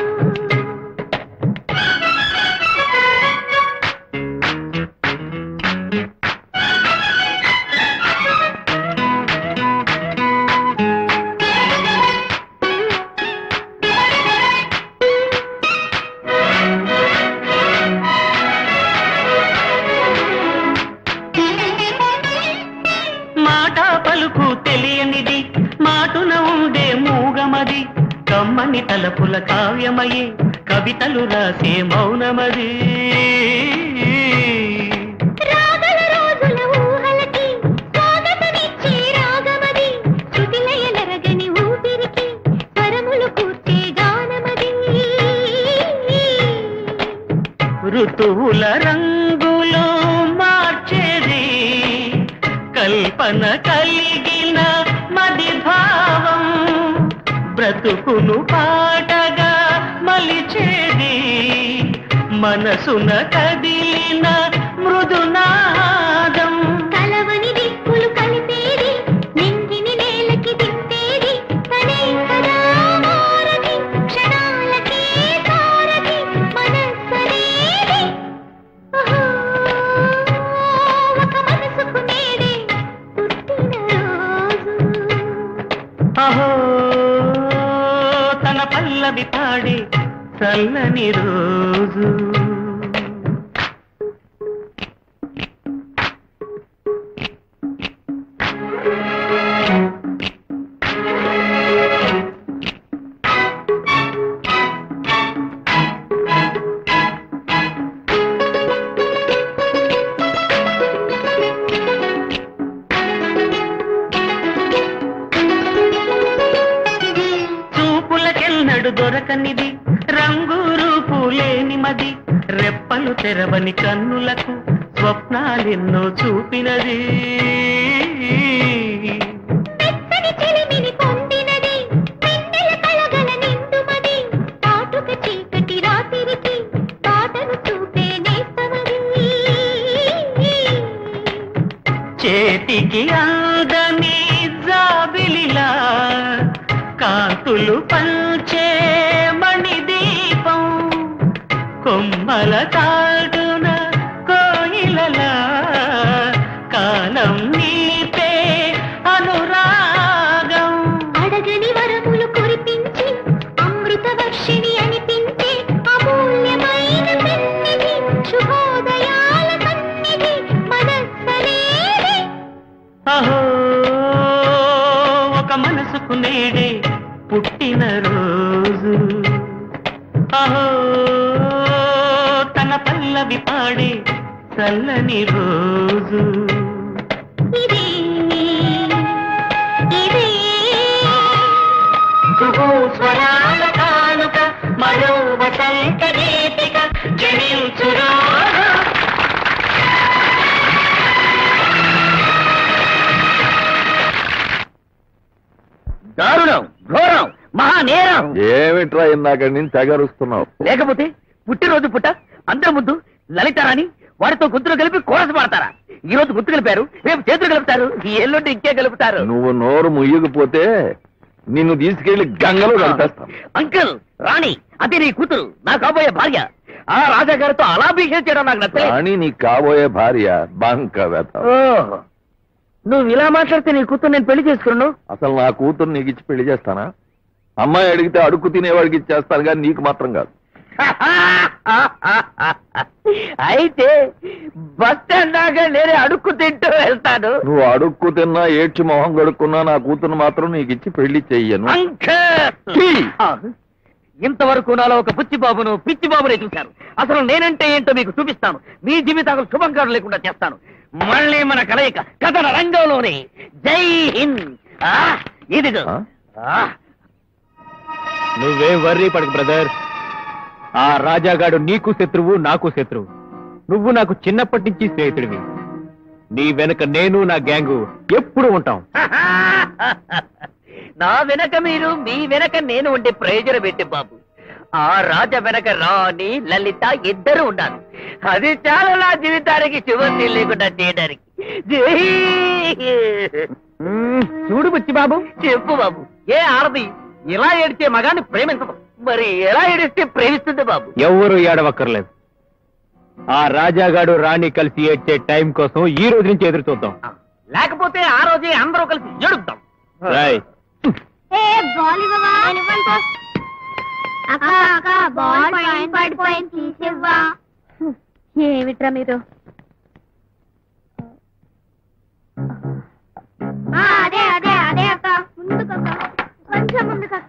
మాట పలుకు తెలియనిది మాటున ఉండే మూగమది కమ్మని తలపుల కావ్యమయే కవితలు రాసే మౌనమది రాగల రోజుల ఊహలకి స్వాగతమిచ్చే రాగమది శృతిలయలరగని ఊపిరికి స్వరములు కూర్చే గానమది ఋతువుల రంగులు మార్చేది కల్పన కలిగిన మది భావం బ్రతుకును పాటగా మలిచేది మనసున కదిలిన మృదునాదం కలవని దిక్కులు కలిపేది నింగిని చల్లని రోజు చూపులకెన్నడు దొరకనిది రంగు రూపు లేని మది రెప్పలు తెరవని కన్నులకు స్వప్నాలెన్నో చూపినది మెత్తని చెలిమిని పొందినది వెన్నెల కళగల నిండుమది పాటుక చీకటి రాత్రికి బాటను చూపే నేస్తమది చేతికి అందని జాబిలిలా కాంతులు పంచే మణిదీపం కొమ్మల తాడున కోయిలలా కాలం నీపే అనురాగం అడగని వరములు కురిపించి అమృత వర్షిణి అనిపించే అమూల్యమైన సన్నిధి శుభోదయాల సన్నిధి మనస్సలేది అహో ఒక మనసుకు నేడే పుట్టిన రోజు అహో తన పల్లవి పాడే చల్లని రోజు ఇదే ఇదే కుహు స్వరాల కానుక మరో వసంత గీతిక జనించు రోజు దారుణం ఘోరం మహానేరం ఏమిట్రా ఇందాక నుంచి తెగరుస్తున్నావు లేకపోతే పుట్టినరోజు పుట్ట అందరి ముందు లలితారాని వాడితో గుర్తులు కలిపి కోరస పడతారా ఈ రోజు గుర్తు కలిపారు రేపు చేతులు కలుపుతారు ఈ ఎల్లుండి ఇంకే కలుపుతారు నువ్వు నోరు ముయ్యకపోతే నిన్ను తీసుకెళ్లి గంగలో కలిపేస్తాను అంకుల్ రాణి అది నీ కూతురు నా కాబోయే భార్య ఆ రాజాగారితో అలా బిహేవ్ చేయడం నాకు నచ్చలేదు కానీ నీ కాబోయే భార్య బంక వెత ఓహ్. నువ్వు ఇలా మాట్లాడితే నీ కూతురు నేను పెళ్లి చేసుకున్నాను అసలు నా కూతురు నీకు ఇచ్చి పెళ్లి చేస్తానా అమ్మాయి అడిగితే అడుక్కు తినేవాడికి ఇచ్చేస్తాను కానీ నీకు మాత్రం కాదు అయితే బస్ స్టాండ్ దాకా నేనే అడుక్కు తింటూ వెళ్తాను నువ్వు అడుక్కు తిన్నా ఏడ్చి మొహం కడుక్కున్నా నా కూతురు మాత్రం నీకు ఇచ్చి పెళ్లి చెయ్యను అంకుల్ ఆ, ఇంతవరకు నాలో ఒక పుచ్చి బాబును పిచ్చి బాబునే చూశాను అసలు నేనంటే ఏంటో మీకు చూపిస్తాను మీ జీవితాలకు శుభంకారం లేకుండా చేస్తాను మళ్ళీ మన కలయిక కథన రంగంలోనే జై హింద్ ఆ, ఇదిగో ఆ? ఆ. నువ్వేం వర్రీ పడకు బ్రదర్ ఆ రాజాగాడు నీకు శత్రువు నాకు శత్రువు నువ్వు నాకు చిన్నప్పటి నుంచి స్నేహితుడివి నీ వెనక నేను నా గ్యాంగు ఎప్పుడు ఉంటాం నా వెనక మీరు మీ వెనక నేను ఉండే ప్రయోజనం పెట్టి బాబు ఆ రాజ వెనక రాణి లలిత ఇద్దరు ఉన్నారు అది చాలా నా జీవితానికి శుభం లేకుండా చేయడానికి జై! చూడు బుచ్చి బాబు చెప్పు బాబు ఏ ఆడది ఇలా ఏడిచే మగాన్ని ప్రేమించదు మరి ఎలా ఏడిస్తే ప్రేమిస్తుంది బాబు ఎవ్వరూ ఏడవక్కర్లేదు ఆ రాజాగాడు రాణి కలిసి ఏడ్చే టైం కోసం ఈ రోజు నుంచి ఎదురు చూద్దాం లేకపోతే ఆ రోజే అందరూ కలిసి ఏడుద్దాం రాయ్ ఏ బాల్ ఇవ్వవా అక్క అక్క బాల్ పైన పడిపోయింది తీసివ్వా ఏమిట్రా మీరు అదే అదే అదే అక్క ముందుకక్క కొంచెం ముందుకక్క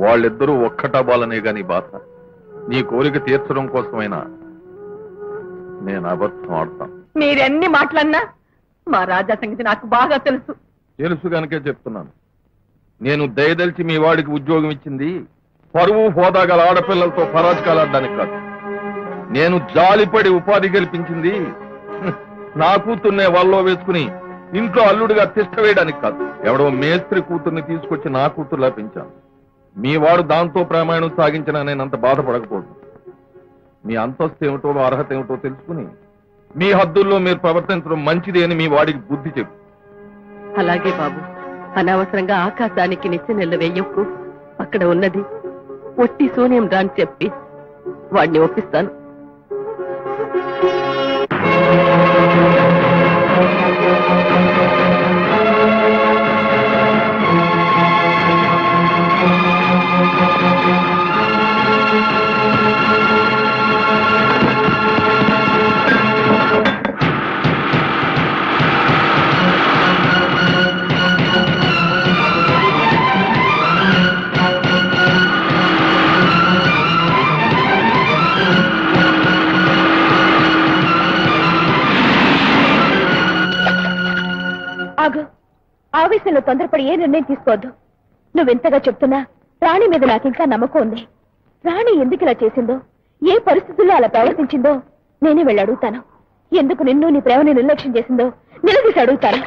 వాళ్ళిద్దరూ ఒక్కటవ్వాలనే గాని బాధ నీ కోరిక తీర్చడం కోసమైనా నేను అబద్ధం ఆడతాను మీరెన్ని మాటలన్నా మా రాజా సంగతి నాకు బాగా తెలుసు తెలుసు గనకే చెప్తున్నాను నేను దయదలిచి మీ వాడికి ఉద్యోగం ఇచ్చింది పరువు హోదా గల ఆడపిల్లలతో పరాజకాలాడడానికి కాదు నేను జాలిపడి ఉపాధి కల్పించింది హ్మ్, నా కూతుర్నే వాళ్ళలో వేసుకుని ఇంట్లో అల్లుడిగా తిష్ట వేయడానికి కాదు ఎవడో మేస్త్రి కూతుర్ని తీసుకొచ్చి నా కూతుర్లా పెంచాను మీ వాడు దాంతో ప్రమాణం సాగించిన నేనంత బాధపడకపోదు మీ అంతస్తు ఏమిటో అర్హత ఏమిటో తెలుసుకుని మీ హద్దుల్లో మీరు ప్రవర్తించడం మంచిది అని మీ వాడికి బుద్ధి చెప్పు అలాగే బాబు అనవసరంగా ఆకాశానికి నిచ్చె నెల్లు వెయ్యకు అక్కడ ఉన్నది ఒట్టి శూన్యం రాని చెప్పి వాడిని ఒప్పిస్తాను ఆగు ఆవేశంలో తొందరపడి ఏ నిర్ణయం తీసుకోవద్దు నువ్వెంతగా చెప్తున్నా రాణి మీద నాకింకా నమ్మకం ఉంది రాణి ఎందుకు ఇలా చేసిందో ఏ పరిస్థితుల్లో అలా ప్రవర్తించిందో నేనే వెళ్ళి అడుగుతాను ఎందుకు నిన్ను నీ ప్రేమని నిర్లక్ష్యం చేసిందో నిలదీసి అడుగుతాను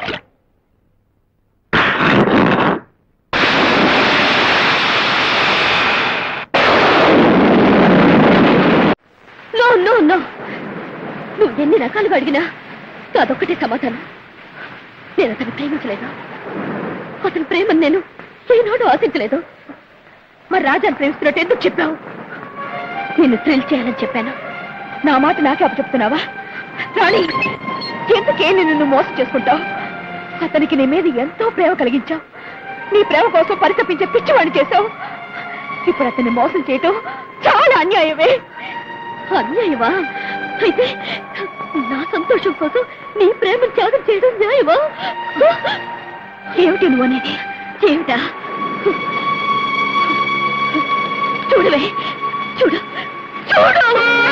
నో నో నో నువ్వు ఎన్ని రకాలుగా అడిగినా అదొక్కటే సమాధానం నేను అతను ప్రేమించలేదు అతని ప్రేమను నేను ఏనాడు ఆశించలేదు మరి రాజాను ప్రేమిస్తున్నట్టు ఎందుకు చెప్పావు నిన్ను థ్రిల్ చేయాలని చెప్పాను నా మాట నాకే అప్పు చెప్తున్నావా రాణి ఎందుకే నిన్ను నువ్వు మోసం చేసుకుంటావు అతనికి నీ మీద ఎంతో ప్రేమ కలిగించావు నీ ప్రేమ కోసం పరితపించే పిచ్చివాడిని చేశావు ఇప్పుడు అతన్ని మోసం చేయటం చాలా అన్యాయమే అన్యాయమా అయితే నా సంతోషం కోసం నీ ప్రేమను త్యాగం చేయడం న్యాయమా ఏమిటి నువ్వు అనేది ఏమిటా చూడవే చూడు చూడు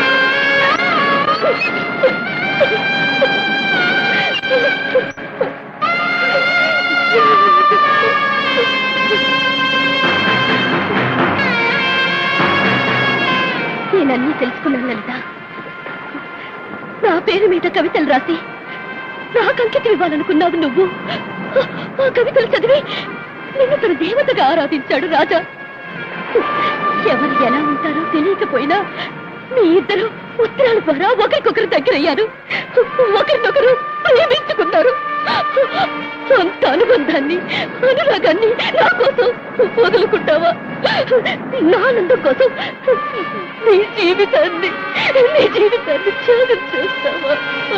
నేనన్నీ తెలుసుకున్నాను లలిత నా పేరు మీద కవితలు రాసి నాకు అంకితం ఇవ్వాలనుకున్నావు నువ్వు ఆ కవితలు చదివి నిన్ను తన దేవతగా ఆరాధించాడు రాజా ఎవరు ఎలా ఉంటారో తెలియకపోయినా మీ ఇద్దరు ఉత్తరాల ద్వారా ఒకరికొకరు దగ్గరయ్యారు ఒకరినొకరు ప్రేమించుకున్నారు సొంత అనుబంధాన్ని అనురాగాన్ని నా కోసం వదులుకుంటావా నా ఆనందం కోసం నీ జీవితాన్ని నీ జీవితాన్ని త్యాగం చేస్తావా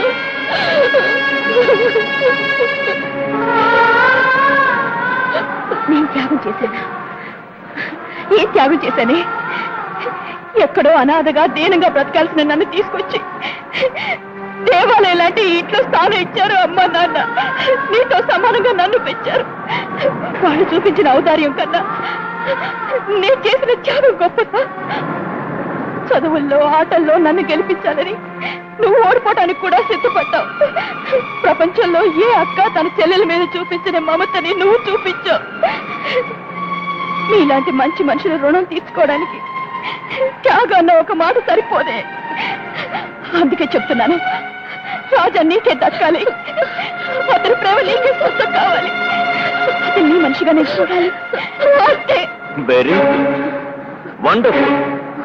నేను త్యాగం చేశానా ఏం త్యాగం చేశానే ఎక్కడో అనాథగా దీనంగా బ్రతకాల్సిన నన్ను తీసుకొచ్చి దేవాలయం లాంటి ఈ ఇంట్లో స్థానం ఇచ్చారు అమ్మా నాన్న నీతో సమానంగా నన్ను పెంచారు వాళ్ళు చూపించిన ఔదార్యం కన్నా నేను చేసిన త్యాగం గొప్పదా చదువుల్లో ఆటల్లో నన్ను గెలిపించాలని నువ్వు ఓడిపోవడానికి కూడా సిద్ధపడ్డావు ప్రపంచంలో ఏ అక్క తన చెల్లెల మీద చూపించిన మమతని నువ్వు చూపించావు మీలాంటి మంచి మనుషుల రుణం తీసుకోవడానికి త్యాగన్న ఒక మాట సరిపోదే అందుకే చెప్తున్నాను రాజా నీకే దక్కాలి అతని ప్రేమ నీకే సొంతం కావాలి అతను నీ మనిషిగా నేను చూడాలి అంతే వెరీ గుడ్ వండర్ఫుల్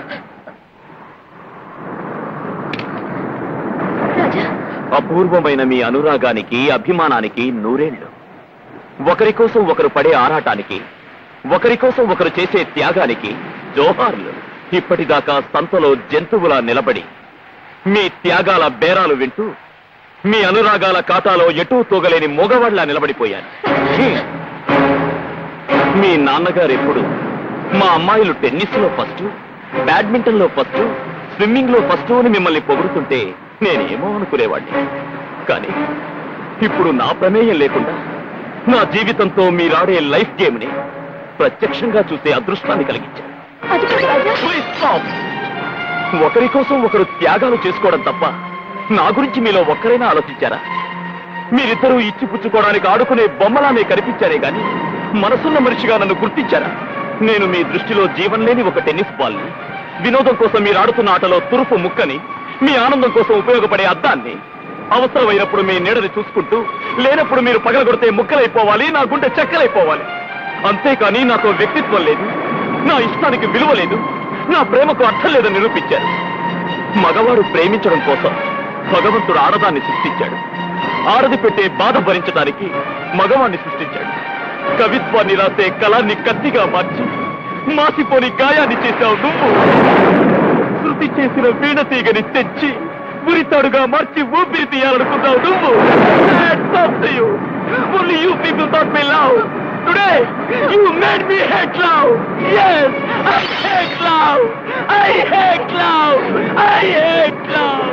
రాజా అపూర్వమైన మీ అనురాగానికి అభిమానానికి నూరేళ్లు ఒకరి కోసం ఒకరు పడే ఆరాటానికి ఒకరి కోసం ఒకరు చేసే త్యాగానికి జోహార్లు ఇప్పటిదాకా సంతలో జంతువులా నిలబడి మీ త్యాగాల బేరాలు వింటూ మీ అనురాగాల ఖాతాలో ఎటూ తూగలేని మూగవాళ్లా నిలబడిపోయాను హ్మ్. మీ నాన్నగారు ఎప్పుడు మా అమ్మాయిలు టెన్నిస్ లో ఫస్ట్ బ్యాడ్మింటన్ లో ఫస్ట్ స్విమ్మింగ్ లో ఫస్ట్ అని మిమ్మల్ని పొగుడుతుంటే నేనేమో అనుకునేవాడిని కానీ ఇప్పుడు నా ప్రమేయం లేకుండా నా జీవితంతో మీరాడే లైఫ్ గేమ్ ని ప్రత్యక్షంగా చూసే అదృష్టాన్ని కలిగించారు అది కాదు రాజా Please stop. ఒకరి కోసం ఒకరు త్యాగాలు చేసుకోవడం తప్ప నా గురించి మీలో ఒక్కరైనా ఆలోచించారా మీరిద్దరూ ఇచ్చి పుచ్చుకోవడానికి ఆడుకునే బొమ్మలానే కనిపించారే గాని మనసున్న మనిషిగా నన్ను గుర్తించారా నేను మీ దృష్టిలో జీవం లేని ఒక టెన్నిస్ బాల్ని వినోదం కోసం మీరు ఆడుతున్న ఆటలో తురుపు ముక్కని మీ ఆనందం కోసం ఉపయోగపడే అద్దాన్ని అవసరమైనప్పుడు మీ నీడని చూసుకుంటూ లేనప్పుడు మీరు పగలగొడితే ముక్కలైపోవాలి నా గుండె చెక్కలైపోవాలి అంతేకాని నాకు వ్యక్తిత్వం లేదు నా ఇష్టానికి విలువ లేదు నా ప్రేమకు అర్థం లేదని నిరూపించారు మగవాడు ప్రేమించడం కోసం భగవంతుడు ఆడదాన్ని సృష్టించాడు ఆడది పెట్టే బాధ భరించడానికి మగవాణ్ణి సృష్టించాడు కవిత్వాన్ని రాసే కళాన్ని కత్తిగా మార్చి మాసిపోని గాయాన్ని చేశావు నువ్వు శృతి చేసిన వీణ తీగని తెచ్చి ఉరితాడుగా మార్చి ఊపిరి తీయాలనుకున్నావు నువ్వు Hats off to you. Only you people thought me love. Today, you made me hate love. Yes, I hate love. I hate love. I hate love.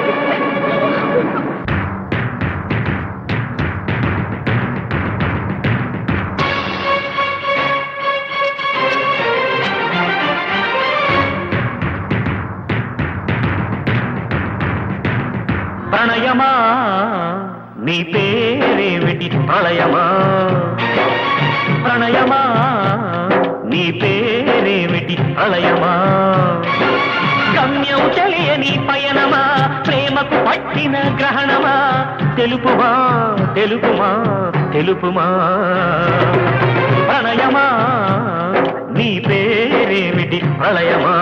ప్రణయమా నీ పేరేమిటి ప్రళయమా ప్రణయమా నీ పేరేమిటి ప్రళయమా గమ్యం తెలియని పయనమా ప్రేమకు పట్టిన గ్రహణమా తెలుపుమా తెలుపుమా తెలుపుమా ప్రణయమా నీ పేరేమిటి ప్రళయమా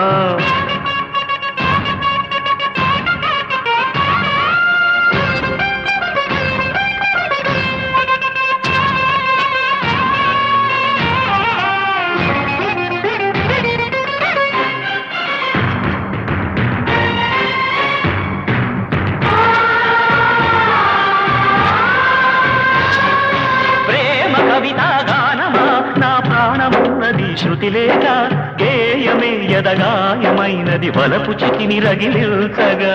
ప్రేమ కవిత గానమా నా ప్రాణమున్నది శృతి లేక గేయమే ఎదగాయమైనది వలపు చితిని రగిలిల్చగా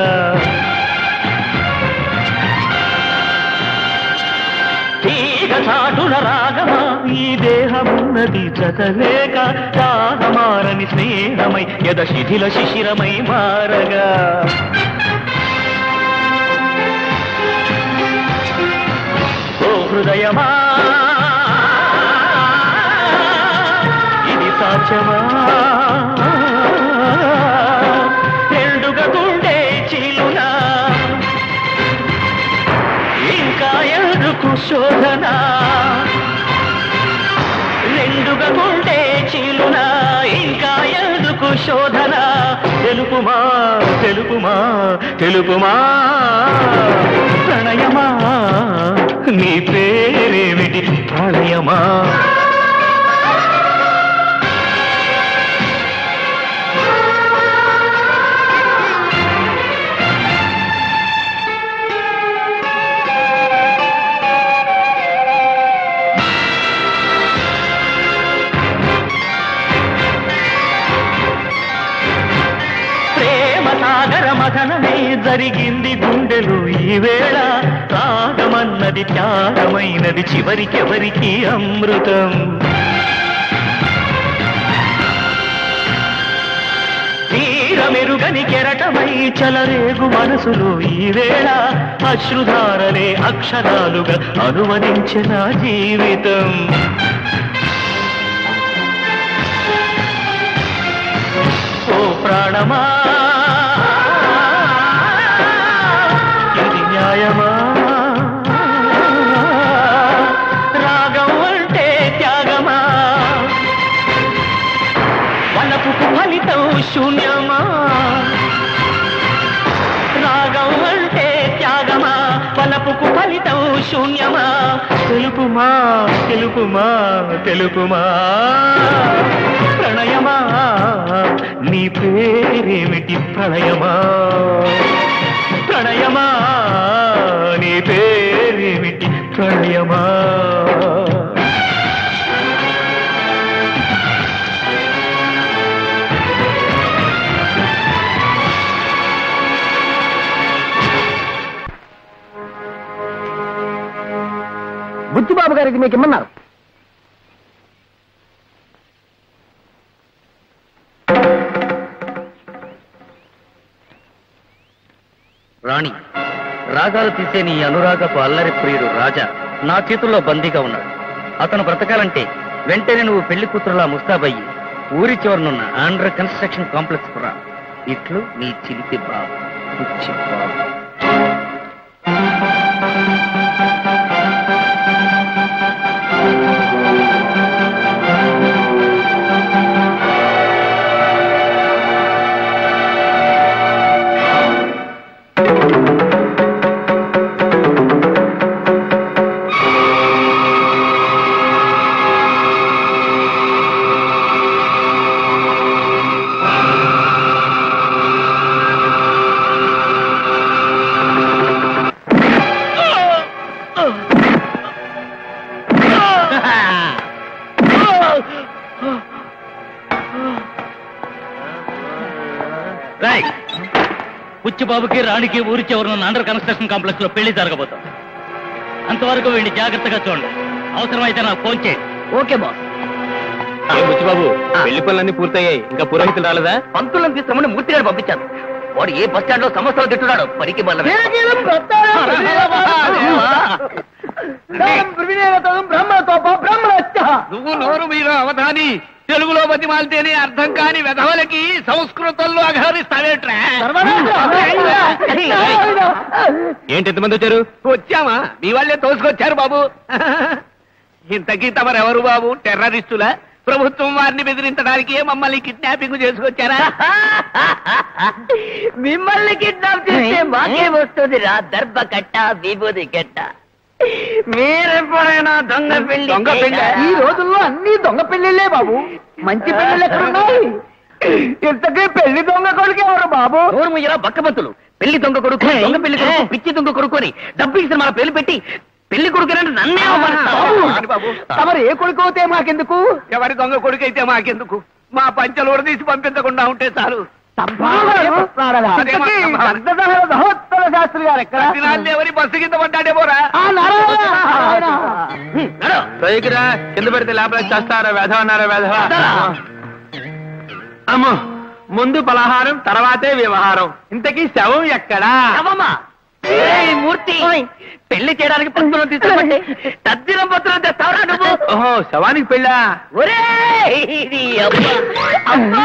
తీగ చాటుల రాగమా ఈ దేహమున్నది జతలేక రాగమారని స్నేహమై ఎద శిథిల శిశిరమై మారగా ఓ హృదయమా ఇది సాధ్యమా రెండుగా గుండె చీలునా ఇంకా ఎందుకు శోధన రెండుగా గుండె చీలునా ఇంకా ఎందుకు శోధన తెలుపుమా తెలుపుమా తెలుపుమా ప్రణయమా నీ పేరేమిటి ప్రళయమా ప్రేమ సాగర మథనమే జరిగింది గుండెలు ఈ వేళ త్యాగమన్నది త్యాగమైనది చివరికెవరికి అమృతం తీరమెరుగని కెరటమై చలరేగు మనసులు ఈ వేళ అశ్రుధారలే అక్షరాలుగా అనువదించిన జీవితం ఓ ప్రాణమా ఇది న్యాయమా రాగం అంటే త్యాగమా వలపుకు ఫలితం శూన్యమా రాగం అంటే త్యాగమా వలపుకు ఫలితం శూన్యమా తెలుపుమా తెలుపుమా తెలుపుమా ప్రణయమా నీ పేరేమిటి ప్రళయమా ప్రణయమా నీ పేరేమిటి ప్రళయమా బుచ్చిబాబు గారికి మీకు ఇమ్మన్నారు రాగాలు తీసే నీ అనురాగపు అల్లరి ప్రియుడు రాజా నా చేతుల్లో బందీగా ఉన్నాడు అతను బ్రతకాలంటే వెంటనే నువ్వు పెళ్లి కూతురులా ముస్తాబయ్యి ఊరి చివరనున్న ఆంధ్ర కన్స్ట్రక్షన్ కాంప్లెక్స్ రా ఇట్లు నీ చిలిపి బాబు పిచ్చి బాబు రైట్ పుచ్చిబాబుకి రాణికి ఊరి చివరనున్న అండర్ కన్స్ట్రక్షన్ కాంప్లెక్స్ లో పెళ్లి జరగబోతాం అంతవరకు వీడిని జాగ్రత్తగా చూడండి అవసరమైతే నాకు ఫోన్ చేయండి ఓకే బాస్ బాబు పెళ్లి పనులన్నీ పూర్తయ్యాయి ఇంకా పురోహితులు రాలేదా పంతులను తీసుకురమని మూర్తి గారు పంపించాను వాడు ఏ బస్ స్టాండ్ లో సంవత్సరాలు తిట్టున్నాడు పరికి మళ్ళీ నువ్వు నోరు మీరు అవధాని తెలుగులో బతిమాలితేనే అర్థం కాని వెధవలకి సంస్కృతంలో అఘహరిస్తావేట్రా ఏంటి ఎంతమంది వచ్చారు వచ్చామా మీ వాళ్ళే తోసుకొచ్చారు బాబు ఇంతకీ తమరెవరు బాబు టెర్రరిస్టులా ప్రభుత్వం వారిని బెదిరించడానికి మమ్మల్ని కిడ్నాపింగ్ చేసుకొచ్చారా మిమ్మల్ని కిడ్నాప్ చేస్తే మాకే వస్తుంది రా దర్భ కట్ట విభూది కట్ట మీరెప్పుడైనా దొంగ పెళ్లి దొంగ పెళ్ళా? ఈ రోజుల్లో అన్ని దొంగ పెళ్లిళ్ళే బాబు మంచి పెళ్లిళ్ళు ఎక్కడున్నాయి ఇంతకీ పెళ్లి దొంగ కొడుకు ఎవరు బాబు నోరు ముయ్యరా బక్కబంతులు పెళ్లి దొంగ కొడుకు దొంగ పెళ్లి కొడుకు పిచ్చి దొంగ కొడుకు అని డబ్బు ఇచ్చిన మన పేర్లు పెట్టి పెళ్లి కొడుకు నన్నే బాబు, బాబు. తమరు ఏ కొడుకు అవుతే మాకెందుకు ఎవరి దొంగ కొడుకైతే మాకెందుకు మా పంచలు తీసి పంపించకుండా ఉంటే చాలు ఇంతకీ గంధదహర మహోత్తర శాస్త్రి గారు ఎక్కడ దినాలు ఎవరి బస్సు కింద పడ్డాడేమోరా ఆ, నారాయణ, నారాయణ. పైకిరా కింద పెడితే లేపలే చేస్తారా వేధవ అన్నారా వేధవ అమ్మో ముందు పలహారం తర్వాతే వ్యవహారం ఇంతకీ శవం ఎక్కడా అవమ్మా ఏయ్ మూర్తి పెళ్లి చేయడానికి పత్రం తీసుకుంటే తద్దిరం పత్రం తెస్తావరా నువ్వు ఓహో శవానికి పెళ్ళా ఒరేయ్ ఇది అబ్బా అబ్బా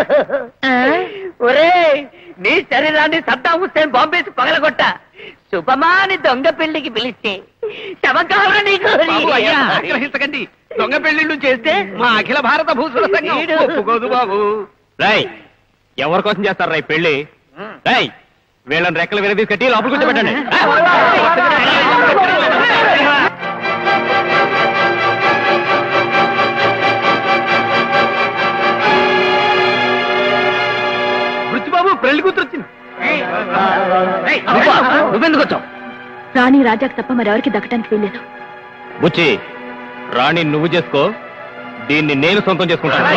ఒరేయ్ నీ శరీరాన్ని సద్దాం హుస్సేన్ బాంబేసి పగలగొట్ట శుభమాని దొంగ పెళ్లికి పిలిస్తే శవకావరా నీకు బాబు, అయ్యా, ఆగ్రహించకండి దొంగ పెళ్లిళ్ళు చేస్తే మా అఖిల భారత భూసుల సంఘం వీడు. ఒప్పుకోదు బాబు రై ఎవరి కోసం చేస్తారు రై పెళ్లి రై వీళ్ళని రెక్కలు విరదీసి కట్టి లోపల కూర్చోబెట్టండి బాబు పెళ్లి కూతురు వచ్చింది ఏయ్, నువ్వా? నువ్వెందుకు వచ్చావు రాణి రాజాకు తప్ప మరెవరికి దక్కడానికి వీల్లేదు బుచ్చి రాణి నువ్వు చేసుకో దీన్ని నేను సొంతం చేసుకుంటాను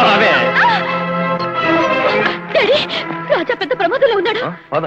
డాడీ రాజా పెద్ద ప్రమాదంలో ఉన్నాడు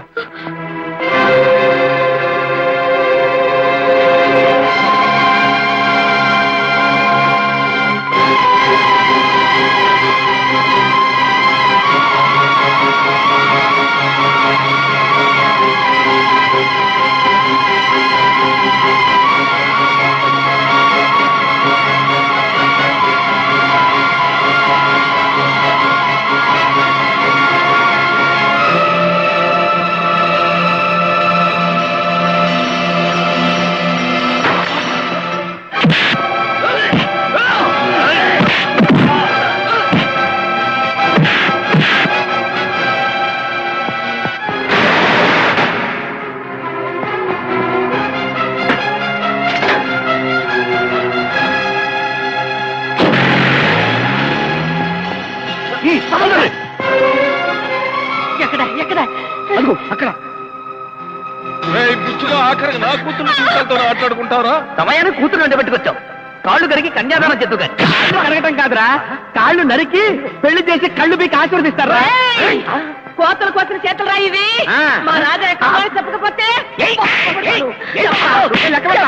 ఎక్కడ ఎక్కడ అదిగో అక్కడ బుచ్చిగా ఆఖరికి నా కూతురు ఆటలాడుకుంటారా సమయాన్ని కూతురు అంటే పెట్టుకొచ్చావు కాళ్ళు కరిగి కన్యాదానం చెద్దు కానీ కాళ్ళు కడగటం కాదురా కాళ్ళు నరికి పెళ్లి చేసి కళ్ళు మీకు ఆశీర్వదిస్తారా కోతలు కోతలు చేతులు రా ఇవి ఆ. మా రాజా ఎక్కడ చెప్పకపోతే ఏయ్, ఏయ్, ఏయ్, లెక్క పెట్టరా?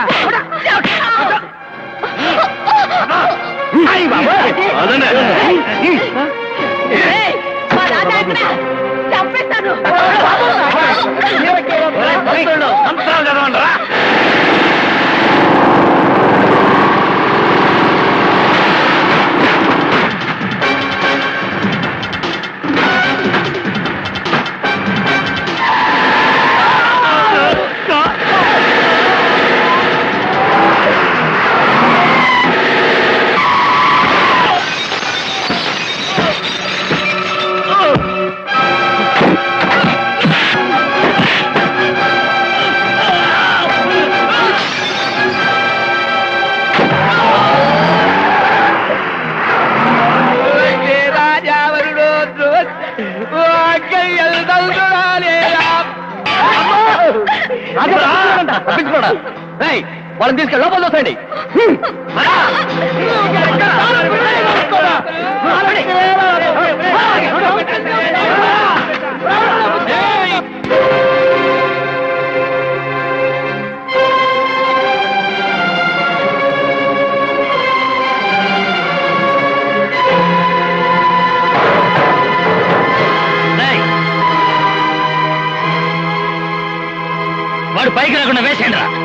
అయ్ బాబోయ్. ఏయ్, మా రాజా ఎక్కడ? చంపేస్తాను మంత్రాలు చదవండి రా. కూడా రేయ్, వాళ్ళని తీసుకెళ్ళి లోపల చూసండి వాడు పైకి రాకుండా వేసేయండి రా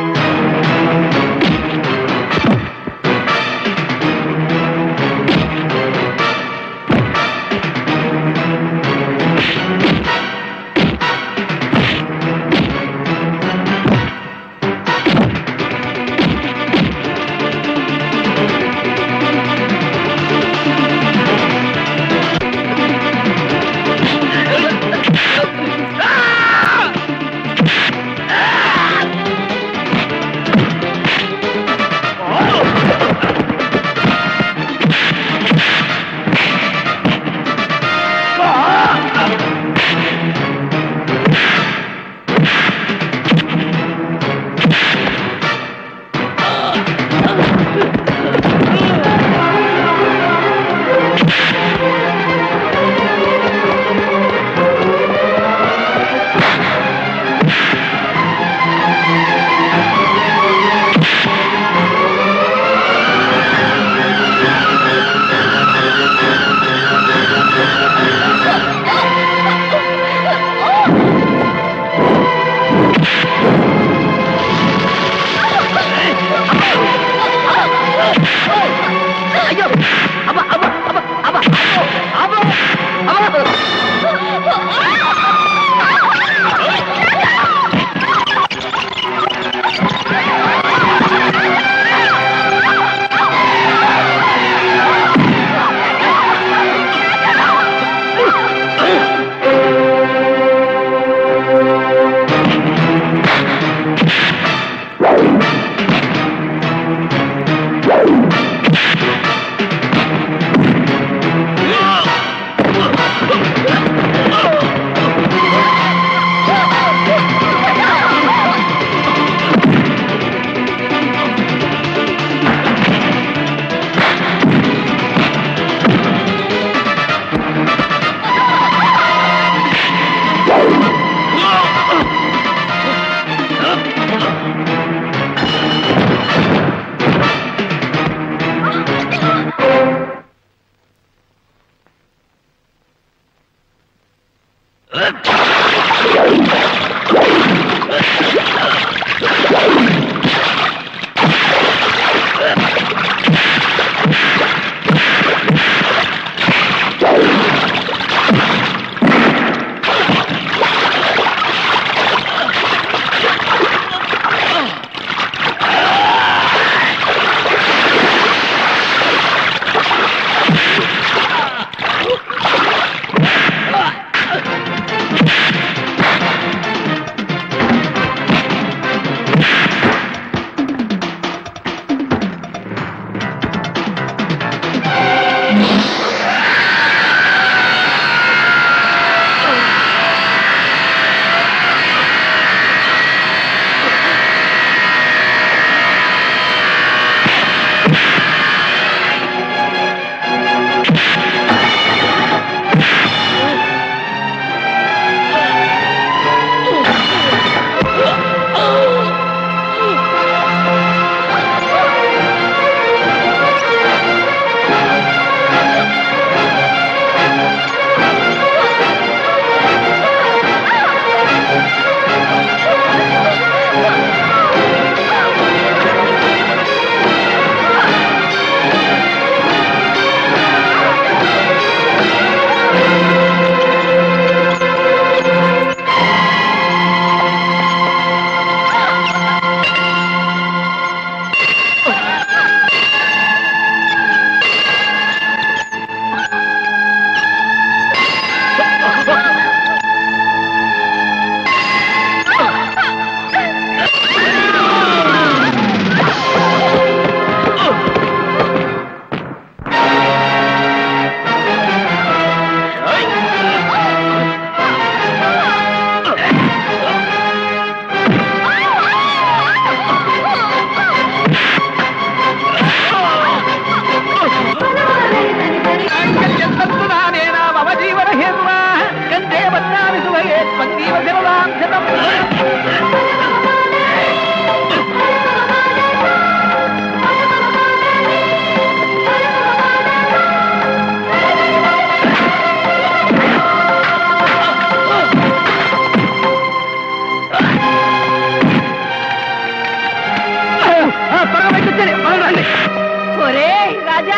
వచ్చేయండి, మొదలు రండి. ఒరే రాజా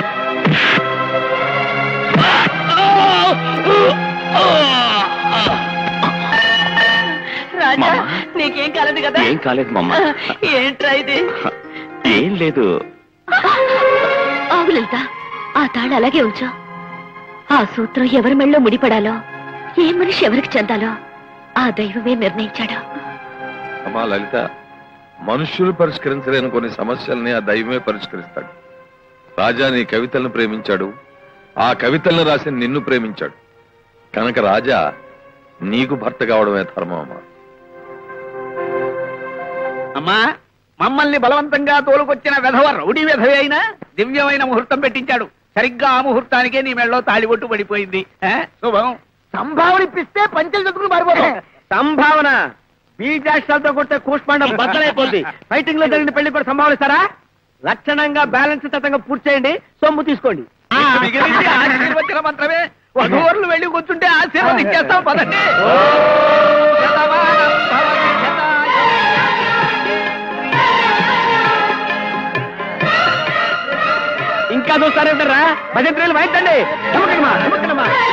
రాజా మామ. నీకేం కాలేదు కదా ఏం కాలేదు మమ్మ ఏంట్రా ఇది ఏం లేదు ఆగు లలిత ఆ తాళి అలాగే ఉంచు ఆ సూత్రం ఎవరి మెళ్ళో ముడిపడాలో ఏ మనిషి ఎవరికి చెందాలో ఆ దైవమే నిర్ణయించాడు అమ్మా లలిత మనుష్యులు పరిష్కరించలేని కొన్ని సమస్యల్ని ఆ దైవమే పరిష్కరిస్తాడు రాజా నీ కవితలను ప్రేమించాడు ఆ కవితలను రాసి నిన్ను ప్రేమించాడు కనుక రాజా నీకు భర్త కావడమే ధర్మం అమ్మా అమ్మా మమ్మల్ని బలవంతంగా తోలుకొచ్చిన వెధవ రౌడీ వెధవే అయినా దివ్యమైన ముహూర్తం పెట్టించాడు సరిగ్గా ఆ ముహూర్తానికే నీ మెళ్ళలో తాళిబొట్టు పడిపోయింది ఆ, శుభం సంభావన ఇప్పిస్తే పంచలు చదువుకుని మారిపోతాం సంభావన బీజాక్షాలతో కొట్టే కూష్మాండం బద్దలైపోద్ది ఫైటింగ్ లో జరిగిన పెళ్లి కూడా సంభావన ఇస్తారా లక్షణంగా బ్యాలెన్స్ తతంగా పూర్తి చేయండి సొమ్ము తీసుకోండి మిగిలింది ఆశీర్వచన మంత్రమే వధూవరులు వెళ్ళి కూర్చుంటే ఆశీర్వదించేస్తాం పదండి శతమానం భవతి శతాయు. ఇంకా చూస్తారేంటారా భజంత్రులు వాయించండి నమ్మకమ్మా నమ్మకమ్మా